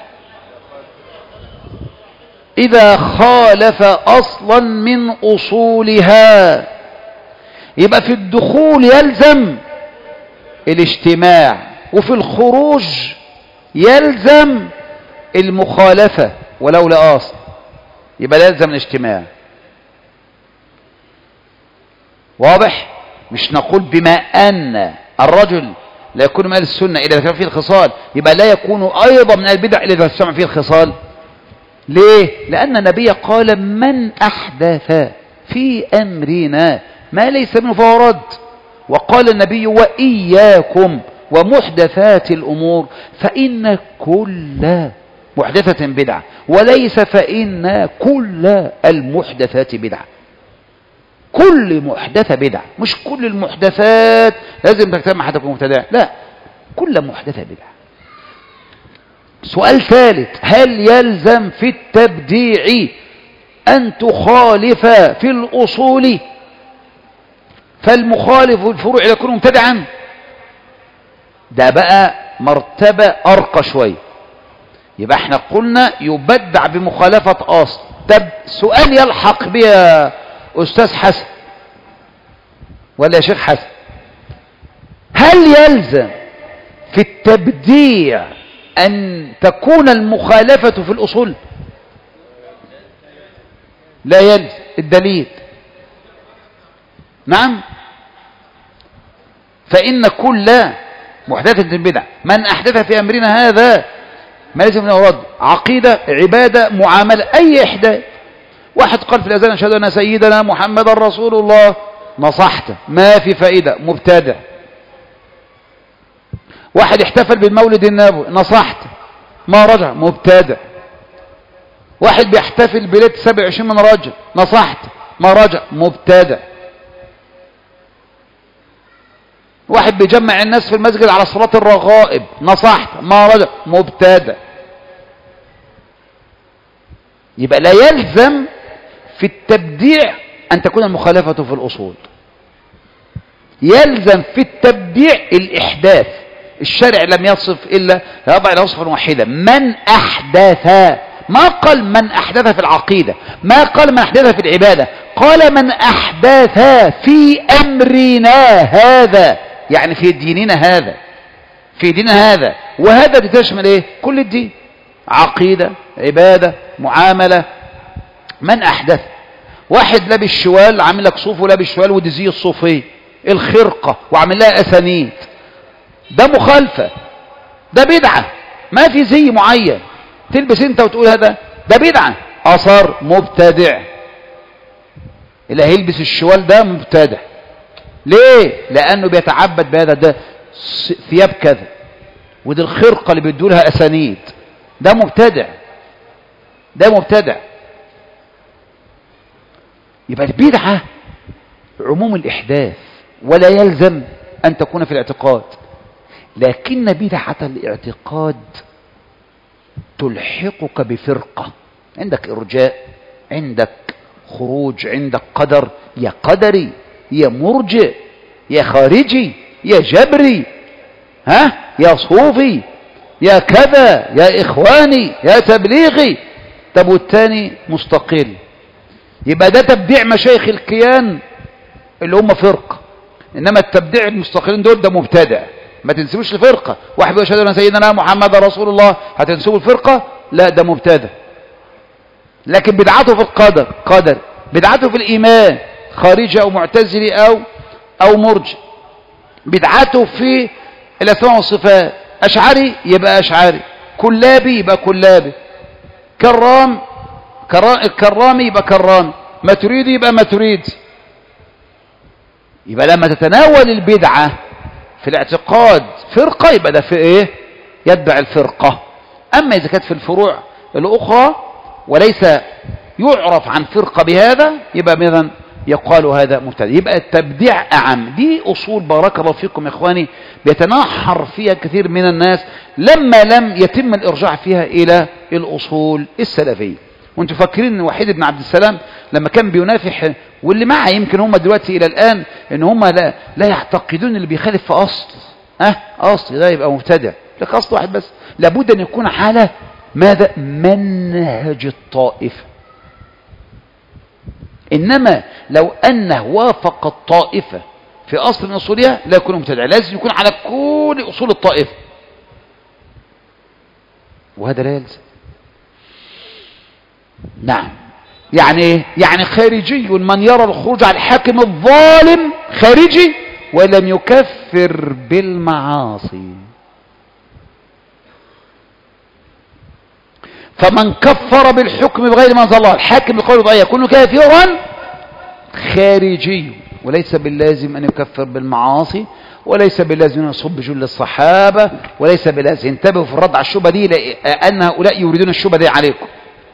إذا خالف أصلا من أصولها يبقى في الدخول يلزم الاجتماع وفي الخروج يلزم المخالفة ولو لا أصل يبقى لا يلزم الاجتماع واضح مش نقول بما أن الرجل لا يكون من أهل السنة إلا إذا كان فيه الخصال يبقى لا يكون أيضا من أهل البدع إلا إذا سمع فيه الخصال ليه؟ لأن النبي قال من أحدث في أمرنا ما ليس منه فهو رد وقال النبي وإياكم ومحدثات الأمور فإن كل محدثة بدعة وليس فإن كل المحدثات بدعة كل محدثة بدعة مش كل المحدثات لازم تجتمع حتى تكون مبتدع لا كل محدثة بدعة سؤال ثالث هل يلزم في التبديع أن تخالف في الأصول فالمخالف الفروع يكون مبتدعا ده بقى مرتبة أرقى شوية يبقى احنا قلنا يبدع بمخالفة أصل طب سؤال يلحق بها أستاذ حسن ولا يا شيخ حسن هل يلزم في التبديع أن تكون المخالفة في الأصول لا يلزم الدليل نعم فإن كل محدثة بدع من أحدث في أمرنا هذا ما لازم نرد عقيدة عبادة معاملة أي إحداث واحد قال في الأذان أشهد أن سيدنا محمد رسول الله نصحت ما في فائدة مبتدع واحد احتفل بالمولد النبوي نصحت ما رجع مبتدع واحد بيحتفل بليلة 27 من رجب نصحت ما رجع مبتدع واحد بيجمع الناس في المسجد على صلاة الرغائب نصحت ما رجع مبتدع يبقى لا يلزم في التبديع أن تكون المخالفة في الأصول يلزم في التبديع الإحداث الشارع لم يصف إلا يضع إلى وصفا واحدا من أحدث ما قال من أحدث في العقيدة ما قال من أحدث في العبادة قال من أحدث في أمرنا هذا يعني في ديننا هذا في ديننا هذا وهذا بتشمل ايه كل الدين عقيدة عبادة معاملة من أحدث واحد لابس شوال عامل لك صوف ولابس شوال ودي زي الصوفية الخرقة وعامل لها أسانيد ده مخالفة ده بدعة ما في زي معين تلبس انت وتقول هذا ده بدعة أثر مبتدع اللي هيلبس الشوال ده مبتدع ليه لانه بيتعبد بهذا ده س- ثياب كذا ودي الخرقه اللي بيدوا لها اسانيد ده مبتدع ده مبتدع يبقى البدعه عموم الاحداث ولا يلزم ان تكون في الاعتقاد لكن بدعه الاعتقاد تلحقك بفرقه عندك ارجاء عندك خروج عندك قدر يا قدري يا مرجئ يا خارجي يا جبري ها يا صوفي يا كذا يا إخواني يا تبليغي طب والتاني مستقل يبقى ده تبديع مشايخ الكيان اللي هم فرقة إنما التبديع المستقلين دول ده مبتدع ما تنسبوش الفرقة واحد بيقول أشهد أن سيدنا محمد رسول الله هتنسبوا الفرقة لا ده مبتدع لكن بدعته في القدر قدر بدعته في الإيمان خارجي أو معتزلي أو أو مرجئ بدعته في الأسماء والصفات أشعري يبقى أشعري كلابي يبقى كلابي كرام كرا- كرامي يبقى كرامي ماتريدي يبقى ماتريدي يبقى لما تتناول البدعة في الاعتقاد فرقة يبقى ده في ايه يتبع الفرقة اما اذا كانت في الفروع الاخرى وليس يعرف عن فرقة بهذا يبقى اذا يقال هذا مبتدع يبقى التبديع اعم دي اصول بارك الله فيكم يا اخواني بيتنحر فيها كثير من الناس لما لم يتم الارجاع فيها الى الاصول السلفيه وانتم فاكرين ان وحيد بن عبد السلام لما كان بينافح واللي معه يمكن هم دلوقتي الى الان ان هم لا لا يعتقدون اللي بيخالف في اصل اه اصل ده يبقى مبتدع لك اصل واحد بس لابد ان يكون على ماذا منهج الطائفه انما لو انه وافق الطائفه في اصل من اصولها لا يكون مبتدع لازم يكون على كل اصول الطائفه وهذا لا يلزم نعم يعني ايه يعني خارجي من يرى الخروج على الحاكم الظالم خارجي ولم يكفر بالمعاصي فمن كفر بالحكم بغير ما انزل الله الحاكم بقول ضعيف يكون كافرا خارجي وليس باللازم ان يكفر بالمعاصي وليس باللازم ان يصب جل الصحابه وليس باللازم انتبهوا في الرد على الشبهه دي لان هؤلاء يريدون الشبهه دي عليكم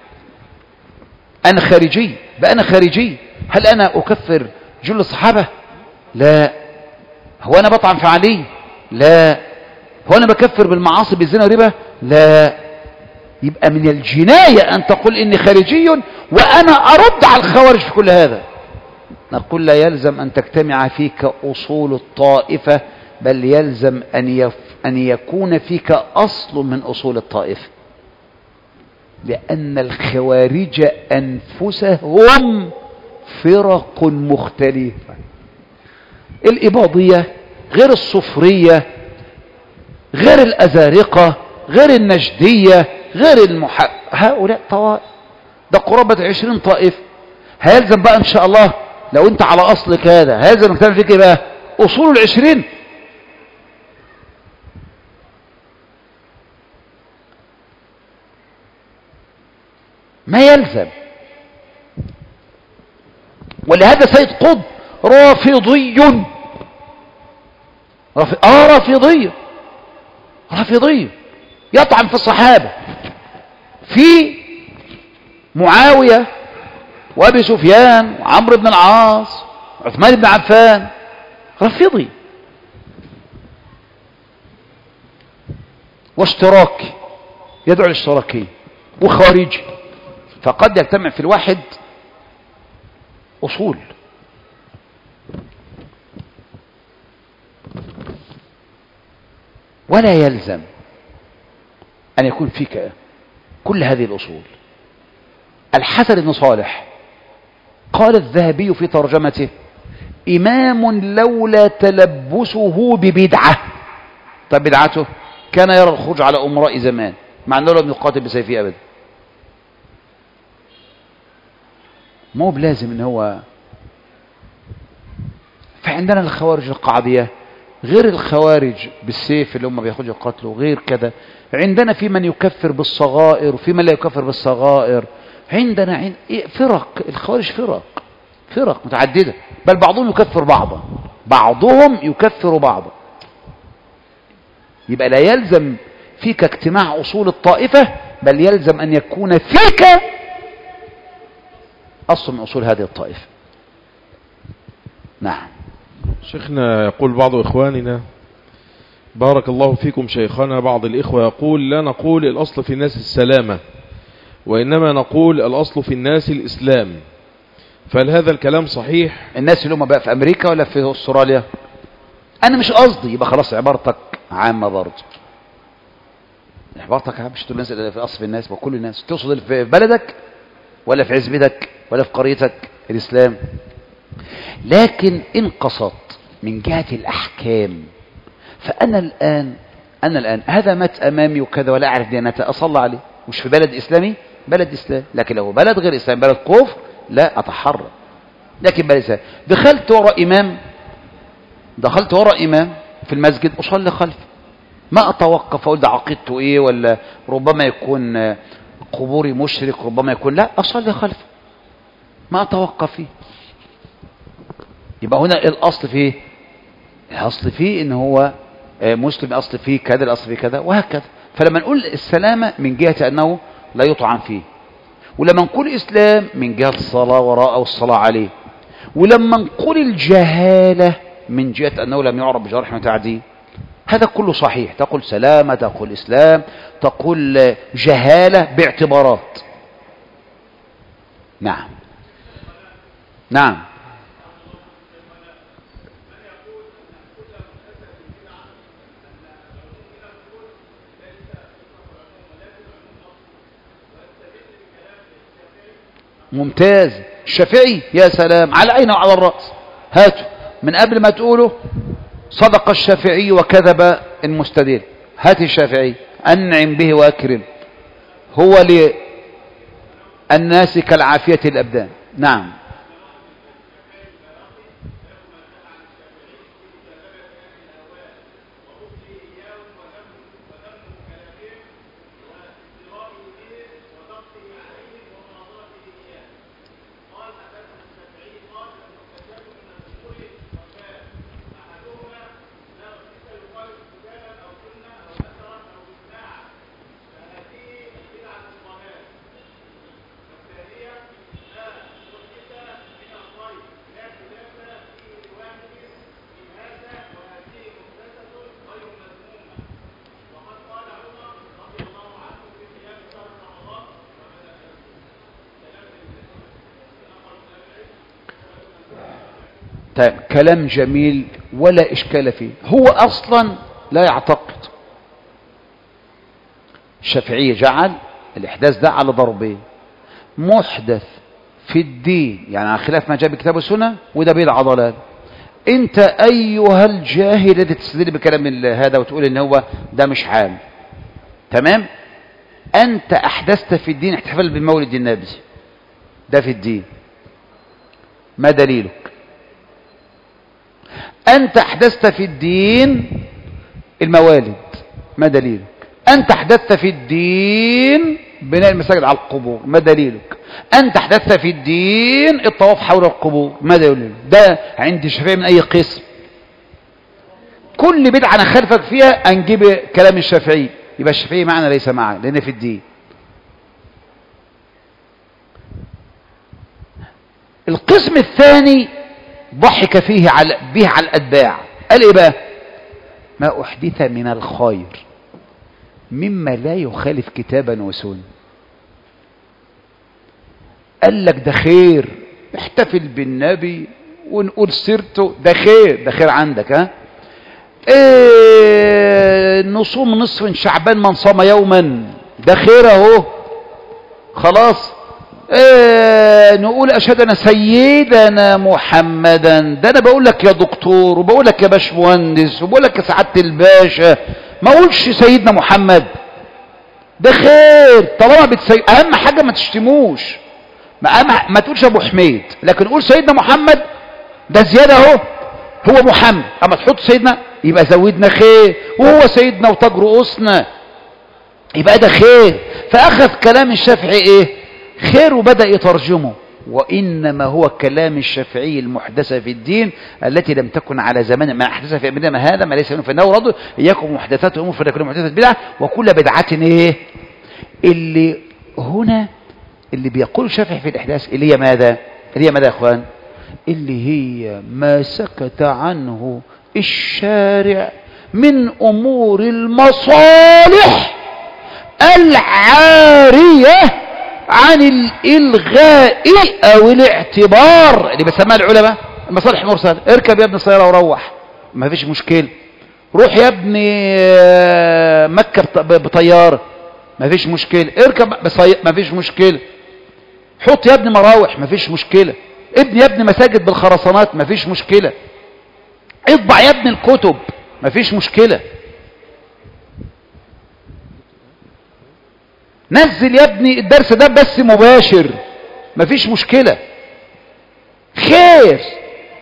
أنا خارجي بقى أنا خارجي هل أنا أكفر جل الصحابة لا هو أنا بطعن في علي لا هو أنا بكفر بالمعاصي بالزنا والربا لا يبقى من الجناية أن تقول إني خارجي وأنا أرد على الخوارج في كل هذا نقول لا يلزم أن تجتمع فيك أصول الطائفة بل يلزم أن, يف أن يكون فيك أصل من أصول الطائفة لأن الخوارج أنفسهم فرق مختلفة الإباضية غير الصفرية غير الأزارقة غير النجدية غير المح... هؤلاء طوائف ده قرابة عشرين طائف هيلزم بقى إن شاء الله لو أنت على أصلك هذا هيلزم كتاب فيك إيه بقى أصول العشرين ما يلزم ولهذا سيد قطب رافضي رافض اه رافضي رافضي يطعن في الصحابة في معاوية وابي سفيان وعمرو بن العاص عثمان بن عفان رافضي واشتراكي يدعو الاشتراكي وخارجي فقد يجتمع في الواحد أصول ولا يلزم أن يكون فيك كل هذه الأصول الحسن بن صالح قال الذهبي في ترجمته إمام لولا تلبسه ببدعة طب بدعته كان يرى الخروج على أمراء زمان مع أنه لم يقاتل بسيفه أبدا مو بلازم ان هو فعندنا الخوارج القعدية غير الخوارج بالسيف اللي هم بياخدوا يقاتلوا غير كده عندنا في من يكفر بالصغائر وفي من لا يكفر بالصغائر عندنا عند... فرق الخوارج فرق فرق متعددة بل بعضهم يكفر بعضا بعضهم يكفر بعضا يبقى لا يلزم فيك اجتماع أصول الطائفة بل يلزم أن يكون فيك أصل من أصول هذه الطائفة نعم شيخنا يقول بعض إخواننا بارك الله فيكم شيخنا بعض الإخوة يقول لا نقول الأصل في الناس السلامة وإنما نقول الأصل في الناس الإسلام فهل هذا الكلام صحيح الناس اللي هم بقى في أمريكا ولا في أستراليا أنا مش قصدي يبقى خلاص عبارتك عامة برضه عبارتك عامة مش تقول الناس اللي في أصل في الناس وكل الناس تقصد اللي في بلدك ولا في عزبتك ولا في قريتك الإسلام لكن إن قصدت من جهة الأحكام فأنا الآن أنا الآن هذا مات أمامي وكذا ولا أعرف ديانته أصلى عليه مش في بلد إسلامي بلد إسلام لكن لو بلد غير إسلام بلد كفر لا أتحرى لكن بلد إسلام دخلت وراء إمام دخلت وراء إمام في المسجد أصلي خلفه ما أتوقف أقول ده عقيدته إيه ولا ربما يكون قبوري مشرك ربما يكون لا أصلي خلفه ما أتوقف فيه يبقى هنا الأصل فيه الأصل فيه إن هو مسلم أصل فيه كذا الأصل فيه كذا وهكذا فلما نقول السلامة من جهة أنه لا يطعن فيه ولما نقول إسلام من جهة الصلاة وراءه والصلاة عليه ولما نقول الجهالة من جهة أنه لم يعرف بجرح وتعديل هذا كله صحيح تقول سلامة تقول إسلام تقول جهالة باعتبارات نعم نعم ممتاز الشافعي يا سلام على عينه وعلى الرأس هاتوا من قبل ما تقولوا صدق الشافعي وكذب المستدل هات الشافعي أنعم به وأكرم هو للناس كالعافية الأبدان نعم طيب كلام جميل ولا إشكال فيه هو أصلا لا يعتقد الشافعية جعل الإحداث ده على ضربين محدث في الدين يعني على خلاف ما جاء بكتاب السنة وده بيدعى ضلال انت ايها الجاهل الذي تستدل بكلام هذا وتقول ان هو ده مش عام تمام انت احدثت في الدين احتفال بمولد النبي ده في الدين ما دليلك أنت أحدثت في الدين الموالد ما دليلك أنت أحدثت في الدين بناء المساجد على القبور ما دليلك أنت أحدثت في الدين الطواف حول القبور ما دليلك ده عند الشافعي من أي قسم كل بدعة نخالفك فيها أنجيب كلام الشافعي يبقى الشافعي معنا ليس معنا لأن في الدين القسم الثاني ضحك فيه على به على الأتباع قال إيه بقى ما أحدث من الخير مما لا يخالف كتابا وسنة قال لك ده خير احتفل بالنبي ونقول سيرته ده خير ده خير عندك ها ايه نصوم نصف شعبان من صام يوما ده خير اهو خلاص ايه نقول اشهد انا سيدنا محمدا ده انا بقول لك يا دكتور وبقول لك يا باشمهندس وبقول لك يا سعاده الباشا ما اقولش سيدنا محمد ده خير طالما بتسي... اهم حاجه ما تشتموش ما, أهم... ما تقولش ابو حميد لكن قول سيدنا محمد ده زياده اهو هو محمد اما تحط سيدنا يبقى زودنا خير وهو سيدنا وتاج رؤوسنا يبقى ده خير فاخذ كلام الشافعي ايه خير وبدأ يترجمه وإنما هو كلام الشافعي المحدثة في الدين التي لم تكن على زمان ما أحدث في أمرنا هذا ما ليس منه فإنه رد إياكم محدثات الأمور فإن كل محدثة بدعة وكل بدعة إيه اللي هنا اللي بيقول الشافعي في الإحداث اللي هي ماذا اللي هي ماذا يا أخوان اللي هي ما سكت عنه الشارع من أمور المصالح العارية عن الإلغاء أو الاعتبار اللي بسمها العلماء المصالح المرسلة اركب يا ابن السيارة وروح ما فيش مشكلة روح يا ابني آه، مكة بط- بطيارة ما فيش مشكلة اركب بصي... ما فيش مشكلة حط يا ابني مراوح ما فيش مشكلة ابني يا ابني مساجد بالخرسانات ما فيش مشكلة اطبع يا ابني الكتب ما فيش مشكلة نزل يا ابني الدرس ده بس مباشر مفيش مشكلة خير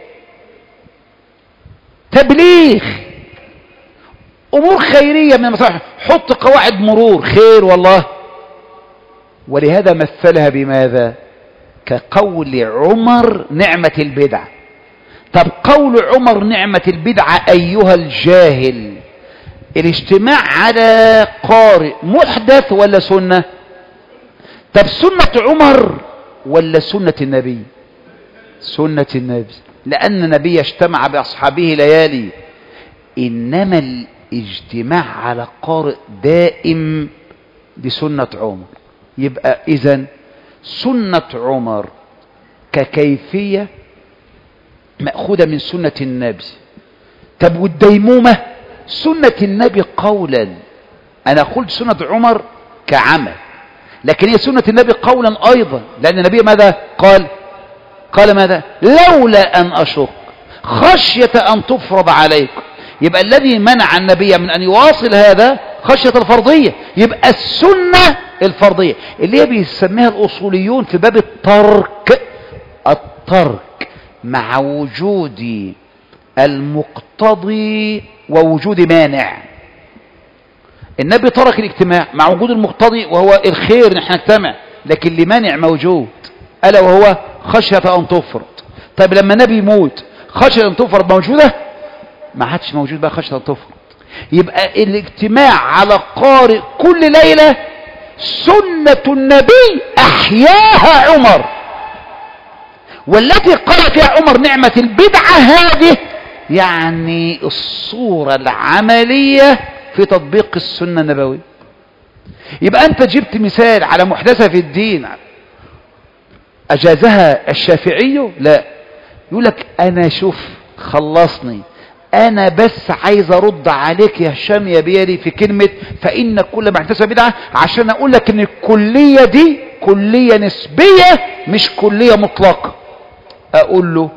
تبليغ امور خيرية من المصالح حط قواعد مرور خير والله ولهذا مثلها بماذا كقول عمر نعمة البدعة طب قول عمر نعمة البدعة ايها الجاهل الاجتماع على قارئ محدث ولا سنة طب سنة عمر ولا سنة النبي سنة النبي لأن النبي اجتمع بأصحابه ليالي إنما الاجتماع على قارئ دائم دي سنة عمر يبقى إذن سنة عمر ككيفية مأخوذة من سنة النبي طب والديمومة سنة النبي قولا أنا قلت سنة عمر كعمل لكن هي سنة النبي قولا أيضا لأن النبي ماذا قال قال ماذا لولا أن أشق خشية أن تفرض عليكم يبقى الذي منع النبي من أن يواصل هذا خشية الفرضية يبقى السنة الفرضية اللي هي بيسميها الأصوليون في باب الترك الترك مع وجود المقتضي ووجود مانع النبي ترك الاجتماع مع وجود المقتضي وهو الخير ان احنا نجتمع لكن لمانع موجود الا وهو خشيه ان تفرض طيب لما النبي يموت خشيه ان تفرض موجوده ما عادش موجود بقى خشيه ان تفرض يبقى الاجتماع على قارئ كل ليله سنه النبي احياها عمر والتي قال فيها عمر نعمه البدعه هذه يعني الصورة العملية في تطبيق السنة النبوية يبقى أنت جبت مثال على محدثة في الدين أجازها الشافعي لا يقول لك أنا شوف خلصني أنا بس عايز أرد عليك يا هشام يا بيالي في كلمة فإن كل محدثة بدعة عشان أقول لك إن الكلية دي كلية نسبية مش كلية مطلقة أقول له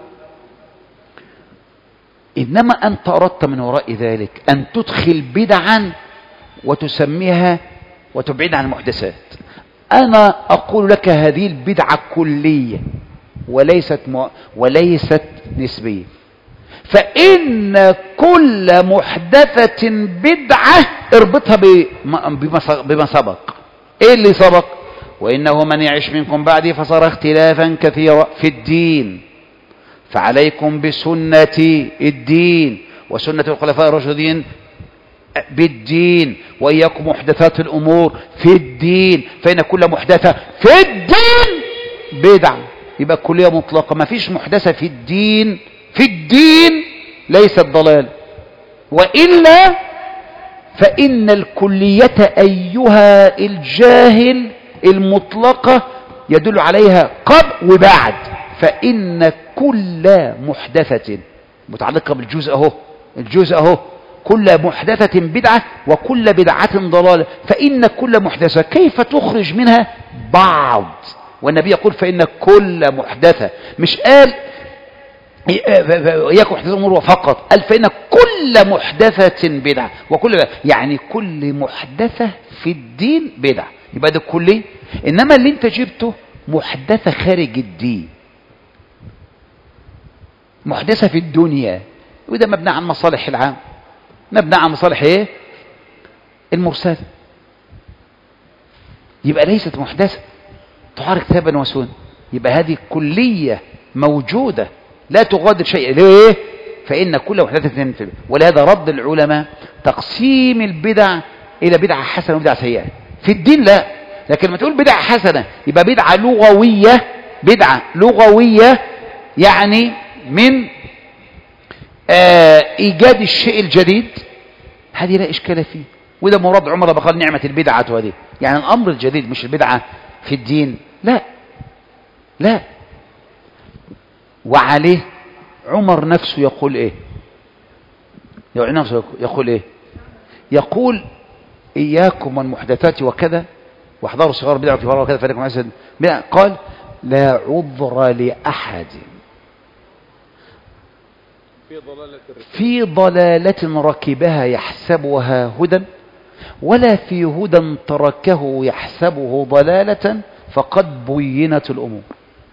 إنما أنت أردت من وراء ذلك أن تدخل بدعا وتسميها وتبعد عن المحدثات أنا أقول لك هذه البدعة كلية وليست م... وليست نسبية فإن كل محدثة بدعة اربطها بما, بما سبق إيه اللي سبق وإنه من يعيش منكم بعدي فصار اختلافا كثيرا في الدين فعليكم بسنة الدين وسنة الخلفاء الراشدين بالدين وإياكم محدثات الأمور في الدين فإن كل محدثة في الدين بدعة يبقى كلية مطلقة ما فيش محدثة في الدين في الدين ليست ضلال وإلا فإن الكلية أيها الجاهل المطلقة يدل عليها قبل وبعد فإن كل محدثة متعلقة بالجزء اهو الجزء اهو كل محدثة بدعة وكل بدعة ضلالة فإن كل محدثة كيف تخرج منها بعض والنبي يقول فإن كل محدثة مش قال إياكم محدثة أمور فقط قال فإن كل محدثة بدعة وكل يعني كل محدثة في الدين بدعة يبقى ده كلي إنما اللي انت جبته محدثة خارج الدين محدثة في الدنيا وده مبنى عن مصالح العام مبنى عن مصالح ايه المرسلة يبقى ليست محدثة تعارض كتابا وسنة يبقى هذه كلية موجودة لا تغادر شيء ليه فإن كل محدثة في ولهذا رد العلماء تقسيم البدع إلى بدعة حسنة وبدعة سيئة في الدين لا لكن لما تقول بدعة حسنة يبقى بدعة لغوية بدعة لغوية يعني من آه إيجاد الشيء الجديد هذه لا إشكال فيه وده مراد عمر لما قال نعمة البدعة هذه يعني الأمر الجديد مش البدعة في الدين لا لا وعليه عمر نفسه يقول ايه يعني نفسه يقول ايه يقول اياكم والمحدثات وكذا واحذروا صغار بدعة في وكذا فلكم اسد قال لا عذر لاحد في ضلالة ركبها يحسبها هدى ولا في هدى تركه يحسبه ضلالة فقد بينت الأمور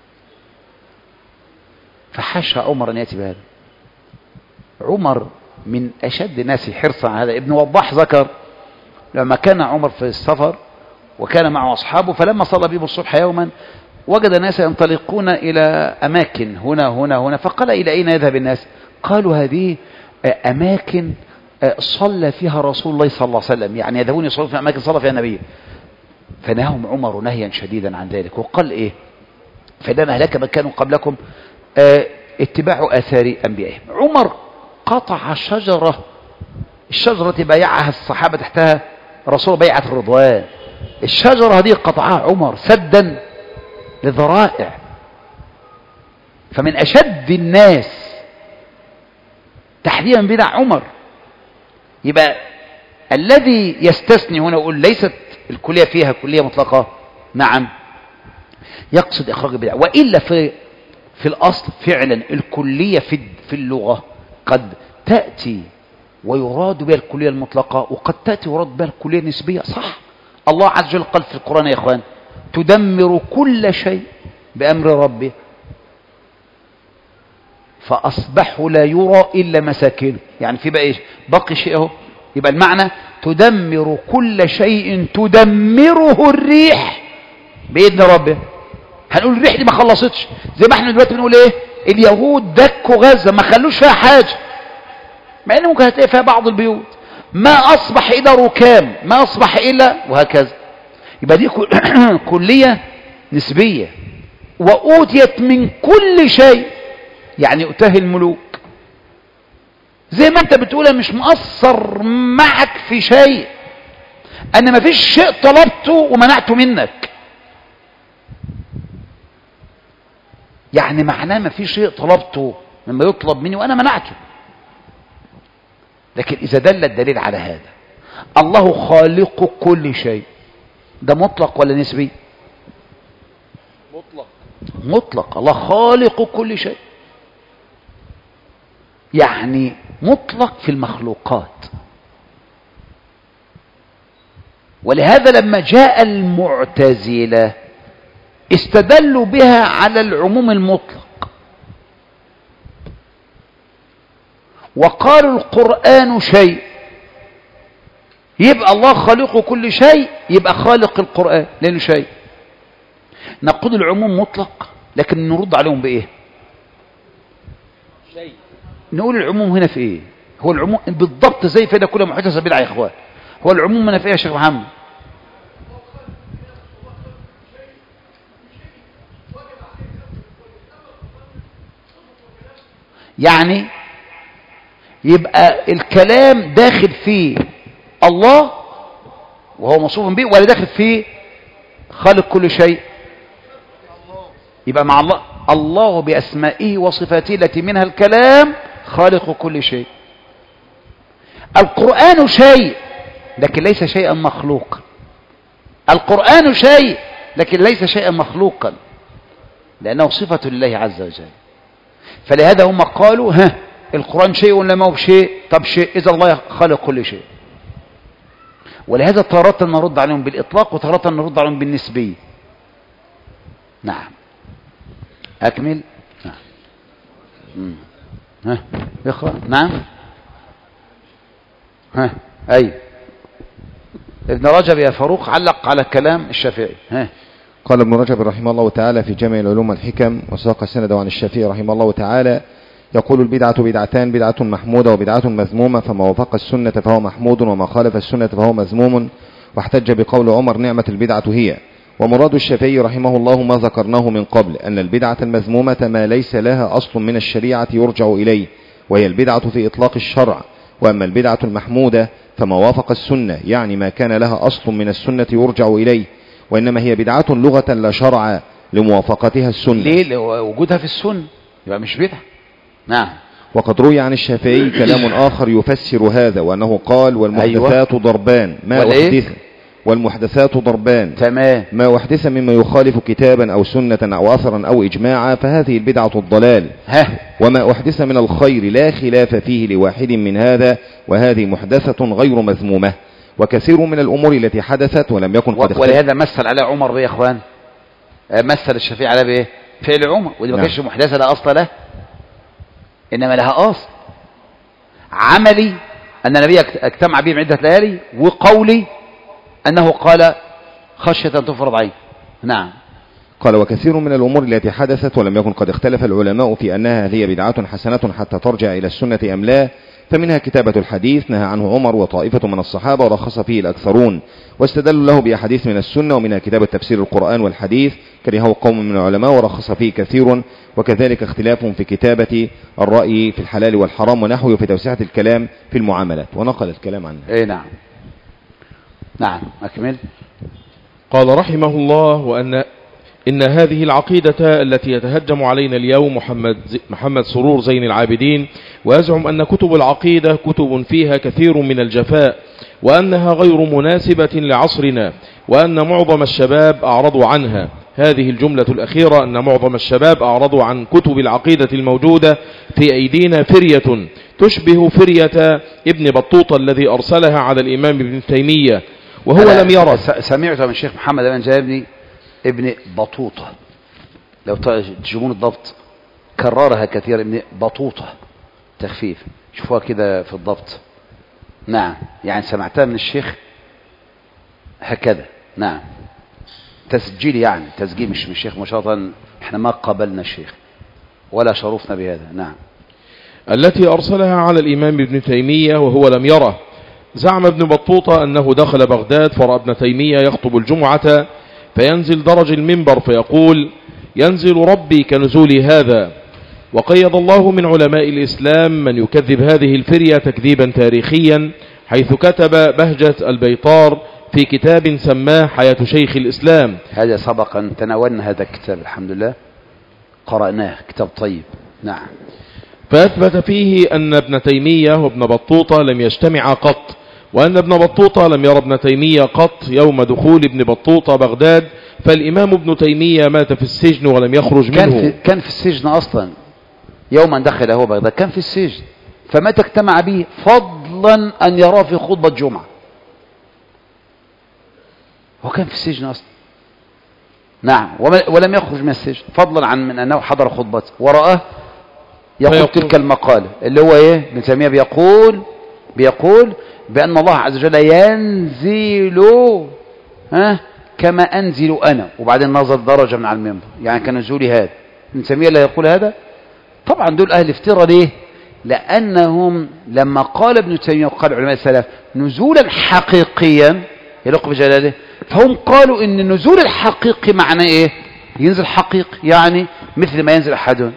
فحاشا عمر أن يأتي بهذا عمر من أشد الناس حرصا على هذا ابن وضاح ذكر لما كان عمر في السفر وكان معه أصحابه فلما صلى بهم الصبح يوما وجد ناس ينطلقون إلى أماكن هنا هنا هنا فقال إلى أين يذهب الناس قالوا هذه أماكن صلى فيها رسول الله صلى الله عليه وسلم يعني يذهبون يصلون في أماكن صلى فيها النبي فنهاهم عمر نهيا شديدا عن ذلك وقال إيه فإنما أهلك من كانوا قبلكم اه اتباع آثار أنبيائهم عمر قطع شجرة الشجرة بايعها الصحابة تحتها رسول بيعة الرضوان الشجرة هذه قطعها عمر سدا لذرائع فمن أشد الناس تحديدا بدع عمر يبقى الذي يستثني هنا يقول ليست الكلية فيها كلية مطلقة نعم يقصد إخراج البدع وإلا في في الأصل فعلا الكلية في في اللغة قد تأتي ويراد بها الكلية المطلقة وقد تأتي ويراد بها الكلية النسبية صح الله عز وجل قال في القرآن يا إخوان تدمر كل شيء بأمر ربه فأصبحوا لا يرى إلا مساكنه يعني في بقى إيش باقي شيء اهو يبقى المعنى تدمر كل شيء تدمره الريح بإذن ربه هنقول الريح دي ما خلصتش زي ما احنا دلوقتي بنقول ايه اليهود دكوا غزة ما خلوش فيها حاجة مع ان ممكن هتلاقي فيها بعض البيوت ما اصبح الى ركام ما اصبح الى وهكذا يبقى دي كلية نسبية وأوتيت من كل شيء يعني أتاه الملوك زي ما انت بتقول مش مقصر معك في شيء أن ما فيش شيء طلبته ومنعته منك يعني معناه ما فيش شيء طلبته مما يطلب مني وأنا منعته لكن إذا دل الدليل على هذا الله خالق كل شيء ده مطلق ولا نسبي مطلق مطلق الله خالق كل شيء يعني مطلق في المخلوقات ولهذا لما جاء المعتزلة استدلوا بها على العموم المطلق وقالوا القرآن شيء يبقى الله خالق كل شيء يبقى خالق القرآن لأنه شيء نقول العموم مطلق لكن نرد عليهم بإيه شيء نقول العموم هنا في إيه هو العموم بالضبط زي فإذا كل محدثة بدعة يا إخوان هو العموم هنا في إيه يا شيخ محمد يعني يبقى الكلام داخل فيه الله وهو موصوف به ولا داخل فيه خالق كل شيء يبقى مع الله الله بأسمائه وصفاته التي منها الكلام خالق كل شيء القرآن شيء لكن ليس شيئا مخلوقا القرآن شيء لكن ليس شيئا مخلوقا لأنه صفة لله عز وجل فلهذا هم قالوا ها القرآن شيء ولا ما هو بشيء طب شيء إذا الله خالق كل شيء ولهذا تارة نرد عليهم بالإطلاق وتارة نرد عليهم بالنسبية نعم أكمل نعم مم. ها اقرأ نعم ها أي ابن رجب يا فاروق علق على كلام الشافعي ها قال ابن رجب رحمه الله تعالى في جامع العلوم والحكم وساق سنده عن الشافعي رحمه الله تعالى يقول البدعة بدعتان بدعة محمودة وبدعة مذمومة فما وافق السنة فهو محمود وما خالف السنة فهو مذموم واحتج بقول عمر نعمة البدعة هي ومراد الشافعي رحمه الله ما ذكرناه من قبل أن البدعة المذمومة ما ليس لها أصل من الشريعة يرجع إليه وهي البدعة في إطلاق الشرع وأما البدعة المحمودة فما وافق السنة يعني ما كان لها أصل من السنة يرجع إليه وإنما هي بدعة لغة لا شرع لموافقتها السنة ليه لو وجودها في السنة يبقى مش بدعة نعم وقد روي عن الشافعي كلام آخر يفسر هذا وأنه قال والمحدثات ضربان ما والإيه؟ أحدث والمحدثات ضربان تمام ما أحدث مما يخالف كتابا أو سنة أو أثرا أو إجماعا فهذه البدعة الضلال ها وما أحدث من الخير لا خلاف فيه لواحد من هذا وهذه محدثة غير مذمومة وكثير من الأمور التي حدثت ولم يكن قد و- اختلف ولهذا مثل على عمر بيه يا اخوان آه، مثل الشافعي على بايه فعل عمر ودي ما نعم. كانتش محدثه لا اصل له انما لها اصل عملي ان النبي اجت- اجتمع به من عده ليالي وقولي انه قال خشيه ان تفرض عين نعم قال وكثير من الأمور التي حدثت ولم يكن قد اختلف العلماء في أنها هل هي بدعة حسنة حتى ترجع إلى السنة أم لا فمنها كتابة الحديث نهى عنه عمر وطائفة من الصحابة ورخص فيه الأكثرون واستدلوا له بأحاديث من السنة ومنها كتابة تفسير القرآن والحديث كرهه قوم من العلماء ورخص فيه كثير وكذلك اختلاف في كتابة الرأي في الحلال والحرام ونحوه في توسعة الكلام في المعاملات ونقل الكلام عنه ايه نعم نعم اكمل قال رحمه الله وأن إن هذه العقيدة التي يتهجم علينا اليوم محمد, ز- محمد سرور زين العابدين ويزعم أن كتب العقيدة كتب فيها كثير من الجفاء وأنها غير مناسبة لعصرنا وأن معظم الشباب أعرضوا عنها هذه الجملة الأخيرة أن معظم الشباب أعرضوا عن كتب العقيدة الموجودة في أيدينا فرية تشبه فرية ابن بطوطة الذي أرسلها على الإمام ابن تيمية وهو أنا لم يره س- سمعت من الشيخ محمد بن جابني ابن بطوطة لو ت- تجيبون الضبط كررها كثيرا ابن بطوطة تخفيف شوفوها كده في الضبط نعم يعني سمعتها من الشيخ هكذا نعم تسجيل يعني تسجيل مش من الشيخ مشاطا احنا ما قبلنا الشيخ ولا شرفنا بهذا نعم التي أرسلها على الإمام ابن تيمية وهو لم يره زعم ابن بطوطة أنه دخل بغداد فرأى ابن تيمية يخطب الجمعة فينزل درج المنبر فيقول ينزل ربي كنزول هذا وقيض الله من علماء الإسلام من يكذب هذه الفرية تكذيبا تاريخيا حيث كتب بهجة البيطار في كتاب سماه حياة شيخ الإسلام هذا سبق أن تناولنا هذا الكتاب الحمد لله قرأناه كتاب طيب نعم فأثبت فيه أن ابن تيمية وابن بطوطة لم يجتمعا قط وأن ابن بطوطة لم يرى ابن تيمية قط يوم دخول ابن بطوطة بغداد فالإمام ابن تيمية مات في السجن ولم يخرج كان منه في كان في السجن اصلا يوما دخل هو بغداد كان في السجن فمتى اجتمع به فضلا ان يراه في خطبه جمعه هو كان في السجن اصلا نعم وما- ولم يخرج من السجن فضلا عن من انه حضر خطبته وراه يقول فيقول- تلك المقاله اللي هو ايه ابن تيميه بيقول بيقول بان الله عز وجل ينزل ها كما انزل انا وبعدين نزل درجه من على المنبر يعني كان نزولي هذا ابن تيميه لا يقول هذا طبعا دول اهل افتراء ليه لانهم لما قال ابن تيميه وقال علماء السلف نزولا حقيقيا يليق بجلاله فهم قالوا ان النزول الحقيقي معناه ايه ينزل حقيقي يعني مثل ما ينزل احدهم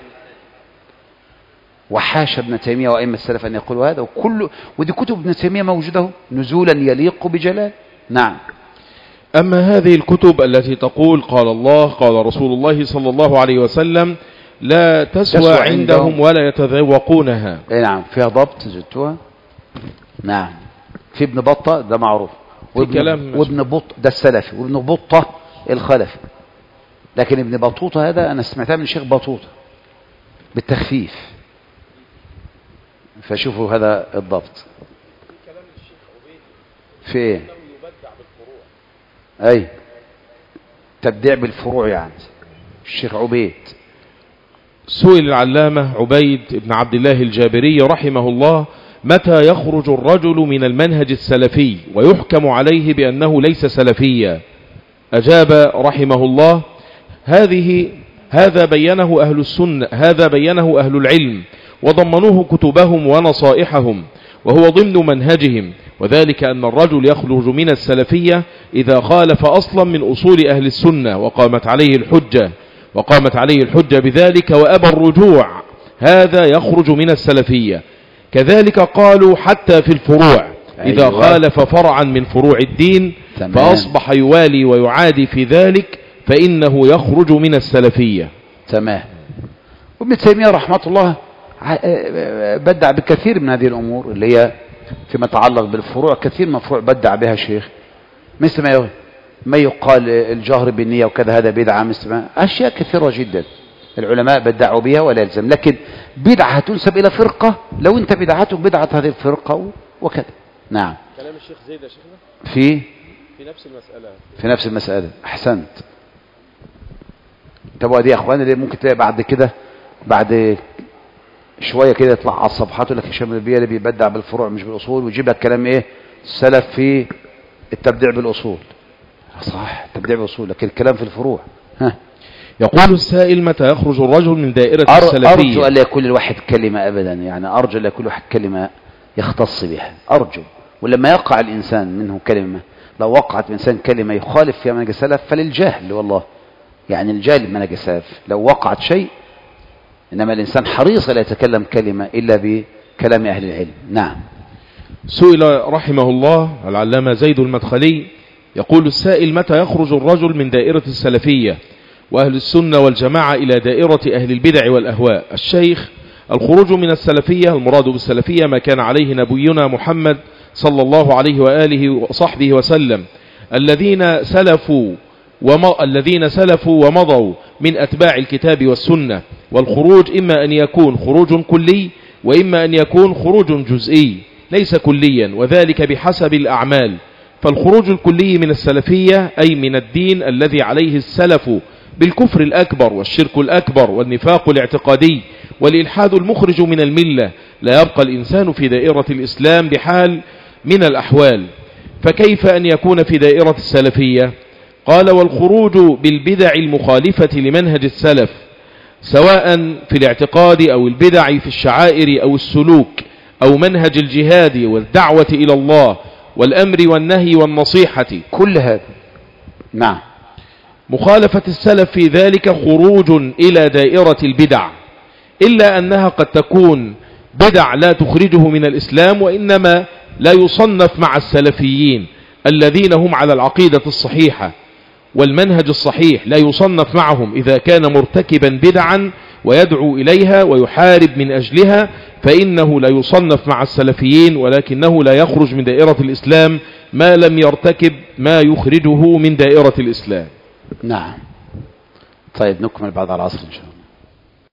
وحاشا ابن تيميه وائمه السلف ان يقولوا هذا وكل ودي كتب ابن تيميه موجوده اهو، نزولا يليق بجلال نعم أما هذه الكتب التي تقول قال الله قال رسول الله صلى الله عليه وسلم لا تسوى, تسوى عندهم عندهم ولا يتذوقونها اي نعم فيها ضبط جبتوها نعم في ابن بطة ده معروف وابن, كلام وابن بط ده السلفي وابن بطة الخلفي لكن ابن بطوطة هذا انا سمعتها من الشيخ بطوطة بالتخفيف فشوفوا هذا الضبط في ايه اي تبديع بالفروع يعني الشيخ عبيد سئل العلامة عبيد بن عبد الله الجابري رحمه الله متى يخرج الرجل من المنهج السلفي ويحكم عليه بأنه ليس سلفيا أجاب رحمه الله هذه هذا بينه أهل السنة هذا بينه أهل العلم وضمنوه كتبهم ونصائحهم وهو ضمن منهجهم وذلك أن الرجل يخرج من السلفية إذا خالف أصلا من أصول أهل السنة وقامت عليه الحجة وقامت عليه الحجة بذلك وأبى الرجوع هذا يخرج من السلفية كذلك قالوا حتى في الفروع إذا أيوة. خالف فرعا من فروع الدين تمام. فأصبح يوالي ويعادي في ذلك فإنه يخرج من السلفية تمام وابن تيمية رحمة الله ع- آه، بدع بكثير من هذه الأمور اللي هي فيما يتعلق بالفروع كثير من الفروع بدع بها شيخ مثل ما ي- ما يقال الجهر بالنية وكذا هذا بدعة مثل ما أشياء كثيرة جدا العلماء بدعوا بها ولا يلزم لكن بدعة تنسب إلى فرقة لو أنت بدعتك بدعة هذه الفرقة و- وكذا نعم كلام الشيخ زيد يا شيخنا في في نفس المسألة في نفس المسألة أحسنت طب ودي يا أخوان اللي ممكن تلاقي بعد كده بعد شوية كده يطلع على الصفحات يقول لك هشام البيه اللي بيبدع بالفروع مش بالأصول ويجيب لك كلام إيه السلف في التبديع بالأصول صح التبديع بالأصول لكن الكلام في الفروع ها يقول السائل متى يخرج الرجل من دائرة أر- السلفية أرجو أن لا يكون الواحد كلمة أبدا يعني أرجو أن لا يكون الواحد كلمة يختص بها أرجو ولما يقع الإنسان منه كلمة لو وقعت الإنسان كلمة يخالف فيها منهج السلف فللجهل والله يعني الجاهل بمنهج السلف لو وقعت شيء إنما الإنسان حريص لا يتكلم كلمة إلا بكلام أهل العلم نعم سئل رحمه الله العلامة زيد المدخلي يقول السائل متى يخرج الرجل من دائرة السلفية وأهل السنة والجماعة إلى دائرة أهل البدع والأهواء الشيخ الخروج من السلفية المراد بالسلفية ما كان عليه نبينا محمد صلى الله عليه وآله وصحبه وسلم الذين سلفوا وم... الذين سلفوا ومضوا من أتباع الكتاب والسنة والخروج إما أن يكون خروج كلي وإما أن يكون خروج جزئي ليس كليا وذلك بحسب الأعمال فالخروج الكلي من السلفية أي من الدين الذي عليه السلف بالكفر الأكبر والشرك الأكبر والنفاق الاعتقادي والإلحاد المخرج من الملة لا يبقى الإنسان في دائرة الإسلام بحال من الأحوال فكيف أن يكون في دائرة السلفية قال والخروج بالبدع المخالفة لمنهج السلف سواء في الاعتقاد أو البدع في الشعائر أو السلوك أو منهج الجهاد والدعوة إلى الله والأمر والنهي والنصيحة كل هذا نعم مخالفة السلف في ذلك خروج إلى دائرة البدع إلا أنها قد تكون بدع لا تخرجه من الإسلام وإنما لا يصنف مع السلفيين الذين هم على العقيدة الصحيحة والمنهج الصحيح لا يصنف معهم إذا كان مرتكبا بدعا ويدعو إليها ويحارب من أجلها فإنه لا يصنف مع السلفيين ولكنه لا يخرج من دائرة الإسلام ما لم يرتكب ما يخرجه من دائرة الإسلام نعم طيب نكمل بعد العصر إن شاء الله